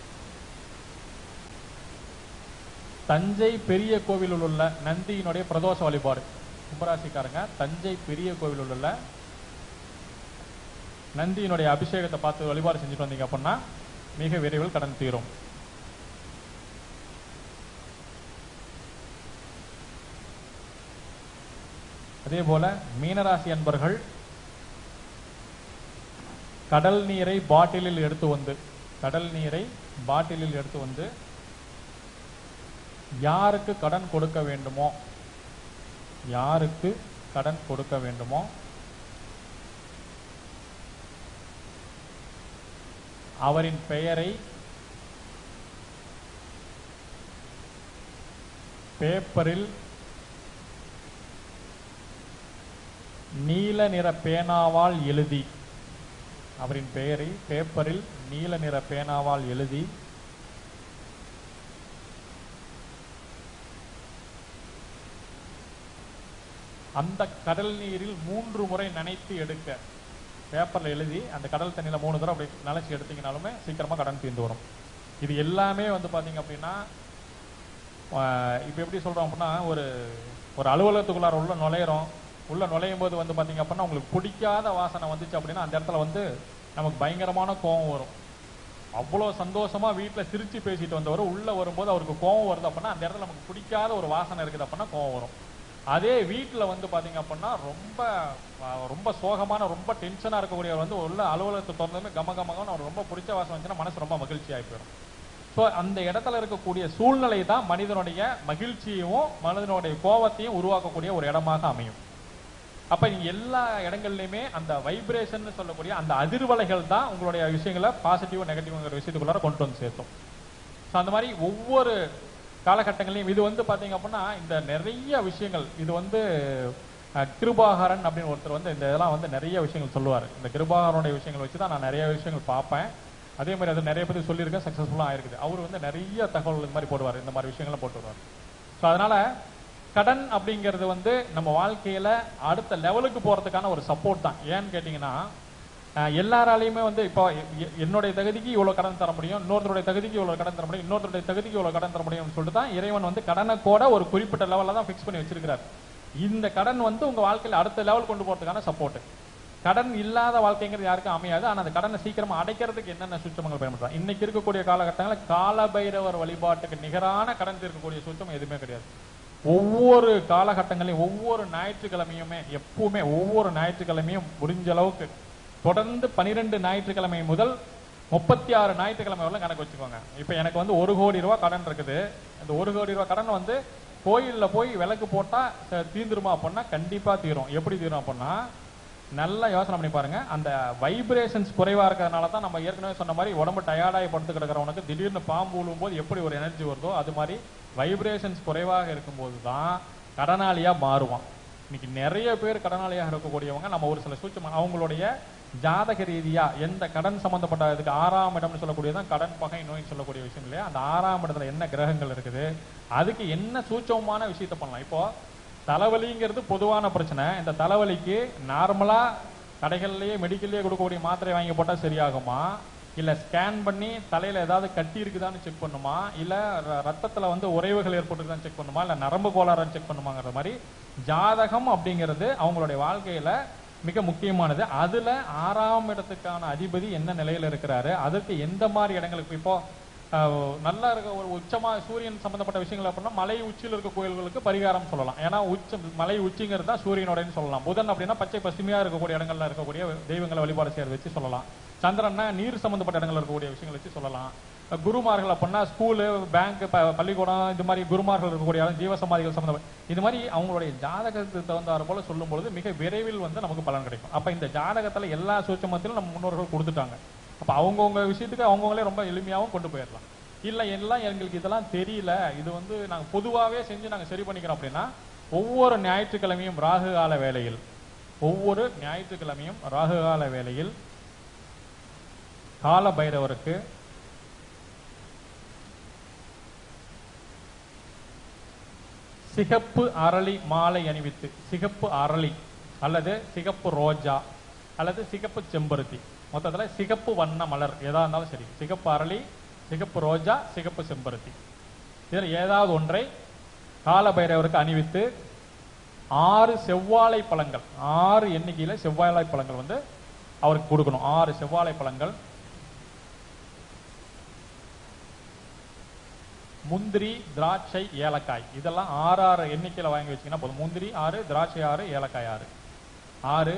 தஞ்சை பெரிய கோவிலில் உள்ள நந்தியினுடைய பிரதோஷ வழிபாடு கும்பராசிக்காரங்க தஞ்சை பெரிய கோவிலில் உள்ள நந்தியினுடைய அபிஷேகத்தை பார்த்து வழிபாடு செஞ்சுட்டு வந்தீங்க அப்படின்னா மிக விரைவில் கடன் தீரும் அதே போல மீனராசி அன்பர்கள் கடல் நீரை பாட்டிலில் எடுத்து வந்து கடல் நீரை பாட்டிலில் எடுத்து வந்து யாருக்கு கடன் கொடுக்க வேண்டுமோ யாருக்கு கடன் கொடுக்க வேண்டுமோ அவரின் பெயரை பேப்பரில் நீல நிற பேனாவால் எழுதி அவரின் பெயரை பேப்பரில் நீல நிற பேனாவால் எழுதி அந்த கடல் நீரில் மூன்று முறை நனைத்து எடுக்க பேப்பர்ல எழுதி அந்த கடல் தண்ணியில மூணு தடவை அப்படி நனைச்சு எடுத்தீங்கனாலுமே சீக்கிரமா கடன் தீர்ந்து வரும் இது எல்லாமே வந்து பாத்தீங்க அப்படின்னா ஆஹ் இப்ப எப்படி சொல்றோம் அப்படின்னா ஒரு ஒரு அலுவலகத்துக்குள்ளார உள்ள நுழையிறோம் உள்ள நுழையும் போது வந்து பாத்தீங்க அப்படின்னா உங்களுக்கு பிடிக்காத வாசனை வந்துச்சு அப்படின்னா அந்த இடத்துல வந்து நமக்கு பயங்கரமான கோபம் வரும் அவ்வளவு சந்தோஷமா வீட்டுல சிரிச்சு பேசிட்டு வந்தவர் உள்ள வரும்போது அவருக்கு கோபம் வருது அப்படின்னா அந்த இடத்துல நமக்கு பிடிக்காத ஒரு வாசனை இருக்குது அப்படின்னா கோபம் வரும் அதே வீட்டுல வந்து பாத்தீங்க அப்படின்னா ரொம்ப ஆஹ், ரொம்ப சோகமான ரொம்ப டென்ஷனா இருக்கக்கூடியவர் வந்து உள்ள அலுவலகத்தை திறந்ததுமே கம கமகம்னு அவர் ரொம்ப பிடிச்ச வாசம் வந்துச்சுன்னா மனசு ரொம்ப மகிழ்ச்சி ஆகி போயிடும் ஸோ அந்த இடத்துல இருக்கக்கூடிய சூழ்நிலை தான் மனிதனுடைய மகிழ்ச்சியையும் மனிதனுடைய கோபத்தையும் உருவாக்கக்கூடிய ஒரு இடமாக அமையும் அப்ப நீங்க எல்லா இடங்கள்லயுமே அந்த வைப்ரேஷன் சொல்லக்கூடிய அந்த அதிர்வலைகள் தான் உங்களுடைய விஷயங்களை பாசிட்டிவ் நெகட்டிவ்ங்கிற விஷயத்துக்குள்ளார கொண்டு வந்து சேர்த்தோம் ஸோ அந்த மாதிரி ஒவ்வொரு காலகட்டங்களையும் இது வந்து பாத்தீங்க அப்படின்னா இந்த நிறைய விஷயங்கள் இது வந்து அஹ், கிருபாகரன் அப்படின்னு ஒருத்தர் வந்து இந்த இதெல்லாம் வந்து நிறைய விஷயங்கள் சொல்லுவார் இந்த கிருபாகரனுடைய விஷயங்கள் வச்சு தான் நான் நிறைய விஷயங்கள் பார்ப்பேன் அதே மாதிரி அது நிறைய பேர் சொல்லியிருக்கேன் சக்ஸஸ்ஃபுல்லாக ஆயிருக்குது அவர் வந்து நிறைய தகவல் இந்த மாதிரி போடுவார் இந்த மாதிரி விஷயங்களை போட்டு வருவார் ஸோ அதனால கடன் அப்படிங்கிறது வந்து நம்ம வாழ்க்கையில அடுத்த லெவலுக்கு போறதுக்கான ஒரு சப்போர்ட் தான் ஏன்னு கேட்டீங்கன்னா அஹ், எல்லாராலையுமே வந்து இப்போ எ- எ- என்னுடைய தகுதிக்கு இவ்வளவு கடன் தர முடியும் இன்னொருத்தருடைய தகுதிக்கு இவ்வளவு கடன் தர முடியும் இன்னொருத்தருடைய தகுதிக்கு இவ்வளவு கடன் தர முடியும்னு சொல்லிட்டு தான் இறைவன் வந்து கடனை கூட ஒரு குறிப்பிட்ட லெவல்ல தான் ஃபிக்ஸ் பண்ணி வச்சிருக்கிறார் இந்த கடன் வந்து உங்க வாழ்க்கையில அடுத்த லெவல் கொண்டு போறதுக்கான சப்போர்ட் கடன் இல்லாத வாழ்க்கைங்கிறது யாருக்கும் அமையாது ஆனா அந்த கடனை சீக்கிரமா அடைக்கிறதுக்கு என்னென்ன சூட்சமங்கள் பயன்படுத்தலாம் இன்னைக்கு இருக்கக்கூடிய காலகட்டங்களில் காலபைரவர் வழிபாட்டுக்கு நிகரான கடன் தீர்க்கக்கூடிய சூட்சம் எதுவுமே கிடையாது ஒவ்வொரு காலகட்டங்களையும் ஒவ்வொரு ஞாயிற்றுக்கிழமையுமே எப்பவுமே ஒவ்வொரு ஞாயிற்றுக்கிழமையும் முடிஞ்ச அளவுக்கு தொடர்ந்து பனிரெண்டு ஞாயிற்றுக்கிழமை முதல் முப்பத்தி ஆறு ஞாயிற்றுக்கிழமை வரலாம் கணக்கு வச்சுக்கோங்க இப்போ எனக்கு வந்து ஒரு கோடி ரூபாய் கடன் இருக்குது அந்த ஒரு கோடி ரூபாய் கடன் வந்து கோயில்ல போய் விளக்கு போட்டா ச- தீந்துருமா அப்படின்னா கண்டிப்பா தீரும் எப்படி தீரும் அப்படின்னா நல்லா யோசனை பண்ணி பாருங்க அந்த வைப்ரேஷன்ஸ் குறைவா இருக்கிறதுனால தான் நம்ம ஏற்கனவே சொன்ன மாதிரி உடம்பு டயர்டாகி படுத்து கிடக்கிறவனுக்கு திடீர்னு பாம்பு விழும் போது எப்படி ஒரு எனர்ஜி வருதோ அது மாதிரி வைப்ரேஷன்ஸ் குறைவாக இருக்கும்போது தான் கடனாளியா மாறுவான் இன்னைக்கு நிறைய பேர் கடனாளியாக இருக்கக்கூடியவங்க நம்ம ஒரு சில சூட்சம் அவங்களுடைய ஜாதக ரீதியா எந்த கடன் சம்பந்தப்பட்ட இதுக்கு ஆறாம் இடம்னு சொல்லக்கூடியதான் கடன் பகை நோய்னு சொல்லக்கூடிய விஷயம் இல்லையா அந்த ஆறாம் இடத்துல என்ன கிரகங்கள் இருக்குது அதுக்கு என்ன சூட்சமமான விஷயத்தை பண்ணலாம் இப்போ தலைவலிங்கிறது பொதுவான பிரச்சனை இந்த தலைவலிக்கு நார்மலா கடைகள்லயே மெடிக்கல்லையே கொடுக்கக்கூடிய மாத்திரை வாங்கி போட்டா சரியாகுமா இல்ல ஸ்கேன் பண்ணி தலையில ஏதாவது கட்டி இருக்குதான்னு செக் பண்ணுமா இல்ல ர- ரத்தத்துல வந்து உறைவுகள் ஏற்பட்டுருக்கான்னு செக் பண்ணுமா இல்ல நரம்பு கோளாறுன்னு செக் பண்ணுமாங்கிற மாதிரி ஜாதகம் அப்படிங்கிறது அவங்களுடைய வாழ்க்கையில மிக முக்கியமானது அதுல ஆறாம் இடத்துக்கான அதிபதி என்ன நிலையில இருக்கிறாரு அதற்கு எந்த மாதிரி இடங்களுக்கு இப்போ அஹ், நல்லா இருக்க ஒரு உச்சமா சூரியன் சம்பந்தப்பட்ட விஷயங்கள் அப்படின்னா மலை உச்சியில் இருக்க கோயில்களுக்கு பரிகாரம் சொல்லலாம் ஏன்னா உச்ச மலை உச்சிங்கிறது தான் சூரியனுடையன்னு சொல்லலாம் புதன் அப்படின்னா பச்சை பசுமையா இருக்கக்கூடிய இடங்கள்ல இருக்கக்கூடிய தெய்வங்களை வழிபாடு செய்யறத வச்சு சொல்லலாம் சந்திரன்னா நீர் சம்பந்தப்பட்ட இடங்கள்ல இருக்கக்கூடிய விஷயங்களை வச்சு சொல்லலாம் குருமார்கள் அப்படின்னா ஸ்கூலு பேங்க் பள்ளிக்கூடம் இது மாதிரி குருமார்கள் இருக்கக்கூடிய இடம் ஜீவசமாதிகள் சம்பந்தப்பட்ட இது மாதிரி அவங்களுடைய ஜாதகத்துக்கு தகுந்தாறு போல சொல்லும் பொழுது மிக விரைவில் வந்து நமக்கு பலன் கிடைக்கும் அப்ப இந்த ஜாதகத்துல எல்லா சூட்சமத்திலும் நம்ம முன்னோர்கள் கொடுத்துட்டாங்க அப்ப அவங்கவுங்க விஷயத்துக்கு அவங்கவுங்களே ரொம்ப எளிமையாகவும் கொண்டு போயிடலாம் இல்ல எல்லாம் எங்களுக்கு இதெல்லாம் தெரியல இது வந்து நாங்க பொதுவாவே செஞ்சு நாங்க சரி பண்ணிக்கிறோம் அப்படின்னா ஒவ்வொரு ஞாயிற்றுக்கிழமையும் ராகு கால வேளையில் ஒவ்வொரு ஞாயிற்றுக்கிழமையும் ராகு கால வேளையில் கால பைரவருக்கு சிகப்பு அரளி மாலை அணிவித்து சிகப்பு அரளி அல்லது சிகப்பு ரோஜா அல்லது சிகப்பு செம்பருத்தி மொத்தத்துல சிகப்பு வண்ண மலர் எதா இருந்தாலும் சரி சிகப்பு அரளி சிகப்பு ரோஜா சிகப்பு செம்பருத்தி இதுல ஏதாவது ஒன்றை கால பைரவருக்கு அணிவித்து ஆறு செவ்வாழை பழங்கள் ஆறு எண்ணிக்கையில செவ்வாழை பழங்கள் வந்து அவருக்கு கொடுக்கணும் ஆறு செவ்வாழை பழங்கள் முந்திரி திராட்சை ஏலக்காய் இதெல்லாம் ஆறு ஆறு எண்ணிக்கையில வாங்கி வச்சீங்கன்னா போதும் முந்திரி ஆறு திராட்சை ஆறு ஏலக்காய் ஆறு ஆறு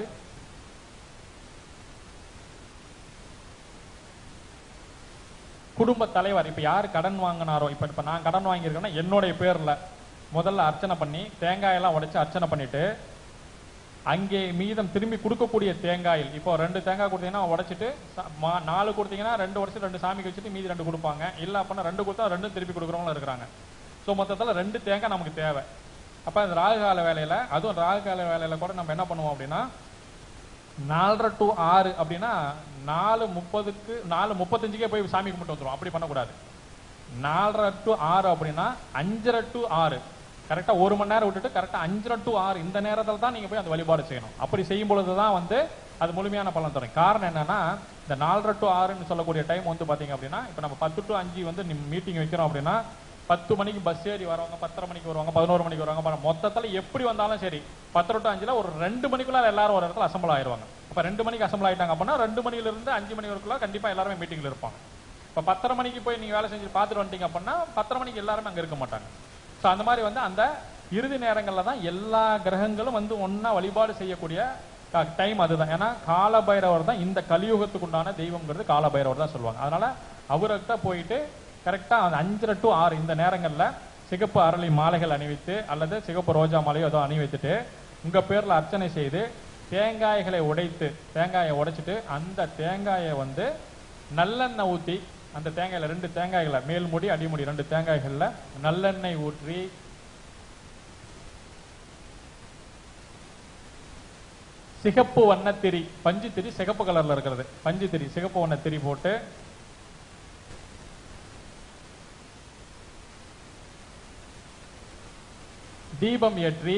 குடும்ப தலைவர் இப்ப யார் கடன் வாங்கினாரோ இப்ப இப்ப நான் கடன் வாங்கியிருக்கேன்னா என்னுடைய பேர்ல முதல்ல அர்ச்சனை பண்ணி தேங்காய் எல்லாம் உடைச்சு அர்ச்சனை பண்ணிட்டு அங்கே மீதம் திரும்பி கொடுக்கக்கூடிய தேங்காயில் இப்போ ரெண்டு தேங்காய் கொடுத்தீங்கன்னா உடைச்சிட்டு ச- மா- நாலு கொடுத்தீங்கன்னா ரெண்டு உடைச்சு ரெண்டு சாமிக்கு வச்சுட்டு மீதி ரெண்டு கொடுப்பாங்க இல்ல அப்படின்னா ரெண்டு கொடுத்தா ரெண்டும் திருப்பி கொடுக்குறவங்களும் இருக்கிறாங்க ஸோ மொத்தத்துல ரெண்டு தேங்காய் நமக்கு தேவை அப்ப இந்த ராகு கால வேலையில அதுவும் ராகு கால வேலையில கூட நம்ம என்ன பண்ணுவோம் அப்படின்னா நாலரை டு ஆறு அப்படின்னா நாலு முப்பதுக்கு நாலு முப்பத்தஞ்சுக்கே போய் சாமி கும்பிட்டு வந்துரும் அப்படி பண்ணக்கூடாது நாலரை டு ஆறு அப்படின்னா அஞ்சரை டு ஆறு கரெக்டா ஒரு மணி நேரம் விட்டுட்டு கரெக்டா அஞ்சரை டு ஆறு இந்த நேரத்தில் தான் நீங்க போய் அந்த வழிபாடு செய்யணும் அப்படி செய்யும் பொழுது தான் வந்து அது முழுமையான பலன் தரும் காரணம் என்னன்னா இந்த நாலரை டு ஆறுன்னு சொல்லக்கூடிய டைம் வந்து பாத்தீங்க அப்படின்னா இப்போ நம்ம பத்து டு அஞ்சு வந்து மீட்டிங் வைக்கிறோம் அப்படின்னா பத்து மணிக்கு பஸ் ஏறி வரவங்க பத்தரை மணிக்கு வருவாங்க பதினோரு மணிக்கு வருவாங்க பாருங்க, மொத்தத்துல எப்படி வந்தாலும் சரி பத்தரை டு அஞ்சுல ஒரு ரெண்டு மணிக்குள்ள எல்லாரும் ஒரு இடத்துல அசம்பிள் ஆயிருவாங்க அப்ப ரெண்டு மணிக்கு அசம்பிள் ஆயிட்டாங்க அப்படின்னா ரெண்டு மணில இருந்து அஞ்சு மணி வரைக்குள்ள கண்டிப்பா எல்லாருமே மீட்டிங்ல இருப்பாங்க இப்ப பத்தரை மணிக்கு போய் நீங்க வேலை செஞ்சு பார்த்துட்டு வந்துட்டீங்க அப்படின்னா பத்தரை மணிக்கு எல்லாருமே அங்க இருக்க மாட்டாங்க சோ அந்த மாதிரி வந்து அந்த இறுதி நேரங்கள்ல தான் எல்லா கிரகங்களும் வந்து ஒண்ணா வழிபாடு செய்யக்கூடிய டைம் அதுதான் ஏன்னா காலபைரவர் தான் இந்த கலியுகத்துக்கு உண்டான தெய்வம்ங்கிறது காலபைரவர் தான் சொல்லுவாங்க அதனால அவர்கிட்ட போயிட்டு கரெக்டா அந்த அஞ்சரை டு ஆறு இந்த நேரங்கள்ல சிகப்பு அரளி மாலைகள் அணிவித்து அல்லது சிகப்பு ரோஜா மாலையோ ஏதோ அணிவித்துட்டு உங்க பேர்ல அர்ச்சனை செய்து தேங்காய்களை உடைத்து தேங்காயை உடைச்சிட்டு அந்த தேங்காயை வந்து நல்லெண்ணெய் ஊத்தி அந்த தேங்காயில ரெண்டு தேங்காய்களை மேல்முடி அடிமுடி ரெண்டு தேங்காய்கள்ல நல்லெண்ணெய் ஊற்றி சிகப்பு வண்ணத்திரி பஞ்சு திரி சிகப்பு கலர்ல இருக்கிறது பஞ்சு திரி சிகப்பு வண்ண திரி போட்டு தீபம் ஏற்றி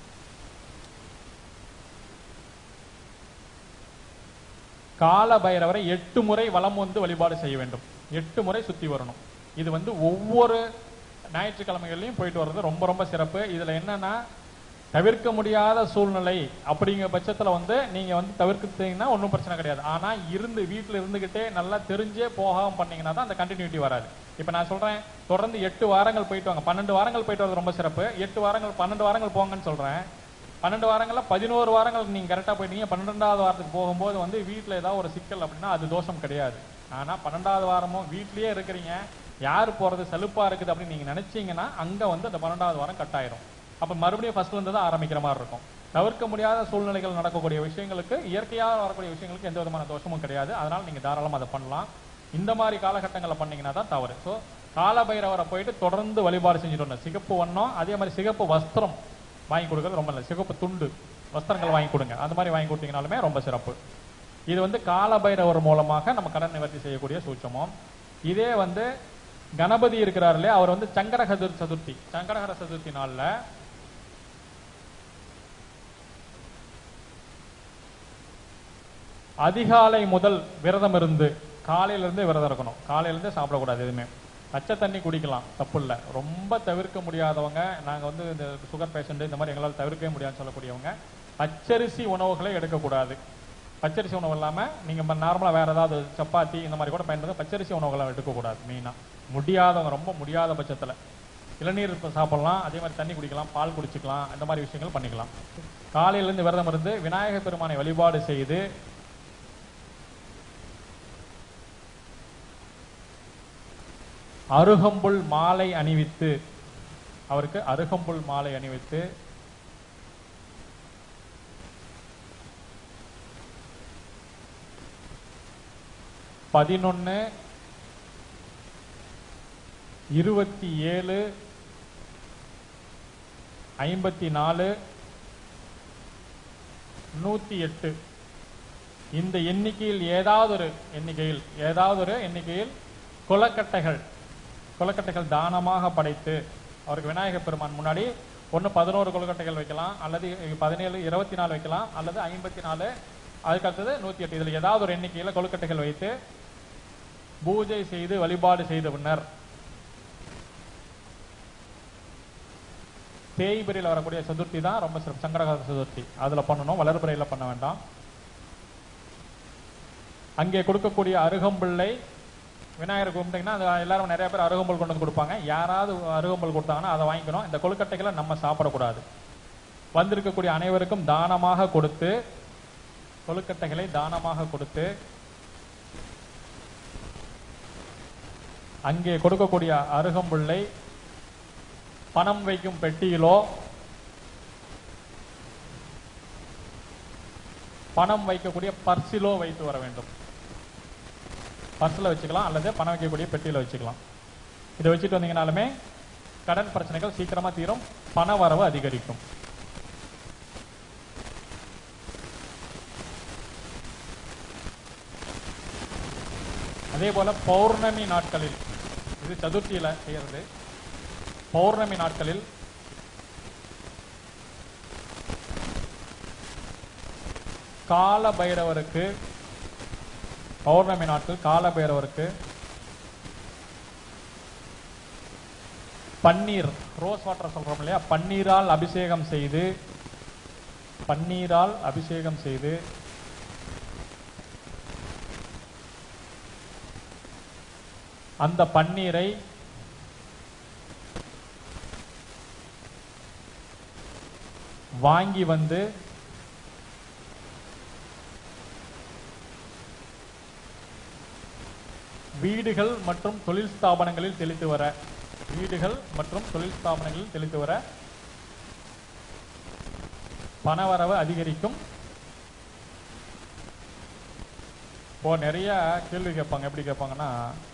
கால பைரவரை எட்டு முறை வலம் வந்து வழிபாடு செய்ய வேண்டும் எட்டு முறை சுத்தி வரணும் இது வந்து ஒவ்வொரு ஞாயிற்றுக்கிழமைகள்லயும் போயிட்டு வர்றது ரொம்ப ரொம்ப சிறப்பு இதுல என்னன்னா தவிர்க்க முடியாத சூழ்நிலை அப்படிங்கிற பட்சத்துல வந்து நீங்க வந்து தவிர்க்கிறீங்கன்னா ஒன்றும் பிரச்சனை கிடையாது ஆனா இருந்து வீட்டுல இருந்துகிட்டே நல்லா தெரிஞ்சே போகாம பண்ணீங்கன்னா தான் அந்த கண்டினியூட்டி வராது இப்ப நான் சொல்றேன் தொடர்ந்து எட்டு வாரங்கள் போயிட்டு வாங்க பன்னெண்டு வாரங்கள் போயிட்டு வரது ரொம்ப சிறப்பு எட்டு வாரங்கள் பன்னெண்டு வாரங்கள் போங்கன்னு சொல்றேன் பன்னெண்டு வாரங்கள்ல பதினோரு வாரங்கள் நீங்க கரெக்டா போயிட்டீங்க பன்னெண்டாவது வாரத்துக்கு போகும்போது வந்து வீட்டுல ஏதாவது ஒரு சிக்கல் அப்படின்னா அது தோஷம் கிடையாது ஆனா பன்னெண்டாவது வாரமும் வீட்லயே இருக்கிறீங்க யார் போறது சலுப்பா இருக்குது அப்படின்னு நீங்க நினைச்சீங்கன்னா அங்க வந்து அந்த பன்னெண்டாவது வாரம் கட் ஆயிரும் அப்ப மறுபடியும் ஃபர்ஸ்ட்ல இருந்து தான் ஆரம்பிக்கிற மாதிரி இருக்கும் தவிர்க்க முடியாத சூழ்நிலைகள் நடக்கக்கூடிய விஷயங்களுக்கு இயற்கையாக வரக்கூடிய விஷயங்களுக்கு எந்த விதமான தோஷமும் கிடையாது அதனால நீங்க தாராளமா அதை பண்ணலாம் இந்த மாதிரி காலகட்டங்களில் பண்ணீங்கன்னா தான் தவறு ஸோ காலபைரவரை போயிட்டு தொடர்ந்து வழிபாடு செஞ்சுட்டு வரணும் சிகப்பு வண்ணம் அதே மாதிரி சிகப்பு வஸ்திரம் வாங்கி கொடுக்கறது ரொம்ப நல்லது சிகப்பு துண்டு வஸ்திரங்கள் வாங்கி கொடுங்க அந்த மாதிரி வாங்கி கொடுத்தீங்கனாலுமே ரொம்ப சிறப்பு இது வந்து காலபைரவர் மூலமாக நம்ம கடன் நிவர்த்தி செய்யக்கூடிய சூட்சமம் இதே வந்து கணபதி இருக்கிறார் இல்லையா அவர் வந்து சங்கரஹர சதுர்த்தி சங்கரஹர சதுர்த்தி நாள்ல அதிகாலை முதல் விரதம் இருந்து காலையில இருந்தே விரதம் இருக்கணும் காலையில இருந்தே சாப்பிடக்கூடாது எதுவுமே பச்சை தண்ணி குடிக்கலாம் தப்பு இல்ல ரொம்ப தவிர்க்க முடியாதவங்க நாங்க வந்து இந்த சுகர் பேஷண்ட் இந்த மாதிரி எங்களால் தவிர்க்கவே முடியாதுன்னு சொல்லக்கூடியவங்க பச்சரிசி உணவுகளை எடுக்கக்கூடாது பச்சரிசி உணவு இல்லாம நீங்க நார்மலா வேற ஏதாவது சப்பாத்தி இந்த மாதிரி கூட பயன்படுத்த பச்சரிசி உணவுகளை எடுக்கக்கூடாது மெயினா முடியாதவங்க ரொம்ப முடியாத பட்சத்துல இளநீர் இப்ப சாப்பிடலாம் அதே மாதிரி தண்ணி குடிக்கலாம் பால் குடிச்சுக்கலாம் இந்த மாதிரி விஷயங்கள் பண்ணிக்கலாம் காலையில இருந்து விரதம் இருந்து விநாயகர் பெருமானை வழிபாடு செய்து அருகம்புல் மாலை அணிவித்து அவருக்கு அருகம்புல் மாலை அணிவித்து பதினொன்னு இருபத்தி ஏழு ஐம்பத்தி நாலு நூத்தி எட்டு இந்த எண்ணிக்கையில் ஏதாவது ஒரு எண்ணிக்கையில் ஏதாவது ஒரு எண்ணிக்கையில் கொலக்கட்டைகள் கொலக்கட்டைகள் தானமாக படைத்து அவருக்கு விநாயகர் பெருமான் முன்னாடி ஒன்று பதினோரு கொழுக்கட்டைகள் வைக்கலாம் அல்லது பதினேழு இருபத்தி நாலு வைக்கலாம் அல்லது ஐம்பத்தி நாலு அதுக்கு அடுத்தது நூத்தி எட்டு இதுல ஏதாவது ஒரு எண்ணிக்கையில கொழுக்கட்டைகள் வைத்து பூஜை செய்து வழிபாடு செய்த பின்னர் தேய்பிரையில் வரக்கூடிய சதுர்த்தி தான் ரொம்ப சிறப்பு சங்கடகார சதுர்த்தி அதுல பண்ணணும் வளர்பிறையில பண்ண வேண்டாம் அங்கே கொடுக்கக்கூடிய அருகம்பிள்ளை விநாயகர் கும்பிட்டீங்கன்னா அது எல்லாரும் நிறைய பேர் அருகம்புல் கொண்டு வந்து கொடுப்பாங்க யாராவது அருகம்புல் கொடுத்தாங்கன்னா அதை வாங்கிக்கணும் இந்த கொழுக்கட்டைகளை நம்ம சாப்பிடக்கூடாது வந்திருக்கக்கூடிய அனைவருக்கும் தானமாக கொடுத்து கொழுக்கட்டைகளை தானமாக கொடுத்து அங்கே கொடுக்கக்கூடிய அருகம்புல்லை பணம் வைக்கும் பெட்டியிலோ பணம் வைக்கக்கூடிய பர்சிலோ வைத்து வர வேண்டும் பர்ஸில் வச்சுக்கலாம் அல்லது பணம் வைக்கக்கூடிய பெட்டியில் வச்சுக்கலாம் இதை வச்சுட்டு வந்தீங்கனாலுமே கடன் பிரச்சனைகள் சீக்கிரமா தீரும் பண வரவு அதிகரிக்கும் அதே போல பௌர்ணமி நாட்களில் இது சதுர்த்தியில செய்யறது பௌர்ணமி நாட்களில் கால பைரவருக்கு பௌர்ணமி நாட்கள் கால பைரவருக்கு பன்னீர் ரோஸ் வாட்டர் சொல்றோம் இல்லையா பன்னீரால் அபிஷேகம் செய்து பன்னீரால் அபிஷேகம் செய்து அந்த பன்னீரை வாங்கி வந்து வீடுகள் மற்றும் தொழில் ஸ்தாபனங்களில் தெளித்து வர வீடுகள் மற்றும் தொழில் ஸ்தாபனங்களில் தெளித்து வர பணவரவு அதிகரிக்கும் இப்போ நிறைய கேள்வி கேட்பாங்க எப்படி கேட்பாங்கன்னா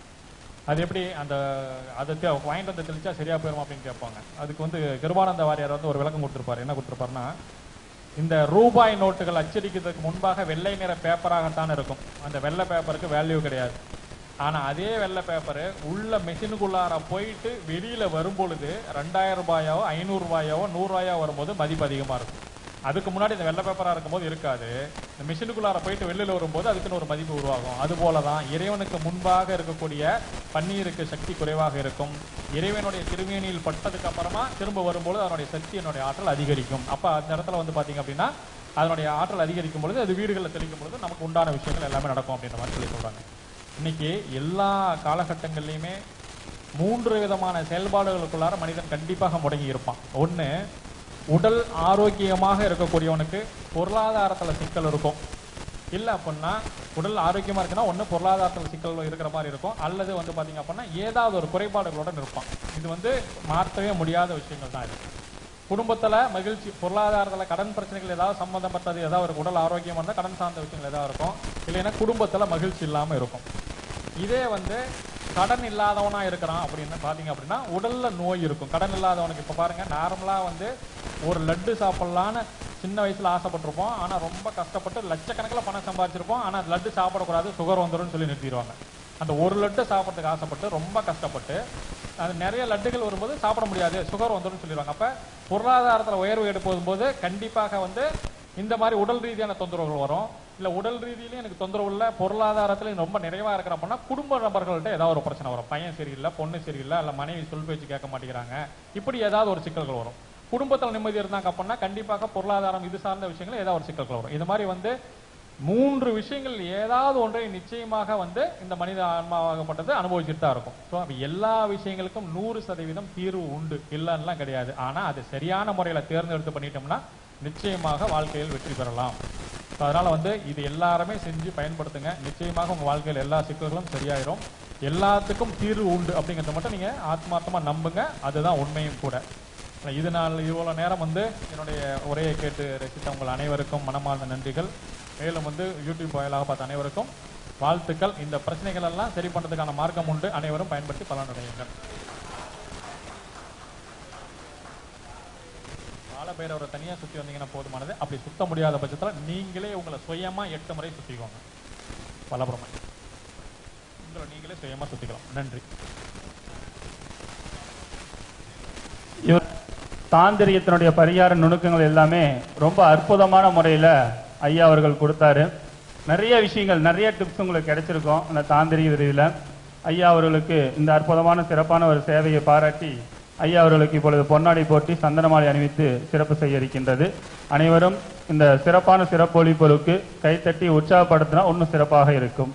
அது எப்படி அந்த அதை தே- வாங்கிட்டு வந்து தெளிச்சா சரியா போயிரும் அப்படின்னு கேட்பாங்க அதுக்கு வந்து கிருபானந்த வாரியார் வந்து ஒரு விளக்கம் கொடுத்திருப்பாரு என்ன கொடுத்திருப்பாருன்னா இந்த ரூபாய் நோட்டுகள் அச்சடிக்கிறதுக்கு முன்பாக வெள்ளை நிற பேப்பராகத்தான் இருக்கும் அந்த வெள்ளை பேப்பருக்கு வேல்யூ கிடையாது ஆனா அதே வெள்ளை பேப்பர் உள்ள மெஷினுக்குள்ளார போயிட்டு வெளியில வரும் பொழுது ரெண்டாயிரம் ரூபாயோ ஐநூறு ரூபாயோ நூறு ரூபாயோ வரும்போது மதிப்பு அதிகமா இருக்கும் அதுக்கு முன்னாடி இந்த வெள்ளை பேப்பரா இருக்கும்போது இருக்காது இந்த மிஷினுக்குள்ளார போயிட்டு வெளியில வரும்போது அதுக்குன்னு ஒரு மதிப்பு உருவாகும் அது போலதான் இறைவனுக்கு முன்பாக இருக்கக்கூடிய பன்னீருக்கு சக்தி குறைவாக இருக்கும் இறைவனுடைய திருமேனியில் பட்டதுக்கு அப்புறமா திரும்ப வரும்போது அதனுடைய சக்தி என்னுடைய ஆற்றல் அதிகரிக்கும் அப்ப அந்த இடத்துல வந்து பாத்தீங்க அப்படின்னா அதனுடைய ஆற்றல் அதிகரிக்கும் பொழுது அது வீடுகளில் தெளிக்கும் பொழுது நமக்கு உண்டான விஷயங்கள் எல்லாமே நடக்கும் அப்படின்ற மாதிரி சொல்லி சொல்றாங்க இன்னைக்கு எல்லா காலகட்டங்கள்லையுமே மூன்று விதமான செயல்பாடுகளுக்குள்ளார மனிதன் கண்டிப்பாக முடங்கி இருப்பான் ஒண்ணு உடல் ஆரோக்கியமாக இருக்கக்கூடியவனுக்கு பொருளாதாரத்துல சிக்கல் இருக்கும் இல்ல அப்படின்னா உடல் ஆரோக்கியமா இருக்குன்னா ஒண்ணு பொருளாதாரத்துல சிக்கல் இருக்கிற மாதிரி இருக்கும் அல்லது வந்து பாத்தீங்க அப்படின்னா ஏதாவது ஒரு குறைபாடுகளுடன் இருப்பான் இது வந்து மாற்றவே முடியாத விஷயங்கள் தான் இது குடும்பத்துல மகிழ்ச்சி பொருளாதாரத்துல கடன் பிரச்சனைகள் ஏதாவது சம்பந்தப்பட்டது ஏதாவது ஒரு உடல் ஆரோக்கியம் இருந்தா கடன் சார்ந்த விஷயங்கள் ஏதாவது இருக்கும் இல்லைன்னா குடும்பத்துல மகிழ்ச்சி இல்லாம இருக்கும் இதே வந்து கடன் இல்லாதவனா இருக்கிறான் அப்படின்னு பாத்தீங்க அப்படின்னா உடல்ல நோய் இருக்கும் கடன் இல்லாதவனுக்கு இப்ப பாருங்க நார்மலா வந்து ஒரு லட்டு சாப்பிடலான்னு சின்ன வயசுல ஆசைப்பட்டிருப்போம் ஆனா ரொம்ப கஷ்டப்பட்டு லட்சக்கணக்கில் பணம் சம்பாதிச்சிருப்போம் ஆனா லட்டு சாப்பிடக்கூடாது சுகர் வந்துரும்னு சொல்லி நிறுத்திடுவாங்க அந்த ஒரு லட்டு சாப்பிட்றதுக்கு ஆசைப்பட்டு ரொம்ப கஷ்டப்பட்டு அது நிறைய லட்டுகள் வரும்போது சாப்பிட முடியாது சுகர் வந்துரும்னு சொல்லிடுவாங்க அப்ப பொருளாதாரத்துல உயர்வு எடுப்போதும் போது கண்டிப்பாக வந்து இந்த மாதிரி உடல் ரீதியான தொந்தரவுகள் வரும் இல்ல உடல் ரீதியிலும் எனக்கு தொந்தரவு இல்ல பொருளாதாரத்துல ரொம்ப நிறைவா இருக்கிற அப்படின்னா குடும்ப நபர்கள்ட்ட ஏதாவது ஒரு பிரச்சனை வரும் பையன் சரியில்லை பொண்ணு சரியில்லை இல்ல மனைவி சொல் பேச்சு கேட்க மாட்டேங்கிறாங்க இப்படி ஏதாவது ஒரு சிக்கல்கள் வரும் குடும்பத்துல நிம்மதி இருந்தாங்க அப்படின்னா கண்டிப்பாக பொருளாதாரம் இது சார்ந்த விஷயங்கள் ஏதாவது ஒரு சிக்கல்கள் வரும் இது மாதிரி வந்து மூன்று விஷயங்கள் ஏதாவது ஒன்றை நிச்சயமாக வந்து இந்த மனித ஆன்மாவாகப்பட்டது அனுபவிச்சுட்டு தான் இருக்கும் ஸோ எல்லா விஷயங்களுக்கும் நூறு சதவீதம் தீர்வு உண்டு இல்லைன்னுலாம் கிடையாது ஆனா அது சரியான முறையில தேர்ந்தெடுத்து பண்ணிட்டோம்னா நிச்சயமாக வாழ்க்கையில் வெற்றி பெறலாம் So, அதனால வந்து இது எல்லாருமே செஞ்சு பயன்படுத்துங்க நிச்சயமாக உங்க வாழ்க்கையில் எல்லா சிக்கல்களும் சரியாயிரும் எல்லாத்துக்கும் தீர்வு உண்டு அப்படிங்கறத மட்டும் நீங்க ஆத்மார்த்தமா நம்புங்க அதுதான் உண்மையும் கூட இது நாள் இவ்வளவு நேரம் வந்து என்னுடைய உரையை கேட்டு ரசித்த உங்கள் அனைவருக்கும் மனமார்ந்த நன்றிகள் மேலும் வந்து யூடியூப் வாயிலாக பார்த்த அனைவருக்கும் வாழ்த்துக்கள் இந்த பிரச்சனைகள் எல்லாம் சரி பண்றதுக்கான மார்க்கம் உண்டு அனைவரும் பயன்படுத்தி பலனடையுங்கள் பைரவரை தனியா சுத்தி வந்தீங்கன்னா போதுமானது அப்படி சுத்த முடியாத பட்சத்துல நீங்களே உங்களை சுயமா எட்டு முறை சுத்திக்கோங்க பலபுரமை உங்களை நீங்களே சுயமா சுத்திக்கலாம் நன்றி இவர் தாந்திரியத்தினுடைய பரிகார நுணுக்கங்கள் எல்லாமே ரொம்ப அற்புதமான முறையில் ஐயா அவர்கள் கொடுத்தாரு நிறைய விஷயங்கள் நிறைய டிப்ஸ் உங்களுக்கு கிடைச்சிருக்கும் அந்த தாந்திரிக விரிவில் ஐயா அவர்களுக்கு இந்த அற்புதமான சிறப்பான ஒரு சேவையை பாராட்டி ஐயா அவர்களுக்கு இப்பொழுது பொன்னாடை போட்டி சந்தனமாலை அணிவித்து சிறப்பு செய்ய இருக்கின்றது அனைவரும் இந்த சிறப்பான சிறப்பு ஒளிபொருளுக்கு கைத்தட்டி உற்சாகப்படுத்தினா இன்னும் சிறப்பாக இருக்கும்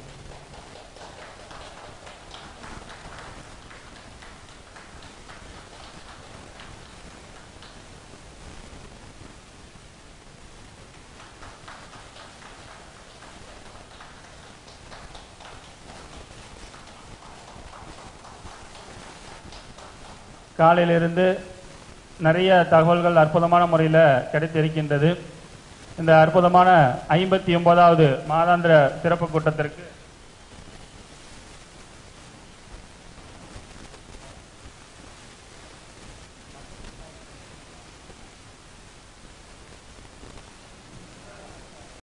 காலையிலிருந்து நிறைய தகவல்கள் அற்புதமான முறையில் கிடைத்திருக்கின்றது இந்த அற்புதமான ஐம்பத்தி ஒன்பதாவது மாதாந்திர சிறப்பு கூட்டத்திற்கு